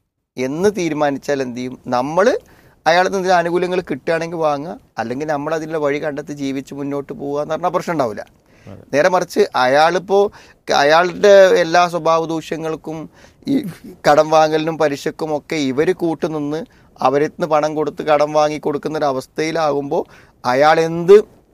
[SPEAKER 8] എന്ന് തീരുമാനിച്ചാൽ എന്ത് ചെയ്യും നമ്മൾ അയാളിൽ നിന്ന് ആനുകൂല്യങ്ങൾ കിട്ടുകയാണെങ്കിൽ വാങ്ങുക അല്ലെങ്കിൽ നമ്മൾ അതിൻ്റെ വഴി കണ്ടെത്തി ജീവിച്ച് മുന്നോട്ട് പോവുക എന്ന് പറഞ്ഞാൽ പ്രശ്നം ഉണ്ടാവില്ല നേരെ മറിച്ച് അയാളിപ്പോൾ അയാളുടെ എല്ലാ സ്വഭാവ ദൂഷ്യങ്ങൾക്കും ഈ കടം വാങ്ങലിനും പലിശക്കും ഒക്കെ ഇവർ കൂട്ടുനിന്ന് അവരിൽ നിന്ന് പണം കൊടുത്ത് കടം വാങ്ങി കൊടുക്കുന്ന ഒരു അവസ്ഥയിലാകുമ്പോൾ അയാൾ എന്ത്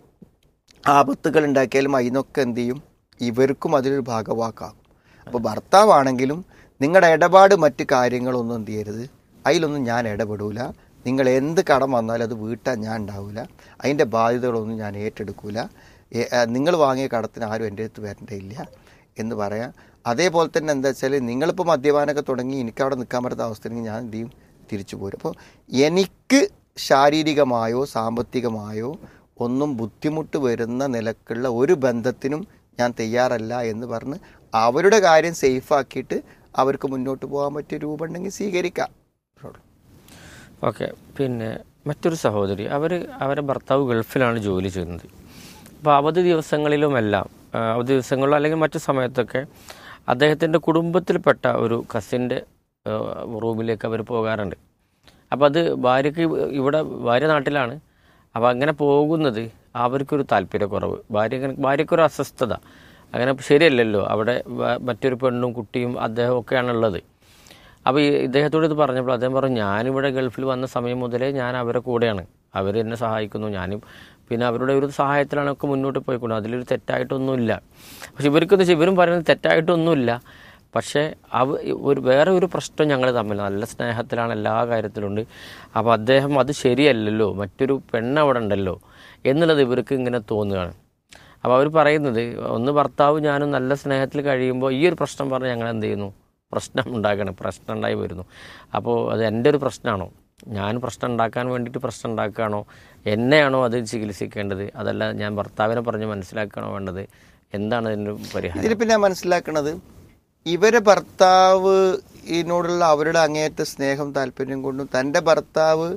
[SPEAKER 8] ആപത്തുകൾ ഉണ്ടാക്കിയാലും അതിനൊക്കെ എന്ത് ചെയ്യും ഇവർക്കും അതിലൊരു ഭാഗവാക്കാകും അപ്പോൾ ഭർത്താവാണെങ്കിലും നിങ്ങളുടെ ഇടപാട് മറ്റ് കാര്യങ്ങളൊന്നും എന്ത് ചെയ്യരുത് അതിലൊന്നും ഞാൻ ഇടപെടൂല നിങ്ങൾ എന്ത് കടം വന്നാലും അത് വീട്ടാൻ ഞാൻ ഉണ്ടാവില്ല അതിൻ്റെ ബാധ്യതകളൊന്നും ഞാൻ ഏറ്റെടുക്കൂല ഏ- ആ, നിങ്ങൾ വാങ്ങിയ കടത്തിന് ആരും എൻ്റെ അടുത്ത് വരേണ്ടയില്ല എന്ന് പറയാം അതേപോലെ തന്നെ എന്താ വെച്ചാൽ നിങ്ങളിപ്പോൾ മദ്യപാനമൊക്കെ തുടങ്ങി എനിക്ക് അവിടെ നിൽക്കാൻ പറ്റാത്ത അവസ്ഥയിൽ ഞാൻ എന്ത് ചെയ്യും തിരിച്ചു പോരും അപ്പോൾ എനിക്ക് ശാരീരികമായോ സാമ്പത്തികമായോ ഒന്നും ബുദ്ധിമുട്ട് വരുന്ന നിലക്കുള്ള ഒരു ബന്ധത്തിനും ഞാൻ തയ്യാറല്ല എന്ന് പറഞ്ഞ് അവരുടെ കാര്യം സേഫാക്കിയിട്ട് അവർക്ക് മുന്നോട്ട് പോകാൻ പറ്റിയ രൂപം ഉണ്ടെങ്കിൽ സ്വീകരിക്കാം അത്രേ ഉള്ളൂ.
[SPEAKER 7] ഓക്കെ പിന്നെ മറ്റൊരു സഹോദരി അവർ അവരെ ഭർത്താവ് ഗൾഫിലാണ് ജോലി ചെയ്യുന്നത് അപ്പോൾ അവധി ദിവസങ്ങളിലുമെല്ലാം ആ, അവധി ദിവസങ്ങളിലോ അല്ലെങ്കിൽ മറ്റു സമയത്തൊക്കെ അദ്ദേഹത്തിൻ്റെ കുടുംബത്തിൽപ്പെട്ട ഒരു കസിൻ്റെ റൂമിലേക്ക് അവർ പോകാറുണ്ട് അപ്പോൾ അത് ഭാര്യയ്ക്ക് ഇവിടെ ഭാര്യ നാട്ടിലാണ് അപ്പോൾ അങ്ങനെ പോകുന്നത് അവർക്കൊരു താല്പര്യക്കുറവ് ഭാര്യ ഭാര്യയ്ക്കൊരു അസ്വസ്ഥത അങ്ങനെ ശരിയല്ലല്ലോ അവിടെ വ- മറ്റൊരു പെണ്ണും കുട്ടിയും അദ്ദേഹം ഒക്കെയാണുള്ളത് അപ്പോൾ ഈ ഇദ്ദേഹത്തോട് ഇത് പറഞ്ഞപ്പോൾ അദ്ദേഹം പറഞ്ഞു ഞാനിവിടെ ഗൾഫിൽ വന്ന സമയം മുതലേ ഞാൻ അവരെ കൂടെയാണ് അവർ എന്നെ സഹായിക്കുന്നു ഞാനും പിന്നെ അവരുടെ ഒരു സഹായത്തിലാണ് ഒക്കെ മുന്നോട്ട് പോയിക്കൊണ്ട് അതിലൊരു തെറ്റായിട്ടൊന്നുമില്ല പക്ഷെ ഇവർക്കെന്ന് വെച്ചാൽ ഇവരും പറയുന്നത് തെറ്റായിട്ടൊന്നുമില്ല പക്ഷേ അവ ഒരു വേറെ ഒരു പ്രശ്നം ഞങ്ങൾ തമ്മിൽ നല്ല സ്നേഹത്തിലാണ് എല്ലാ കാര്യത്തിലുണ്ട് അപ്പോൾ അദ്ദേഹം അത് ശരിയല്ലല്ലോ മറ്റൊരു പെണ്ണ് അവിടെ ഉണ്ടല്ലോ എന്നുള്ളത് ഇവർക്ക് ഇങ്ങനെ തോന്നുകയാണ് അപ്പോൾ അവർ പറയുന്നത് ഒന്ന് ഭർത്താവ് ഞാനും നല്ല സ്നേഹത്തിൽ കഴിയുമ്പോൾ ഈ ഒരു പ്രശ്നം പറഞ്ഞ് ഞങ്ങൾ എന്ത് ചെയ്യുന്നു പ്രശ്നം ഉണ്ടാക്കണം പ്രശ്നം ഉണ്ടായി വരുന്നു അപ്പോൾ അത് എൻ്റെ ഒരു പ്രശ്നമാണോ ഞാൻ പ്രശ്നം ഉണ്ടാക്കാൻ വേണ്ടിയിട്ട് പ്രശ്നം ഉണ്ടാക്കുകയാണോ എന്നെയാണോ അത് ചികിത്സിക്കേണ്ടത് അതല്ല ഞാൻ ഭർത്താവിനെ പറഞ്ഞ് മനസ്സിലാക്കണോ വേണ്ടത് എന്താണ് അതിൻ്റെ പരിഹാരം
[SPEAKER 8] ഇതിൽ പിന്നെ മനസ്സിലാക്കണത് ഇവരെ ഭർത്താവ് ഇതിനോടുള്ള അവരുടെ അങ്ങേയറ്റ സ്നേഹം താല്പര്യം കൊണ്ടും തൻ്റെ ഭർത്താവ്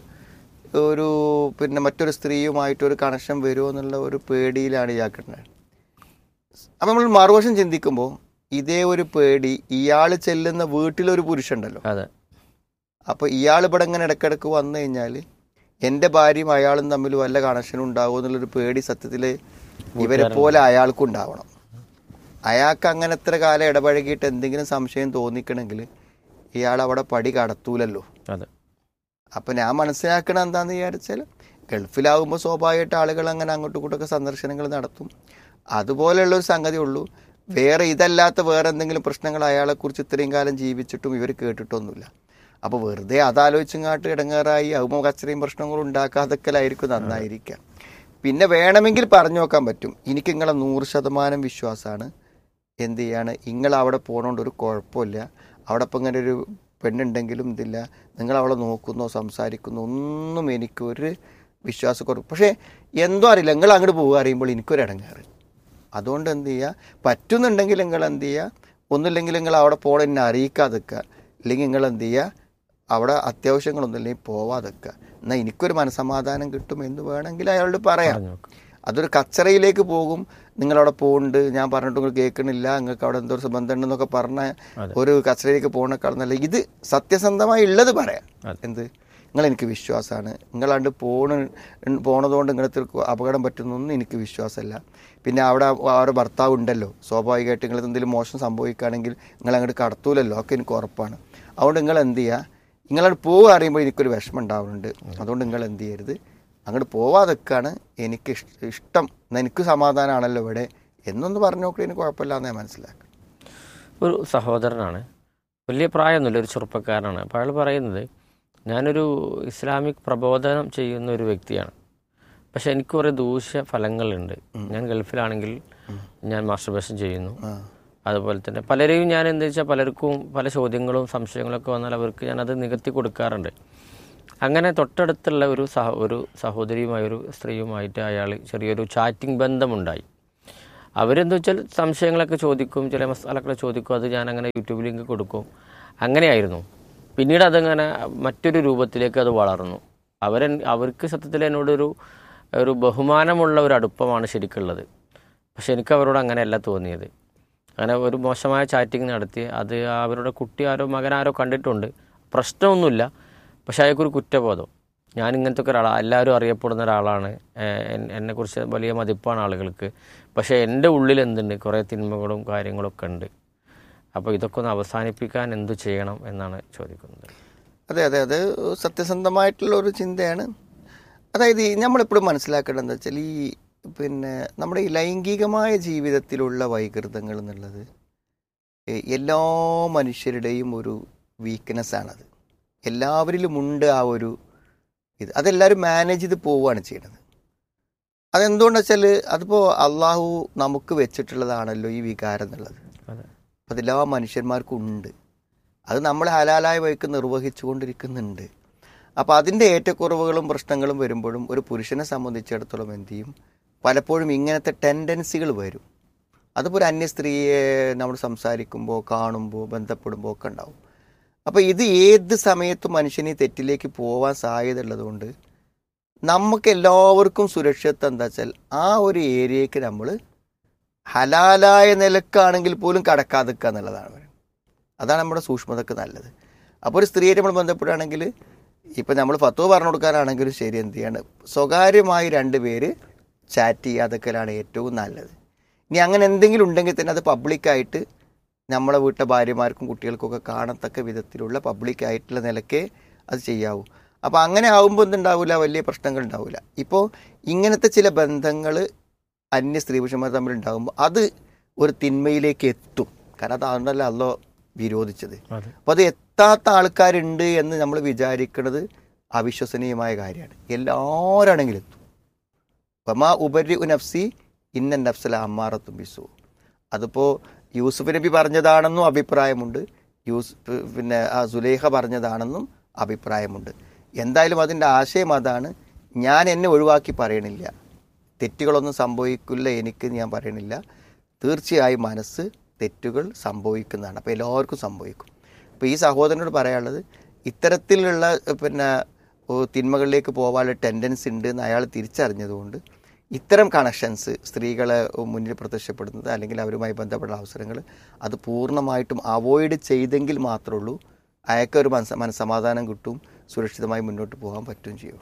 [SPEAKER 8] ഒരു പിന്നെ മറ്റൊരു സ്ത്രീയുമായിട്ട് ഒരു കണക്ഷൻ വരുമോ എന്നുള്ള ഒരു പേടിയിലാണ് ഇയാൾക്കുണ്ടായത് അപ്പം നമ്മൾ മറുവശം ചിന്തിക്കുമ്പോൾ ഇതേ ഒരു പേടി ഇയാൾ ചെല്ലുന്ന വീട്ടിലൊരു പുരുഷനുണ്ടല്ലോ
[SPEAKER 7] അതെ
[SPEAKER 8] അപ്പോൾ ഇയാൾ ഇവിടെ ഇങ്ങനെ ഇടയ്ക്കിടയ്ക്ക് വന്നു കഴിഞ്ഞാൽ എൻ്റെ ഭാര്യയും അയാളും തമ്മിൽ വല്ല കണക്ഷനും ഉണ്ടാവുമോ എന്നുള്ളൊരു പേടി സത്യത്തിൽ ഇവരെ പോലെ അയാൾക്കും ഉണ്ടാവണം അയാൾക്ക് അങ്ങനെ എത്ര കാലം ഇടപഴകിയിട്ട് എന്തെങ്കിലും സംശയം തോന്നിക്കണമെങ്കിൽ ഇയാൾ അവിടെ പടി കടത്തൂലല്ലോ
[SPEAKER 7] അതെ
[SPEAKER 8] അപ്പം ഞാൻ മനസ്സിലാക്കണത് എന്താണെന്ന് വിചാരിച്ചാൽ ഗൾഫിലാവുമ്പോൾ സ്വാഭാവികമായിട്ട് ആളുകൾ അങ്ങനെ അങ്ങോട്ടും ഇങ്ങോട്ടൊക്കെ സന്ദർശനങ്ങൾ നടത്തും അതുപോലെയുള്ള ഒരു സംഗതി ഉള്ളൂ വേറെ ഇതല്ലാത്ത വേറെ എന്തെങ്കിലും പ്രശ്നങ്ങൾ അയാളെക്കുറിച്ച് ഇത്രയും കാലം ജീവിച്ചിട്ടും ഇവർ കേട്ടിട്ടൊന്നുമില്ല അപ്പോൾ വെറുതെ അതാലോചിച്ചങ്ങാട്ട് ഇടങ്ങേറായി അതുമ്പോൾ കച്ചറയും പ്രശ്നങ്ങളും ഉണ്ടാക്കാതൊക്കെയായിരിക്കും നന്നായിരിക്കാം പിന്നെ വേണമെങ്കിൽ പറഞ്ഞു നോക്കാൻ പറ്റും എനിക്ക് നിങ്ങളെ നൂറ് ശതമാനം വിശ്വാസമാണ് എന്ത് ചെയ്യാണ് നിങ്ങൾ അവിടെ പോകണോണ്ട് ഒരു കുഴപ്പമില്ല അവിടെ ഇപ്പം ഇങ്ങനെ ഒരു പെണ്ണുണ്ടെങ്കിലും ഇതില്ല നിങ്ങൾ അവളെ നോക്കുന്നോ സംസാരിക്കുന്നോ ഒന്നും എനിക്കൊരു വിശ്വാസക്കുറവ് പക്ഷേ എന്തോ അറിയില്ല നിങ്ങൾ അങ്ങോട്ട് പോകുക അറിയുമ്പോൾ എനിക്കൊരു ഇടങ്ങേറ് അതുകൊണ്ട് എന്ത് ചെയ്യുക പറ്റുന്നുണ്ടെങ്കിൽ നിങ്ങൾ എന്ത് ചെയ്യുക ഒന്നുമില്ലെങ്കിൽ നിങ്ങൾ അവിടെ പോകണം എന്നെ അറിയിക്കാതിരിക്കുക ഇല്ലെങ്കിൽ നിങ്ങൾ എന്ത് ചെയ്യുക അവിടെ അത്യാവശ്യങ്ങളൊന്നും ഇല്ലെങ്കിൽ പോവാതിരിക്കുക എന്നാൽ എനിക്കൊരു മനസമാധാനം കിട്ടും എന്ന് വേണമെങ്കിൽ അയാളോട് പറയാം
[SPEAKER 7] പറഞ്ഞു നോക്ക്.
[SPEAKER 8] അതൊരു കച്ചറയിലേക്ക് പോകും നിങ്ങളവിടെ പോകുന്നുണ്ട് ഞാൻ പറഞ്ഞിട്ട് നിങ്ങൾ കേൾക്കണില്ല നിങ്ങൾക്ക് അവിടെ എന്തോ ഒരു ബന്ധം ഉണ്ടെന്നൊക്കെ പറഞ്ഞ ഒരു കച്ചറയിലേക്ക് പോകുന്നേക്കാൾ നല്ല ഇത് സത്യസന്ധമായി ഉള്ളത് പറയാം
[SPEAKER 7] അതെ.
[SPEAKER 8] എന്ത് നിങ്ങൾ എനിക്ക് വിശ്വാസമാണ് നിങ്ങളാണ്ട് പോണ പോണതുകൊണ്ട് നിങ്ങൾക്ക് അപകടം പറ്റുന്നൊന്നും എനിക്ക് വിശ്വാസമല്ല പിന്നെ അവിടെ അവരുടെ ഭർത്താവ് ഉണ്ടല്ലോ സ്വാഭാവികമായിട്ട് നിങ്ങൾ എന്തെങ്കിലും മോശം സംഭവിക്കുകയാണെങ്കിൽ നിങ്ങൾ അങ്ങോട്ട് കടത്തൂലല്ലോ ഒക്കെ എനിക്ക് ഉറപ്പാണ് അതുകൊണ്ട് നിങ്ങൾ എന്ത് ചെയ്യുക നിങ്ങളവിടെ പോകുക അറിയുമ്പോൾ എനിക്കൊരു വിഷമം ഉണ്ടാവുന്നുണ്ട് അതുകൊണ്ട് നിങ്ങൾ എന്ത് ചെയ്യരുത് അങ്ങോട്ട് പോവാതൊക്കെയാണ് എനിക്ക് ഇഷ്- ഇഷ്ടം എന്നാൽ എനിക്ക് സമാധാനമാണല്ലോ ഇവിടെ എന്നൊന്ന് പറഞ്ഞു നോക്കി എനിക്ക് കുഴപ്പമില്ല എന്ന് ഞാൻ മനസ്സിലാക്കും
[SPEAKER 7] ഒരു സഹോദരനാണ് വലിയ പ്രായമൊന്നുമില്ല ഒരു ചെറുപ്പക്കാരനാണ് അപ്പോൾ അയാൾ പറയുന്നത് ഞാനൊരു ഇസ്ലാമിക് പ്രബോധനം ചെയ്യുന്ന ഒരു വ്യക്തിയാണ് പക്ഷെ എനിക്ക് കുറേ ദൂഷ്യ ഫലങ്ങളുണ്ട് ഞാൻ ഗൾഫിലാണെങ്കിൽ ഞാൻ മാസ്റ്റർബേഷൻ ചെയ്യുന്നു അതുപോലെ തന്നെ പലരെയും ഞാൻ എന്താ വെച്ചാൽ പലർക്കും പല ചോദ്യങ്ങളും സംശയങ്ങളൊക്കെ വന്നാൽ അവർക്ക് ഞാനത് നികത്തി കൊടുക്കാറുണ്ട് അങ്ങനെ തൊട്ടടുത്തുള്ള ഒരു സഹ ഒരു സഹോദരിയുമായ ഒരു സ്ത്രീയുമായിട്ട് അയാൾ ചെറിയൊരു ചാറ്റിംഗ് ബന്ധമുണ്ടായി അവരെന്താ വെച്ചാൽ സംശയങ്ങളൊക്കെ ചോദിക്കും ചില മസാലകളൊക്കെ ചോദിക്കും അത് ഞാൻ അങ്ങനെ യൂട്യൂബ് ലിങ്ക് കൊടുക്കും അങ്ങനെയായിരുന്നു പിന്നീട് അതങ്ങനെ മറ്റൊരു രൂപത്തിലേക്ക് അത് വളർന്നു അവരെ അവർക്ക് സത്യത്തിൽ എന്നോടൊരു ഒരു ബഹുമാനമുള്ള ഒരു അടുപ്പമാണ് ശരിക്കുള്ളത് പക്ഷെ എനിക്ക് അവരോട് അങ്ങനെയല്ല തോന്നിയത് അങ്ങനെ ഒരു മോശമായ ചാറ്റിംഗ് നടത്തി അത് അവരുടെ കുട്ടി ആരോ മകനാരോ കണ്ടിട്ടുണ്ട് പ്രശ്നമൊന്നുമില്ല പക്ഷെ അയാൾക്കൊരു കുറ്റബോധം ഞാൻ ഇങ്ങനത്തെ ഒക്കെ ഒരാളാണ് എല്ലാവരും അറിയപ്പെടുന്ന ഒരാളാണ് ഏഹ് എൻ- എന്നെക്കുറിച്ച് വലിയ മതിപ്പാണ് ആളുകൾക്ക് പക്ഷേ എൻ്റെ ഉള്ളിൽ എന്തുണ്ട് കുറേ തിന്മകളും കാര്യങ്ങളൊക്കെ ഉണ്ട് അപ്പോൾ ഇതൊക്കെ ഒന്ന് അവസാനിപ്പിക്കാൻ എന്തു ചെയ്യണം എന്നാണ് ചോദിക്കുന്നത്
[SPEAKER 8] അതെ അതെ അത് സത്യസന്ധമായിട്ടുള്ള ഒരു ചിന്തയാണ് അതായത് ഈ നമ്മളെപ്പോഴും മനസ്സിലാക്കേണ്ടത് എന്താ വെച്ചാൽ ഈ പിന്നെ നമ്മുടെ ഈ ലൈംഗികമായ ജീവിതത്തിലുള്ള വൈകൃതങ്ങൾ എന്നുള്ളത് ഏ- എല്ലാ മനുഷ്യരുടെയും ഒരു വീക്ക്നെസ് ആണത് എല്ലാവരിലും ഉണ്ട് ആ ഒരു ഇത് അതെല്ലാവരും മാനേജ് ചെയ്ത് പോവുകയാണ് ചെയ്യുന്നത് അതെന്തുകൊണ്ടെന്ന് വെച്ചാൽ അതിപ്പോൾ അള്ളാഹു നമുക്ക് വെച്ചിട്ടുള്ളതാണല്ലോ ഈ വികാരം എന്നുള്ളത്
[SPEAKER 7] അതെ.
[SPEAKER 8] അതെല്ലാ മനുഷ്യന്മാർക്കും ഉണ്ട് അത് നമ്മൾ ഹലാലായ വഴിക്ക് നിർവഹിച്ചു കൊണ്ടിരിക്കുന്നുണ്ട് അപ്പോൾ അതിൻ്റെ ഏറ്റക്കുറവുകളും പ്രശ്നങ്ങളും വരുമ്പോഴും ഒരു പുരുഷനെ സംബന്ധിച്ചിടത്തോളം എന്ത് ചെയ്യും പലപ്പോഴും ഇങ്ങനത്തെ ടെൻഡൻസികൾ വരും അതിപ്പോൾ ഒരു അന്യ സ്ത്രീയെ നമ്മൾ സംസാരിക്കുമ്പോൾ കാണുമ്പോൾ ബന്ധപ്പെടുമ്പോൾ ഒക്കെ ഉണ്ടാവും അപ്പോൾ ഇത് ഏത് സമയത്തും മനുഷ്യന് ഈ തെറ്റിലേക്ക് പോകാൻ സാധ്യത ഉള്ളതുകൊണ്ട് നമുക്ക് എല്ലാവർക്കും സുരക്ഷിതത്വം എന്താ വെച്ചാൽ ആ ഒരു ഏരിയക്ക് നമ്മൾ ഹലാലായ നിലക്കാണെങ്കിൽ പോലും കടക്കാതിരിക്കുക എന്നുള്ളതാണ് പറയുന്നത്. അതാണ് നമ്മുടെ സൂക്ഷ്മതക്ക് നല്ലത് അപ്പോൾ ഒരു സ്ത്രീയായിട്ട് നമ്മൾ ബന്ധപ്പെടുകയാണെങ്കിൽ ഇപ്പം നമ്മൾ ഫത്വ പറഞ്ഞു കൊടുക്കാനാണെങ്കിലും ശരി എന്ത് ചെയ്യാണ് സ്വകാര്യമായി രണ്ട് പേര് ചാറ്റ് ചെയ്യാതൊക്കെയാണ് ഏറ്റവും നല്ലത് ഇനി അങ്ങനെ എന്തെങ്കിലും ഉണ്ടെങ്കിൽ തന്നെ അത് പബ്ലിക്കായിട്ട് നമ്മളെ വീട്ടിലെ ഭാര്യമാർക്കും കുട്ടികൾക്കൊക്കെ കാണത്തക്ക വിധത്തിലുള്ള പബ്ലിക്കായിട്ടുള്ള നിലക്കേ അത് ചെയ്യാവൂ അപ്പോൾ അങ്ങനെ ആകുമ്പോൾ എന്തുണ്ടാവില്ല വലിയ പ്രശ്നങ്ങൾ ഉണ്ടാവില്ല ഇപ്പോൾ ഇങ്ങനത്തെ ചില ബന്ധങ്ങൾ അന്യ സ്ത്രീ പുരുഷന്മാർ തമ്മിൽ ഉണ്ടാകുമ്പോൾ അത് ഒരു തിന്മയിലേക്ക് എത്തും കാരണം അതാണല്ലോ അല്ലോ വിരോധിച്ചത്
[SPEAKER 7] അതെ
[SPEAKER 8] അപ്പോൾ അത് എത്താത്ത ആൾക്കാരുണ്ട് എന്ന് നമ്മൾ വിചാരിക്കുന്നത് അവിശ്വസനീയമായ കാര്യമാണ് എല്ലാവരാണെങ്കിലും എത്തും വമാ ഉപരി നഫ്സി ഇന്ന നഫ്സല അമ്മാറത്തും ബിസു അതിപ്പോൾ യൂസുഫ് നബി പറഞ്ഞതാണെന്നും അഭിപ്രായമുണ്ട് യൂസ് പിന്നെ ആ സുലേഖ പറഞ്ഞതാണെന്നും അഭിപ്രായമുണ്ട് എന്തായാലും അതിൻ്റെ ആശയം അതാണ് ഞാൻ എന്നെ ഒഴിവാക്കി പറയണില്ല തെറ്റുകളൊന്നും സംഭവിക്കില്ല എനിക്ക് ഞാൻ പറയണില്ല തീർച്ചയായും മനസ്സ് തെറ്റുകൾ സംഭവിക്കുന്നതാണ് അപ്പോൾ എല്ലാവർക്കും സംഭവിക്കും അപ്പോൾ ഈ സഹോദരനോട് പറയാനുള്ളത് ഇത്തരത്തിലുള്ള ഏഹ്, പിന്നെ ഓ, തിന്മകളിലേക്ക് പോകാനുള്ള ടെൻഡൻസി ഉണ്ട് എന്ന് അയാൾ തിരിച്ചറിഞ്ഞതുകൊണ്ട് ഇത്തരം കണക്ഷൻസ് സ്ത്രീകളെ മുന്നിൽ പ്രത്യക്ഷപ്പെടുന്നത് അല്ലെങ്കിൽ അവരുമായി ബന്ധപ്പെട്ട അവസരങ്ങൾ അത് പൂർണ്ണമായിട്ടും അവോയ്ഡ് ചെയ്തെങ്കിൽ മാത്രമേ ഉള്ളൂ അയാൾക്കൊരു മനസ്സ മനസ്സമാധാനം കിട്ടും സുരക്ഷിതമായി മുന്നോട്ട് പോകാൻ പറ്റുകയും ചെയ്യുള്ളൂ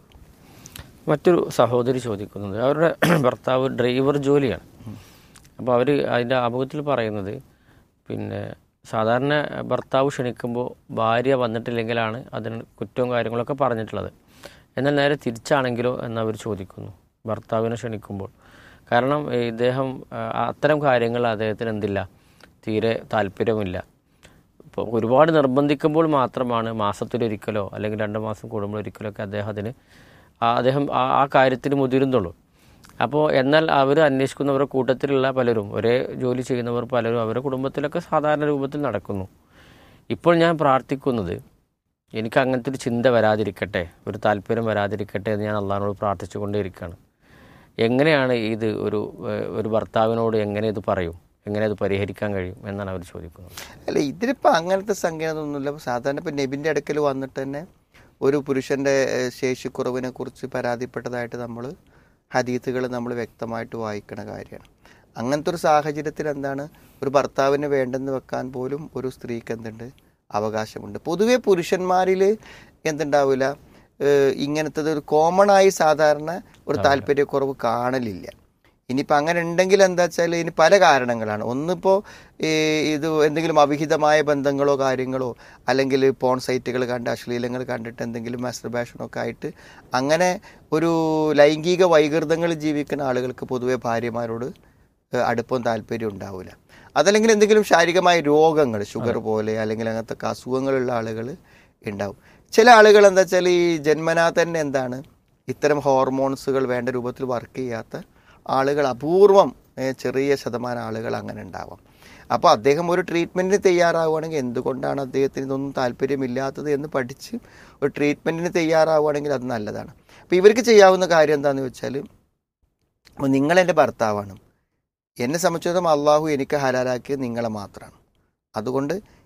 [SPEAKER 7] മറ്റൊരു സഹോദരി ചോദിക്കുന്നത് അവരുടെ ഭർത്താവ് ഡ്രൈവർ ജോലിയാണ് അപ്പോൾ അവർ അതിൻ്റെ ആമുഖത്തിൽ പറയുന്നത് പിന്നെ സാധാരണ ഭർത്താവ് ക്ഷണിക്കുമ്പോൾ ഭാര്യ വന്നിട്ടില്ലെങ്കിലാണ് അതിന് കുറ്റവും കാര്യങ്ങളൊക്കെ പറഞ്ഞിട്ടുള്ളത് എന്നാൽ നേരെ തിരിച്ചാണെങ്കിലോ എന്നവർ ചോദിക്കുന്നു ഭർത്താവിനെ ക്ഷണിക്കുമ്പോൾ കാരണം ഏ, ഇദ്ദേഹം ആ, അത്തരം കാര്യങ്ങൾ അദ്ദേഹത്തിന് എന്തില്ല തീരെ താല്പര്യമില്ല ഇപ്പോൾ ഒരുപാട് നിർബന്ധിക്കുമ്പോൾ മാത്രമാണ് മാസത്തിലൊരിക്കലോ അല്ലെങ്കിൽ രണ്ട് മാസം കൂടുമ്പോൾ ഒരിക്കലോ ഒക്കെ അദ്ദേഹം അതിന് ആ അദ്ദേഹം ആ ആ കാര്യത്തിന് മുതിരുന്നുള്ളൂ അപ്പോൾ എന്നാൽ അവർ അന്വേഷിക്കുന്നവരുടെ കൂട്ടത്തിലുള്ള പലരും ഒരേ ജോലി ചെയ്യുന്നവർ പലരും അവരുടെ കുടുംബത്തിലൊക്കെ സാധാരണ രൂപത്തിൽ നടക്കുന്നു ഇപ്പോൾ ഞാൻ പ്രാർത്ഥിക്കുന്നത് എനിക്ക് അങ്ങനത്തെ ഒരു ചിന്ത വരാതിരിക്കട്ടെ ഒരു താല്പര്യം വരാതിരിക്കട്ടെ എന്ന് ഞാൻ അള്ളാഹിനോട് പ്രാർത്ഥിച്ചുകൊണ്ടേയിരിക്കുകയാണ് എങ്ങനെയാണ് ഇത് ഒരു ഏഹ്, ഒരു ഭർത്താവിനോട് എങ്ങനെ ഇത് പറയും എങ്ങനെ ഇത് പരിഹരിക്കാൻ കഴിയും എന്നാണ് അവർ ചോദിക്കുന്നത്
[SPEAKER 8] അല്ല ഇതിലിപ്പോൾ അങ്ങനത്തെ സംഖ്യയൊന്നുമില്ല സാധാരണ ഇപ്പം നെബിൻ്റെ അടുക്കൽ വന്നിട്ട് തന്നെ ഒരു പുരുഷൻ്റെ ഏഹ്, ശേഷിക്കുറവിനെ കുറിച്ച് പരാതിപ്പെട്ടതായിട്ട് നമ്മൾ ഹദീത്തുകൾ നമ്മൾ വ്യക്തമായിട്ട് വായിക്കണ കാര്യമാണ് അങ്ങനത്തെ ഒരു സാഹചര്യത്തിൽ എന്താണ് ഒരു ഭർത്താവിന് വേണ്ടെന്ന് വെക്കാൻ പോലും ഒരു സ്ത്രീക്ക് എന്തുണ്ട് അവകാശമുണ്ട് പൊതുവെ പുരുഷന്മാരിൽ എന്തുണ്ടാവില്ല ഏഹ്, ഇങ്ങനത്തത് ഒരു കോമൺ ആയി സാധാരണ ഒരു താല്പര്യക്കുറവ് കാണലില്ല ഇനിയിപ്പോൾ അങ്ങനെ ഉണ്ടെങ്കിൽ എന്താ വെച്ചാൽ ഇനി പല കാരണങ്ങളാണ് ഒന്നിപ്പോൾ ഈ ഇത് എന്തെങ്കിലും അവിഹിതമായ ബന്ധങ്ങളോ കാര്യങ്ങളോ അല്ലെങ്കിൽ പോൺ സൈറ്റുകൾ കണ്ട് അശ്ലീലങ്ങൾ കണ്ടിട്ട് എന്തെങ്കിലും മാസ്റ്റർബേഷനോ ഒക്കെ ആയിട്ട് അങ്ങനെ ഒരു ലൈംഗിക വൈകൃതങ്ങൾ ജീവിക്കുന്ന ആളുകൾക്ക് പൊതുവെ ഭാര്യമാരോട് ഏഹ് അടുപ്പം താല്പര്യം ഉണ്ടാവില്ല അതല്ലെങ്കിൽ എന്തെങ്കിലും ശാരീരികമായ രോഗങ്ങൾ ഷുഗർ പോലെ അല്ലെങ്കിൽ അങ്ങനത്തെ ഒക്കെ അസുഖങ്ങളുള്ള ആളുകൾ ഉണ്ടാവും ചില ആളുകൾ എന്താ വെച്ചാൽ ഈ ജന്മനാ തന്നെ എന്താണ് ഇത്തരം ഹോർമോൺസുകൾ വേണ്ട രൂപത്തിൽ വർക്ക് ചെയ്യാത്ത ആളുകൾ അപൂർവം ഏഹ് ചെറിയ ശതമാനം ആളുകൾ അങ്ങനെ ഉണ്ടാവാം അപ്പോൾ അദ്ദേഹം ഒരു ട്രീറ്റ്മെൻറ്റിന് തയ്യാറാവുകയാണെങ്കിൽ എന്തുകൊണ്ടാണ് അദ്ദേഹത്തിന് ഇതൊന്നും താല്പര്യമില്ലാത്തത് എന്ന് പഠിച്ച് ഒരു ട്രീറ്റ്മെൻറ്റിന് തയ്യാറാവുകയാണെങ്കിൽ അത് നല്ലതാണ് അപ്പോൾ ഇവർക്ക് ചെയ്യാവുന്ന കാര്യം എന്താണെന്ന് വെച്ചാൽ അപ്പോൾ നിങ്ങളെൻ്റെ ഭർത്താവാണ് എന്നെ സംബന്ധിച്ചിടത്തോളം അള്ളാഹു എനിക്ക് ഹലാലാക്കിയത് നിങ്ങളെ മാത്രമാണ് അതുകൊണ്ട്